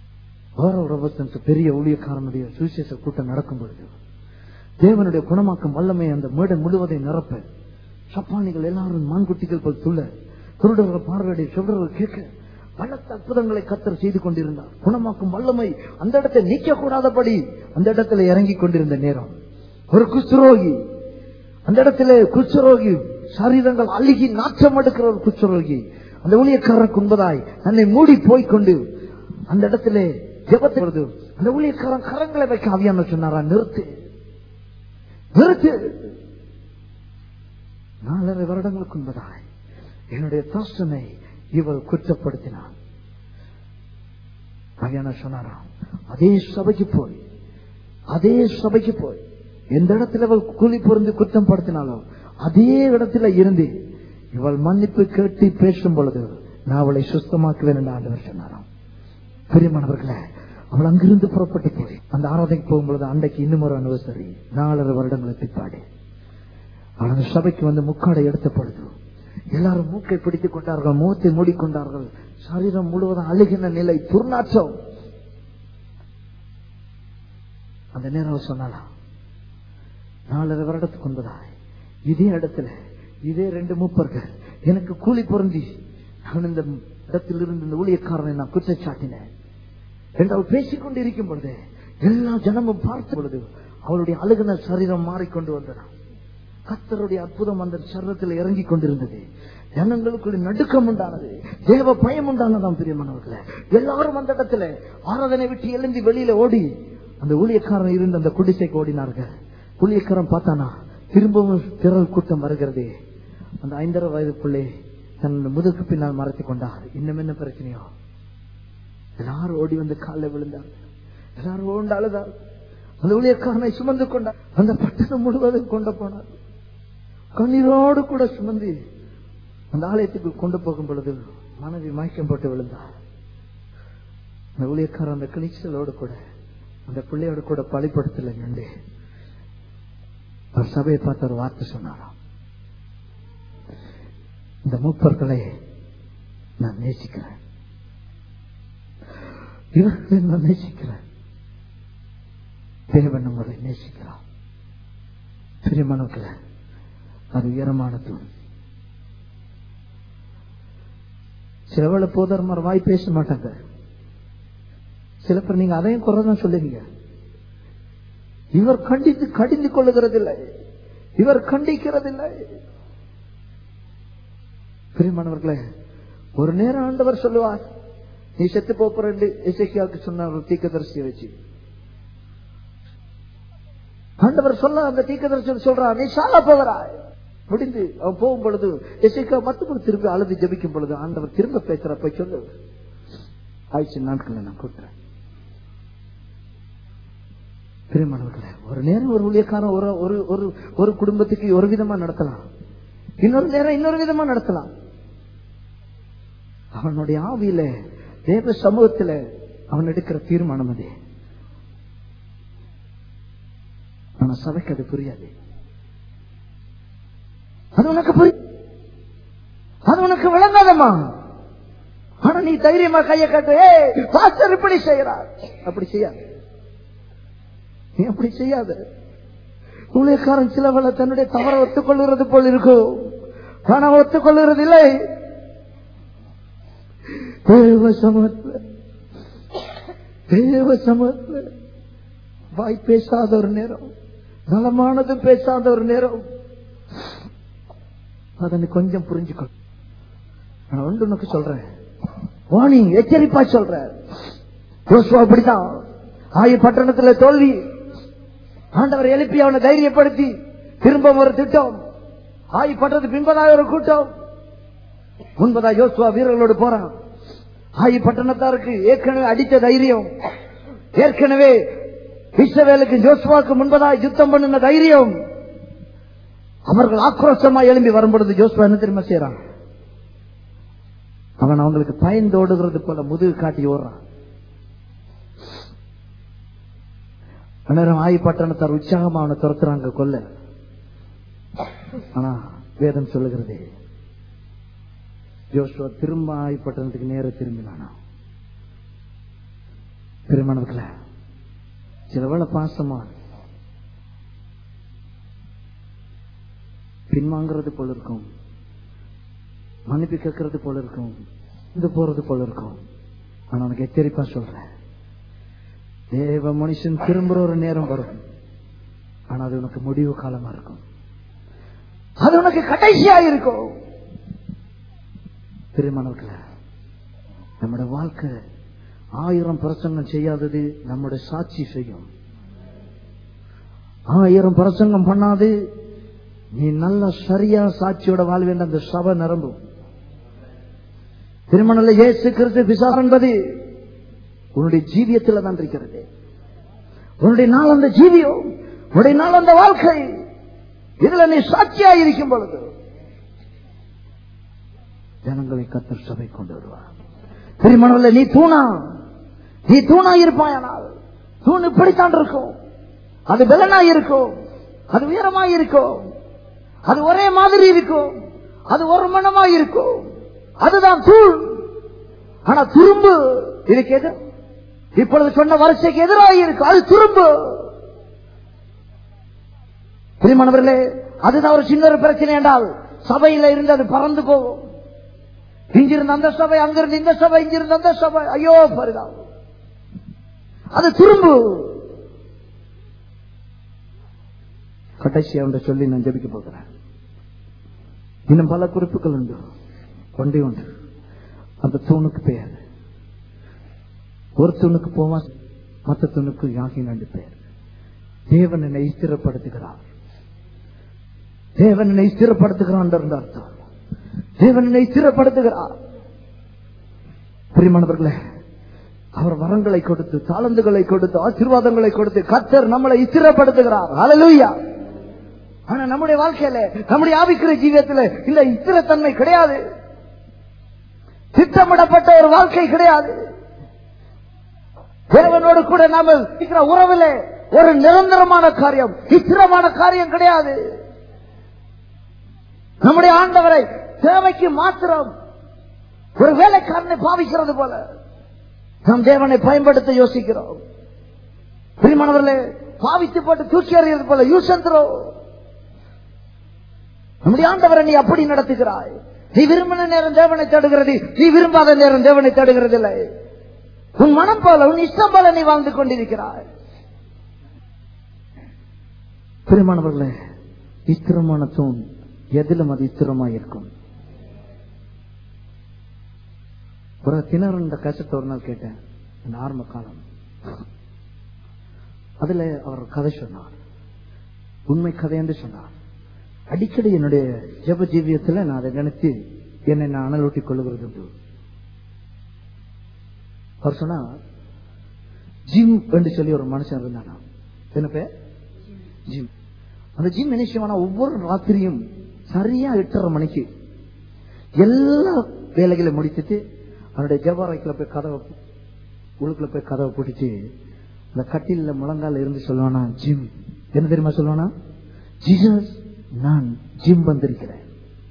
வேற ஒரு அவசரம் பெரிய ஊழியக்காரனுடைய சுவிசேஷ கூட்டம் நடக்கும் பொழுது தேவனுடைய குணமாக்கும் வல்லமை அந்த மேடை முழுவதையும் நிரப்ப சப்பானிகள் எல்லாரும் மான்குட்டிகள் போல் துள்ள குருடர்கள் பார்வையுடைய சுடர்கள் கேட்க பலத்த அற்புதங்களை கத்தர் செய்து கொண்டிருந்தார் குணமாக்கும் வல்லமை அந்த இடத்தை நீக்க கூடாதபடி அந்த இடத்துல இறங்கி கொண்டிருந்த நேரம் ஒரு குஷ்ரோகி அந்த இடத்துல குஷ்ரோகி சரீரங்கள் அழுகி நாற்றம் எடுக்கிற ஒரு குஷ்ரோகி அந்த ஊழியக்காரருக்கு உண்பதாய் தன்னை மூடி போய்க்கொண்டு அந்த இடத்துல ஜெபத்தை வருது அந்த ஊழியக்காரன் கரங்களை வைக்க ஆவியான சொன்னாரா நிறுத்து நிறுத்து நாலரை வருடங்களுக்கு முன்பதாய் என்னுடைய தாசனை இவள் குற்றப்படுத்தினான் ஆவியான சொன்னாராம் அதே சபைக்கு போய் அதே சபைக்கு போய் எந்த இடத்துல அவள் கூலி பொருந்து குற்றம் படுத்தினாலோ அதே இடத்துல இருந்து இவள் மன்னிப்பு கேட்டு பேசும் பொழுது நான் அவளை சுத்தமாக்குவேன் என்று ஆண்டவர் சொன்னாராம் பெரியமானவர்களே அவள் அங்கிருந்து புறப்பட்டு போய் அந்த ஆராதனைக்கு போகும்பொழுது அன்றைக்கு இன்னும் ஒரு அனுவசரி நாலரை வருடங்களை பிற்பாடு அவள் அந்த சபைக்கு வந்து முக்காடை எடுத்த பொழுது எல்லாரும் மூக்கை பிடித்துக் கொண்டார்கள் முகத்தை மூடிக்கொண்டார்கள் சரீரம் முழுவதும் அழுகின நிலை துர்நாற்றம் அந்த நேரம் அவள் சொன்னாலாம் நாலரை வருடத்துக்கு முன்பதாய் இதே இடத்துல இதே ரெண்டு மூப்பர்கள் எனக்கு கூலி பொருந்தி நான் இந்த இடத்திலிருந்து இந்த ஊழியக்காரனை நான் குற்றச்சாட்டினேன் என்று அவள் பேசிக் கொண்டிருக்கும் பொழுது எல்லா ஜனமும் பார்த்த பொழுது அவளுடைய அழுகின சரீரம் மாறிக்கொண்டு வந்ததாம் கத்தருடைய அற்புதம் அந்த சரீரத்தில் இறங்கி கொண்டிருந்தது ஜனங்களுக்குள்ள நடுக்கம் உண்டானது தேவ பயம் உண்டானதாம் பிரியமானவர்களே எல்லாரும் அந்த இடத்துல ஆராதனை விட்டு எழுந்தி வெளியில ஓடி அந்த ஊழியக்காரன் இருந்த அந்த குடிசைக்கு ஓடினார்கள் ஊழியக்காரன் பார்த்தானா திரும்பவும் திரள் கூட்டம் வருகிறது அந்த ஐந்தரை வயது பிள்ளை தன் முதுகு பின்னால் மறைத்துக் கொண்டார் இன்னும் என்ன பிரச்சனையோ எல்லாரும் ஓடி வந்து காலில் விழுந்தார் எல்லாரும் ஓண்டு அழுதார் அந்த ஊழியக்காரனை சுமந்து கொண்டார் அந்த பட்டணம் முழுவதும் கொண்டு போனார் கண்ணீரோடு கூட சுமந்து அந்த ஆலயத்துக்கு கொண்டு போகும் பொழுது மனைவி மயக்கம் போட்டு விழுந்தார் அந்த ஊழியக்காரன் அந்த கிளிச்சலோடு கூட அந்த பிள்ளையோடு கூட பழிப்படுத்தல நின்று அவர் சபையை பார்த்து ஒரு வார்த்தை சொன்னாராம் இந்த மூப்பர்களை நான் நேசிக்கிறேன் இவர்களை நான் நேசிக்கிறேன் தேவன் உங்களை நேசிக்கிறான் பிரியமானவர்களே அது உயரமான தூண் சிலவள போதர்மார் வாய் பேச மாட்டாங்க சில பேர் நீங்க அதையும் குறைதான் சொல்லுவீங்க இவர் கண்டித்து கடிந்து கொள்ளுகிறதில்லை இவர் கண்டிக்கிறதில்லை பிரியமானவர்களே ஒரு நேரம் ஆண்டவர் சொல்லுவார் நீ செத்து போற இசைக்கியாவுக்கு சொன்ன ஒரு தீக்கதரிசியை வச்சு ஆண்டவர் சொல்ல அந்த தீக்கதரிசி சொல்றான் நீ சால போகிறாய் முடிந்து அவன் போகும் பொழுது இசைக்கா மத்தபடி திரும்பி அழுது ஜபிக்கும் பொழுது ஆண்டவர் திரும்ப பேசுற போய் சொல்லு ஆயிடுச்சு நாட்கள் நான் கூட்டுறேன் பிரியமானவர்களே ஒரு நேரம் ஒரு ஊழியக்காரன் ஒரு ஒரு ஒரு ஒரு குடும்பத்துக்கு ஒரு விதமா நடத்தலாம் இன்னொரு நேரம் இன்னொரு விதமா நடத்தலாம் அவனுடைய ஆவியில தேவ சமூகத்துல அவன் எடுக்கிற தீர்மானம் அது ஆனா சபைக்கு அது புரியாது அது உனக்கு புரிய அது உனக்கு விளங்காதம்மா ஆனா நீ தைரியமா கைய காட்டு ஏய் பாஸ்டர் இப்படி செய்யறார் அப்படி செய்யாது நீ அப்படி செய்யாத ஊழியக்காரன் சிலவள தன்னுடைய தவறை ஒத்துக்கொள்ளுறது போல் இருக்கும் ஆனா ஒத்துக்கொள்ளுறது இல்லை தேவ சமத்துல தேவ சமத்துல வாய் பேசாத ஒரு நேரம் நலமானதும் பேசாத ஒரு நேரம் அதனை கொஞ்சம் புரிஞ்சுக்கோ நான் ஒன்று உனக்கு சொல்றேன் வார்னிங் எச்சரிப்பா சொல்றேன் யோசுவா அப்படித்தான் ஆய பட்டணத்துல தோல்வி ஆண்டவர் எழுப்பி அவனை தைரியப்படுத்தி திரும்ப ஒரு திட்டம் ஆய் பட்டணத்துக்கு பின்பதாக ஒரு கூட்டம் முன்பதா யோசுவா வீரர்களோடு போறான் ஆயி பட்டணத்தாருக்கு ஏற்கனவே அடித்த தைரியம் ஏற்கனவே இஸ்ரவேலுக்கு ஜோசுவாக்கு முன்பதாக யுத்தம் பண்ணின தைரியம் அவர்கள் ஆக்ரோஷமா எழும்பி வரும்பொழுது ஜோசுவா என்ன தெரியுமா செய்யறான் அவன் அவங்களுக்கு பயந்து ஓடுகிறது போல முதுகு காட்டி ஓடுறான் அந்நேரம் ஆயி பட்டணத்தார் உற்சாகமா அவனை துரத்துறாங்க கொல்ல ஆனா வேதம் சொல்லுகிறது ஜோஷுவா திரும்ப ஆயி பட்டணத்துக்கு நேர திரும்பினானா பெருமானவர்களே சில வேளை பாசமா பின்வாங்கிறது போல இருக்கும் மன்னிப்பு கேட்கறது போல இருக்கும் இது போறது போல இருக்கும் ஆனா உனக்கு எச்சரிப்பா சொல்றேன் தேவ மனுஷன் திரும்புற ஒரு நேரம் வரும் ஆனா அது உனக்கு முடிவு காலமா இருக்கும் அது உனக்கு கடைசியா இருக்கும் திருமணத்துல நம்முடைய வாழ்க்கை ஆயிரம் பிரசங்கம் செய்யாதது நம்முடைய சாட்சி செய்யும் ஆயிரம் பிரசங்கம் பண்ணாது நீ நல்ல சரியா சாட்சியோட வாழ்வேன் அந்த சபை நிரம்பும் திருமணல இயேசு கிறிஸ்து பிசார் என்பது உன்னுடைய ஜீவியத்தில் தான் இருக்கிறது உன்னுடைய நாள் அந்த ஜீவியம் உன்னுடைய நாள் அந்த வாழ்க்கை இதுல நீ சாட்சியா இருக்கும் பொழுது ஜனங்களை கத்தர் சபை கொண்டு வருவார் திருமணம்ல நீ தூணா நீ தூணா இருப்பாயானால் தூண் இப்படித்தான் இருக்கும் அது பலனா இருக்கும் அது உயரமா இருக்கும் அது ஒரே மாதிரி இருக்கும் அது ஒரு மனமா இருக்கும் அதுதான் தூள் ஆனா துரும்பு இதுக்கு எது இப்பொழுது சொன்ன வரிசைக்கு எதிராக இருக்கு அது துரும்பு பிரிமானவர்களே அதுதான் ஒரு சின்ன ஒரு பிரச்சனை என்றால் சபையில இருந்து அது பறந்து போகும் இங்கிருந்து அந்த சபை அங்கிருந்து இந்த சபை இங்கிருந்து அந்த சபை ஐயோ பரிதாபம் அது துரும்பு கடைசி அவன் சொல்லி நான் ஜெபிக்க போகிறேன் இன்னும் பல குறிப்புகள் உண்டு ஒன்றே உண்டு அந்த தூணுக்கு பெயர் ஒரு தூணுக்கு போவான் மற்ற தூணுக்கு யாகின் என்று பெயர் தேவன் என்னை ஸ்திரப்படுத்துகிறார் தேவன் என்னை ஸ்திரப்படுத்துகிறான் என்ற அர்த்தம் தேவன் என்னை ஸ்திரப்படுத்துகிறார் பிரிமானவர்களே அவர் வரங்களை கொடுத்து தாளந்துகளை கொடுத்து ஆசீர்வாதங்களை கொடுத்து கத்தர் நம்மளை ஸ்திரப்படுத்துகிறார் ஹalleluya ஆனா நம்முடைய வாழ்க்கையில நம்முடைய ஆவிக்கிற ஜீவியத்துல இந்த ஸ்திரத்தன்மை கிடையாது திட்டமிடப்பட்ட ஒரு வாழ்க்கை கிடையாது தேவனோடு கூட நாம இருக்கிற உறவுல ஒரு நிரந்தரமான காரியம் ஸ்திரமான காரியம் கிடையாது நம்முடைய ஆண்டவரை தேவைக்கு மாத்திரம் ஒரு வேலைக்காரனை பாவிக்கிறது போல நாம் தேவனை பயன்படுத்த யோசிக்கிறோம் பிரிமானவர்களே பாவித்து போட்டு தூக்கி எறிகிறது போல யூசந்திரோ நம்முடைய ஆண்டவரை நீ அப்படி நடத்துகிறாய் நீ விரும்பின நேரம் தேவனை தேடுகிறது நீ விரும்பாத நேரம் தேவனை தேடுகிறது இல்லை உன் மனம் போல உன் இஷ்டம் போல நீ வாழ்ந்து கொண்டிருக்கிறாய் பிரிமானவர்களே இஸ்திரமான தூண் எதிலும் அது இஸ்திரமா இருக்கும் ஒரு திணறு இந்த கசத்தை ஒரு நாள் கேட்டேன் இந்த ஆரம்ப காலம் அதுல அவர் கதை சொன்னார் உண்மை கதை என்று சொன்னார் அடிக்கடி என்னுடைய ஜெப ஜீவியத்துல நான் அதை நினைத்து என்னை நான் அனலூட்டிக் கொள்ளுகிறது உண்டு அவர் சொன்னா ஜிம் என்று சொல்லி ஒரு மனுஷன் இருந்தானா என்ன பேர் ஜிம் அந்த ஜிம் என்ன செய்வானா ஒவ்வொரு ராத்திரியும் சரியா எட்டரை மணிக்கு எல்லா வேலைகளை முடித்துட்டு அவனுடைய ஜபாரைக்குள்ள போய் கதவை உள்ளுக்குள்ள போய் கதவை பிடிச்சு அந்த கட்டில முழங்கால இருந்து சொல்லுவானா ஜிம் என்ன தெரியுமா சொல்லுவானா ஜீசஸ் நான் ஜிம் வந்திருக்கிறேன்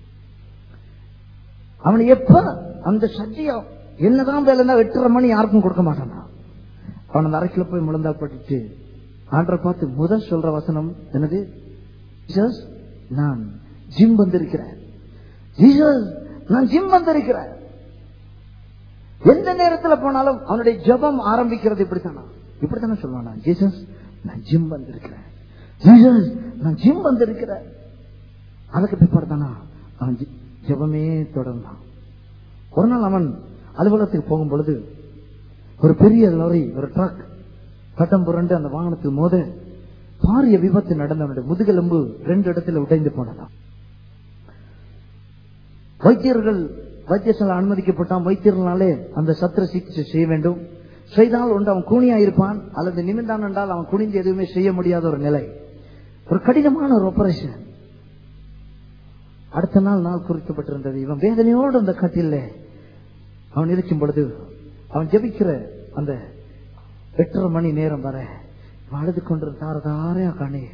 அவன் எப்ப அந்த சத்தியம் என்னதான் வேலைன்னா எட்டரை மணி யாருக்கும் கொடுக்க மாட்டானா அவன் அந்த அறைக்குள்ள போய் முழந்தா பட்டுட்டு ஆண்டரை பார்த்து முதல் சொல்ற வசனம் என்னது ஜீசஸ் நான் ஜிம் வந்திருக்கிறேன் ஜீசஸ் நான் ஜிம் வந்திருக்கிறேன் எந்த நேரத்துல போனாலும் அவனுடைய ஜெபம் ஆரம்பிக்கிறது இப்படித்தானா இப்படித்தானே சொல்லுவானா ஜீசஸ் நான் ஜிம் வந்திருக்கிறேன் ஜீசஸ் நான் ஜிம் வந்திருக்கிறேன் அதுக்கு பிற்பாடு தானா அவன் ஜெ- ஜெபமே தொடர்ந்தான் ஒரு நாள் அவன் அலுவலகத்துக்கு போகும் பொழுது ஒரு பெரிய லாரி ஒரு ட்ரக் கட்டம் புரண்டு அந்த வாகனத்தில் மோத பாரிய விபத்து நடந்த அவனுடைய முதுகெலும்பு ரெண்டு இடத்துல உடைந்து போனதாம் வைத்தியர்கள் வைத்தியசாலை அனுமதிக்கப்பட்டான் வைத்தியர்களாலே அந்த சத்திர சிகிச்சை செய்ய வேண்டும் செய்தால் ஒன்று அவன் கூனியா இருப்பான் அல்லது நிமிர்ந்தான் என்றால் அவன் குனிந்து எதுவுமே செய்ய முடியாத ஒரு நிலை ஒரு கடினமான ஒரு ஆபரேஷன் அடுத்த நாள் நாள் குறிக்கப்பட்டிருந்தது இவன் வேதனையோடு அந்த கட்டில அவன் இருக்கும் பொழுது அவன் ஜெபிக்கிற அந்த எட்டரை மணி நேரம் வர இவன் அழுது கொண்டு தார தாரையா கண்ணீர்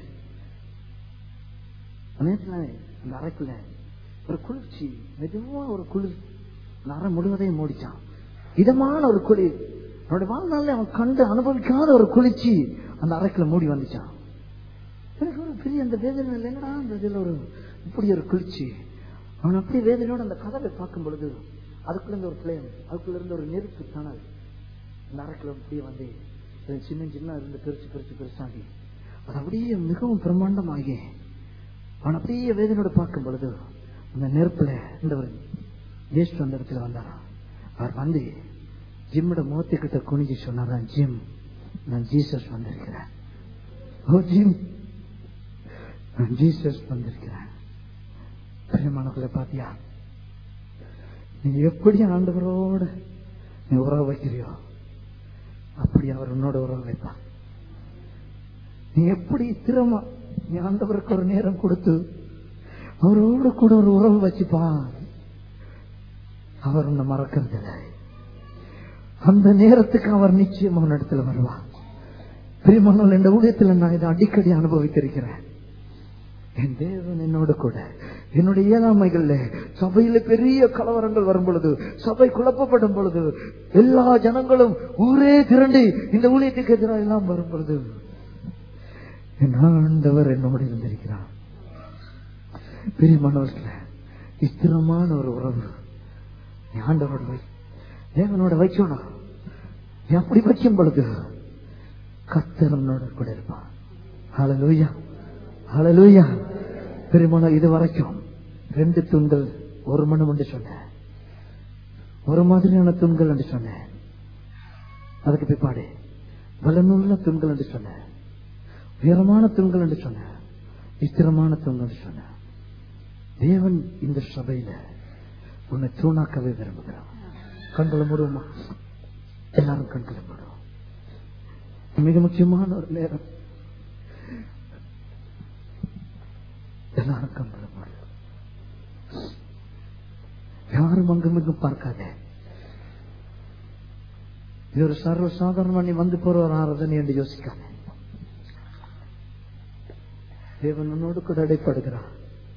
அந்த நேரத்துல அந்த அறைக்குள்ள ஒரு குளிர்ச்சி மெதுவா ஒரு குளிர் அந்த அறை முழுவதையும் மூடிச்சான் இதமான ஒரு குளிர் அவனுடைய வாழ்நாள்ல அவன் கண்டு அனுபவிக்காத ஒரு குளிர்ச்சி அந்த அறைக்குள்ள மூடி வந்துச்சான் எனக்கு ஒரு பெரிய அந்த வேதனை இல்லைங்கடா அந்த இதுல ஒரு இப்படி ஒரு குளிர்ச்சி அவன் அப்படியே வேதனையோட அந்த கதவை பார்க்கும் பொழுது அதுக்குள்ள இருந்து ஒரு பிளேம் அதுக்குள்ள இருந்து ஒரு நெருப்பு தணல் அந்த அறைக்குள்ள அப்படியே வந்து அது சின்ன சின்ன இருந்து பெருசு பெருசு பெருசாகி அது அப்படியே மிகவும் பிரம்மாண்டமாகி அவன் அப்படியே வேதனையோட பார்க்கும் பொழுது அந்த நெருப்புல இந்த ஒரு ஜேஷ்டு அந்த இடத்துல வந்தாராம் அவர் வந்து ஜிம்மோட முகத்துக்கிட்ட குனிஞ்சு சொன்னாராம் ஜிம் நான் ஜீசஸ் வந்திருக்கிறேன் ஓ ஜிம் நான் ஜீசஸ் வந்திருக்கிறேன் பிரியமானவர்களை பாத்தியா நீ எப்படி ஆண்டவரோட நீ உறவு வைக்கிறியோ அப்படி அவர் உன்னோட உறவு வைப்பான் நீ எப்படி திறமா நீ ஆண்டவருக்கு ஒரு நேரம் கொடுத்து அவரோட கூட ஒரு உறவு வச்சுப்பான் அவர் உன்னை மறக்கிறது இல்லை அந்த நேரத்துக்கு அவர் நிச்சயம் அவன் இடத்துல வருவான் பிரியமானால் இந்த ஊழியத்தில் நான் இதை அடிக்கடி அனுபவித்திருக்கிறேன் என் தேவன் என்னோட கூட என்னுடைய இயலாமைகள்ல சபையில பெரிய கலவரங்கள் வரும் பொழுது சபை குழப்பப்படும் பொழுது எல்லா ஜனங்களும் ஊரே திரண்டு இந்த ஊழியத்துக்கு எதிராக எல்லாம் வரும் பொழுது என் ஆண்டவர் என்னோடு இருந்திருக்கிறார் பிரியமானவர்கள ஸ்திரமான ஒரு உறவு நீ ஆண்டவரோட வை தேவனோட வைக்கணும் நீ அப்படி வைக்கும் பொழுது கத்தரனோட கூட இருப்பான் ஹalleluya ஹalleluya பெருமான இது வரைக்கும் ரெண்டு தூண்கள் ஒரு மனம் என்று சொன்னேன் ஒரு மாதிரியான தூண்கள் என்று சொன்னேன் அதுக்கு பிற்பாடு பலனுள்ள தூண்கள் என்று சொன்னேன் உயரமான தூண்கள் என்று சொன்னேன் ஸ்திரமான தூண்கள் என்று சொன்னேன் தேவன் இந்த சபையில உன்னை தூணாக்கவே விரும்புகிறான் கண்களை மூடுவோமா எல்லாரும் கண்களை மூடுவோம் மிக முக்கியமான ஒரு நேரம் எல்லாரும் கண்களை மூடுவோம் யாரும் அங்கும் இங்கும் பார்க்காத இது ஒரு சர்வ சாதாரணமா நீ வந்து போற ஒரு ஆராதனை என்று யோசிக்காத தேவன் உன்னோடு கூட அடைப்படுகிறான்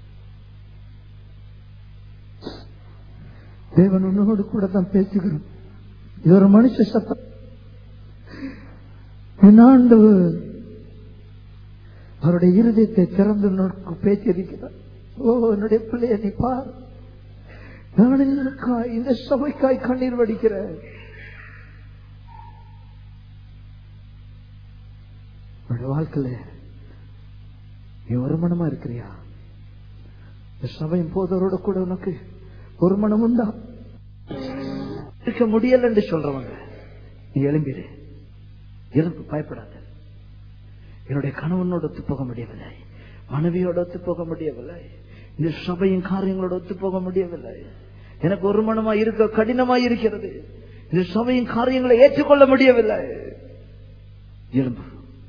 தேவன் உன்னோடு கூட தான் பேசுகிறோம் இது ஒரு மனுஷ சத்தம் என் ஆண்டவர் அவருடைய இருதயத்தை திறந்து உன்னோடு பேசியிருக்கிறார் ஓ என்னுடைய பிள்ளைய நீ பார் நான் இதற்காய் இந்த சபைக்காய் கண்ணீர் வடிக்கிறேன் உன்னோட வாழ்க்கையில நீ ஒரு மனமா இருக்கிறியா இந்த சபையின் போதவரோட கூட உனக்கு ஒரு மனம் உண்டா இருக்க முடியல என்று சொல்றவங்க நீ எழும்பிடு எழுப்பு பயப்படாத என்னுடைய கணவனோட ஒத்து போக முடியவில்லை மனைவியோட ஒத்து போக முடியவில்லை இந்த சபையின் காரியங்களோட ஒத்து போக முடியவில்லை எனக்கு ஒரு மனமா இருக்க கடினமா இருக்கிறது இந்த சபையின் காரியங்களை ஏற்றுக்கொள்ள முடியவில்லை எழும்பு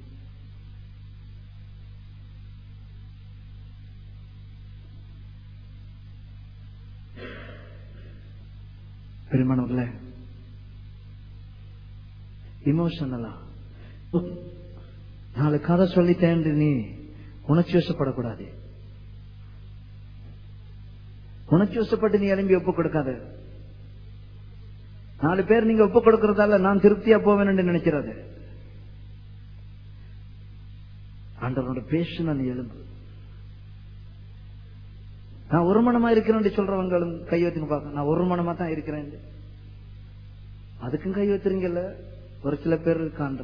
பெருமானவர்களே இமோஷனலா நாலு கதை சொல்லிட்டேன் நீ உணர்ச்சி வசப்படக்கூடாது உணர்ச்சி வசப்பட்டு நீ எழும்பி ஒப்பு கொடுக்காத நாலு பேர் நீங்க ஒப்பு கொடுக்கறதால நான் திருப்தியா போவேன் நினைக்கிறது ஆண்டவனோட பேசுன நீ எழும்பு நான் ஒரு மனமா இருக்கிறேன் சொல்றவங்களும் கை வச்சுங்க பாக்க நான் ஒரு மனமா தான் இருக்கிறேன் அதுக்கும் கை வச்சுறீங்கல்ல ஒரு சில பேர் இருக்கான்ற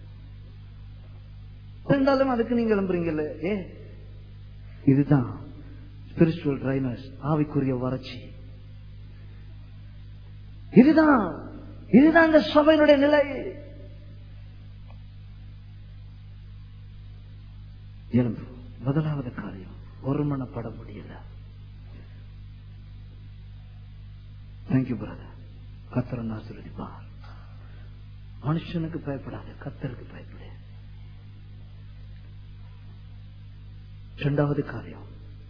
இருந்தாலும் அதுக்கு நீங்க எழும்புறீங்கல்ல ஏ இதுதான் ஸ்பிரிச்சுவல் ட்ரைனர்ஸ் ஆவிக்குரிய வறட்சி இதுதான் இதுதான் இந்த சபையினுடைய நிலை எலும்பு முதலாவது காரியம் ஒருமனப்பட முடியல தேங்க்யூ பிரதர் கத்தரன் ஆசீர்வதிப்பார் மனுஷனுக்கு பயப்படாத கத்தருக்கு பயப்படு இரண்டாவது காரியம்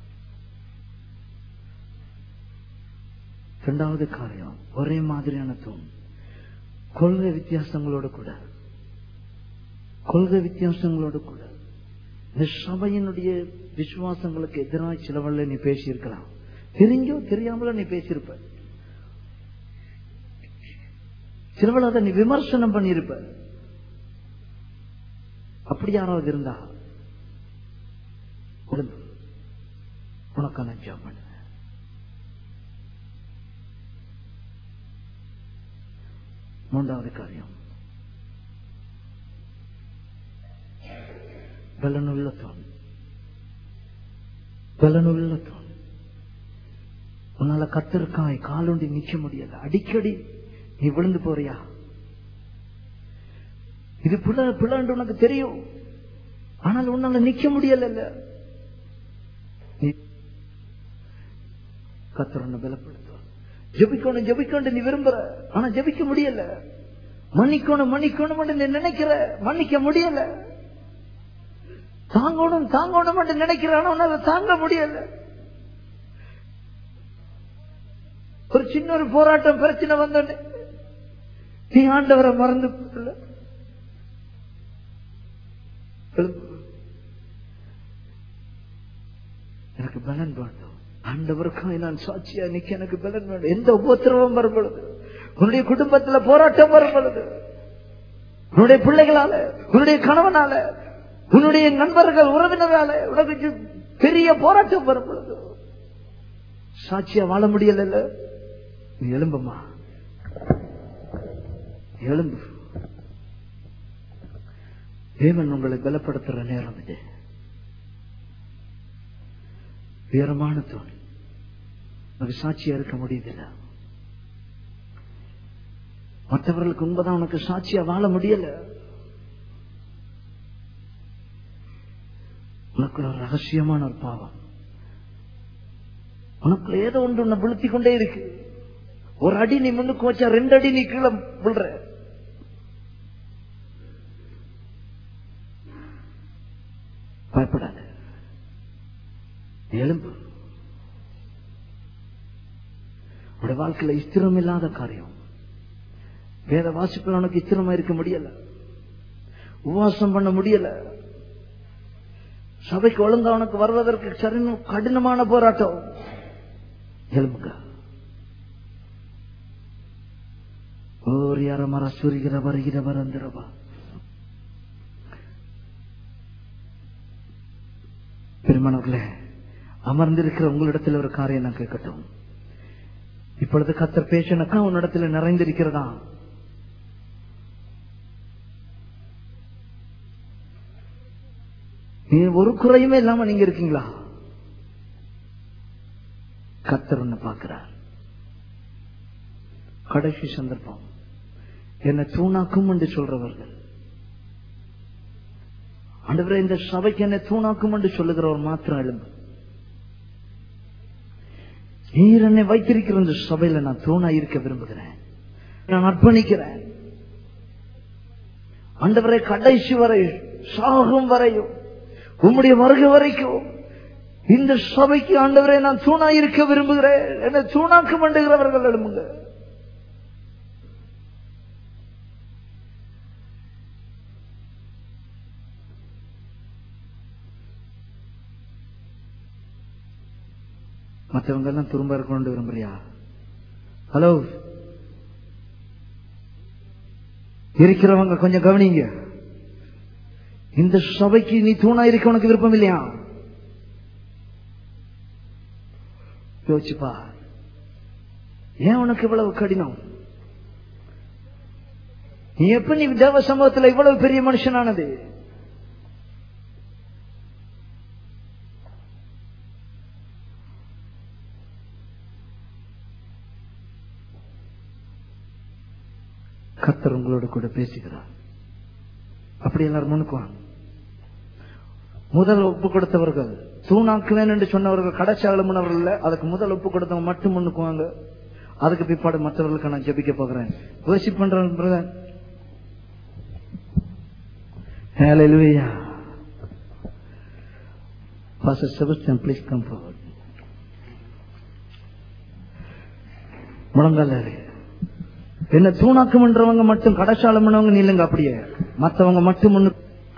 இரண்டாவது காரியம் ஒரே மாதிரியான தூண் கொள்கை வித்தியாசங்களோடு கூட கொள்கை வித்தியாசங்களோடு கூட இந்த சபையினுடைய விசுவாசங்களுக்கு எதிராக சிலவல்ல நீ பேசியிருக்கலாம் தெரிஞ்சோ தெரியாமலோ நீ பேசியிருப்ப சிலவள் அதை நீ விமர்சனம் பண்ணியிருப்ப அப்படி யாராவது இருந்தா எழுந்து. உனக்கான ஜாப் பண்ணுவேன் மூன்றாவது காரியம் பலனுள்ள தோல் பலனுள்ள தோல் உன்னால கத்திருக்காய் காலுண்டி நிக்க முடியல அடிக்கடி நீ விழுந்து போறியா இது பிள்ளை பிள்ளைன்னு உனக்கு தெரியும் ஆனால் உன்னால நிக்க முடியல நீ கத்தரனை பலப்படுத்தும் ஜெபிக்கணும் ஜெபிக்கணும் நீ விரும்புற ஆனா ஜெபிக்க முடியல மன்னிக்கணும் மன்னிக்கணும் நீ நினைக்கிற மன்னிக்க முடியல தாங்கணும் தாங்கணும் நினைக்கிற ஆனா உன்னால தாங்க முடியல ஒரு சின்ன ஒரு போராட்டம் பிரச்சனை வந்தோடனே நீ ஆண்டவரை மறந்து போகல. எழும்பு. எனக்கு பலன் வேண்டும் ஆண்டவருக்காக நான் சாட்சியா நிக்க எனக்கு பலன் வேண்டும் எந்த உபத்திரவம் வரும் பொழுது உன்னுடைய குடும்பத்துல போராட்டம் வரும் பொழுது உன்னுடைய பிள்ளைகளால உன்னுடைய கணவனால உன்னுடைய நண்பர்கள் உறவினரால உனக்கு பெரிய போராட்டம் வரும் பொழுது சாட்சியா வாழ முடியல நீ எழும்புமா எழும்பு தேவன் உங்களை பலப்படுத்துற நேரம் இது உயரமான தோல் உனக்கு சாட்சியா இருக்க முடியுதில்ல மற்றவர்களுக்கு உண்மைதான் உனக்கு சாட்சியா வாழ முடியல உனக்குள்ள ஒரு ரகசியமான ஒரு பாவம் உனக்குள்ள ஏதோ ஒன்று உன்னை விழுத்தி கொண்டே இருக்கு ஒரு அடி நீ முன்னுக்கு வச்சா ரெண்டு அடி நீ கீழே விழுற பயப்படாத எலும்பு உடைய வாழ்க்கையில ஸ்திரம் இல்லாத காரியம் வேத வாசிப்பில் உனக்கு ஸ்திரமா இருக்க முடியல உபவாசம் பண்ண முடியல சபைக்கு ஒழுங்கா உனக்கு வருவதற்கு சரின கடினமான போராட்டம் எலும்புங்க ஓர் யார மர சுரிகிற வருகிறவர் அந்திரவா பெருமானவர்களே அமர்ந்திருக்கிற உங்களிடத்தில் ஒரு காரியம் நான் கேட்கட்டும் இப்பொழுது கத்தர் பேசினக்கா உன்னிடத்தில் நிறைந்திருக்கிறதா நீ ஒரு குறையுமே இல்லாம நீங்க இருக்கீங்களா கத்தர் ஒண்ணு பார்க்கிறார் கடைசி சந்தர்ப்பம் என்ன தூணாக்கும் என்று சொல்றவர்கள் ஆண்டவரே இந்த சபைக்கு என்னை தூணாக்கும் என்று சொல்லுகிறவர் மாத்திரம் எழுந்து நீர் என்னை வைத்திருக்கிற இந்த சபையில நான் தூணா இருக்க விரும்புகிறேன் நான் அர்ப்பணிக்கிறேன் ஆண்டவரை கடைசி வரை சாகும் வரையும் உம்முடைய வருகை வரைக்கும் இந்த சபைக்கு ஆண்டவரை நான் தூணா இருக்க விரும்புகிறேன் என்னை தூணாக்க மண்டுகிறவர்கள் எழும்புங்க மற்றவங்க எல்லாம் திரும்ப இருக்கணும்னு விரும்புறியா ஹலோ இருக்கிறவங்க கொஞ்சம் கவனிங்க இந்த சபைக்கு நீ தூணா இருக்க உனக்கு விருப்பம் இல்லையா யோசிச்சுப்பா ஏன் உனக்கு இவ்வளவு கடினம் நீ எப்ப நீ தேவ சமூகத்துல இவ்வளவு பெரிய மனுஷனானது கத்தர் உங்களோட கூட பேசுகிறார் அப்படி எல்லாரும் முன்னுக்குவாங்க முதல் ஒப்பு கொடுத்தவர்கள் தூணாக்குவேன் என்று சொன்னவர்கள் கடைசி அலுமனவர்கள் இல்ல அதுக்கு முதல் ஒப்பு கொடுத்தவங்க மட்டும் முன்னுக்குவாங்க அதுக்கு பிற்பாடு மற்றவர்களுக்கு நான் ஜெபிக்க போகிறேன் worship பண்றேன் brother. Hallelujah. Pastor Sebastian, please come forward. முழங்கால என்ன தூணாக்குமன்றவங்க மட்டும் கடைசாலமனவங்க நில்லுங்க அப்படியே மத்தவங்க மட்டும் முன்னு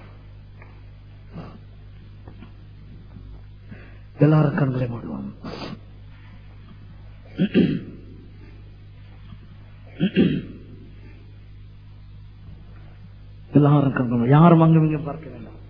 எல்லாரும் கண்களை மூடுவோம் எல்லாரும் கண்கள் யாரும் அங்கும் இங்கும் பார்க்க வேண்டாம்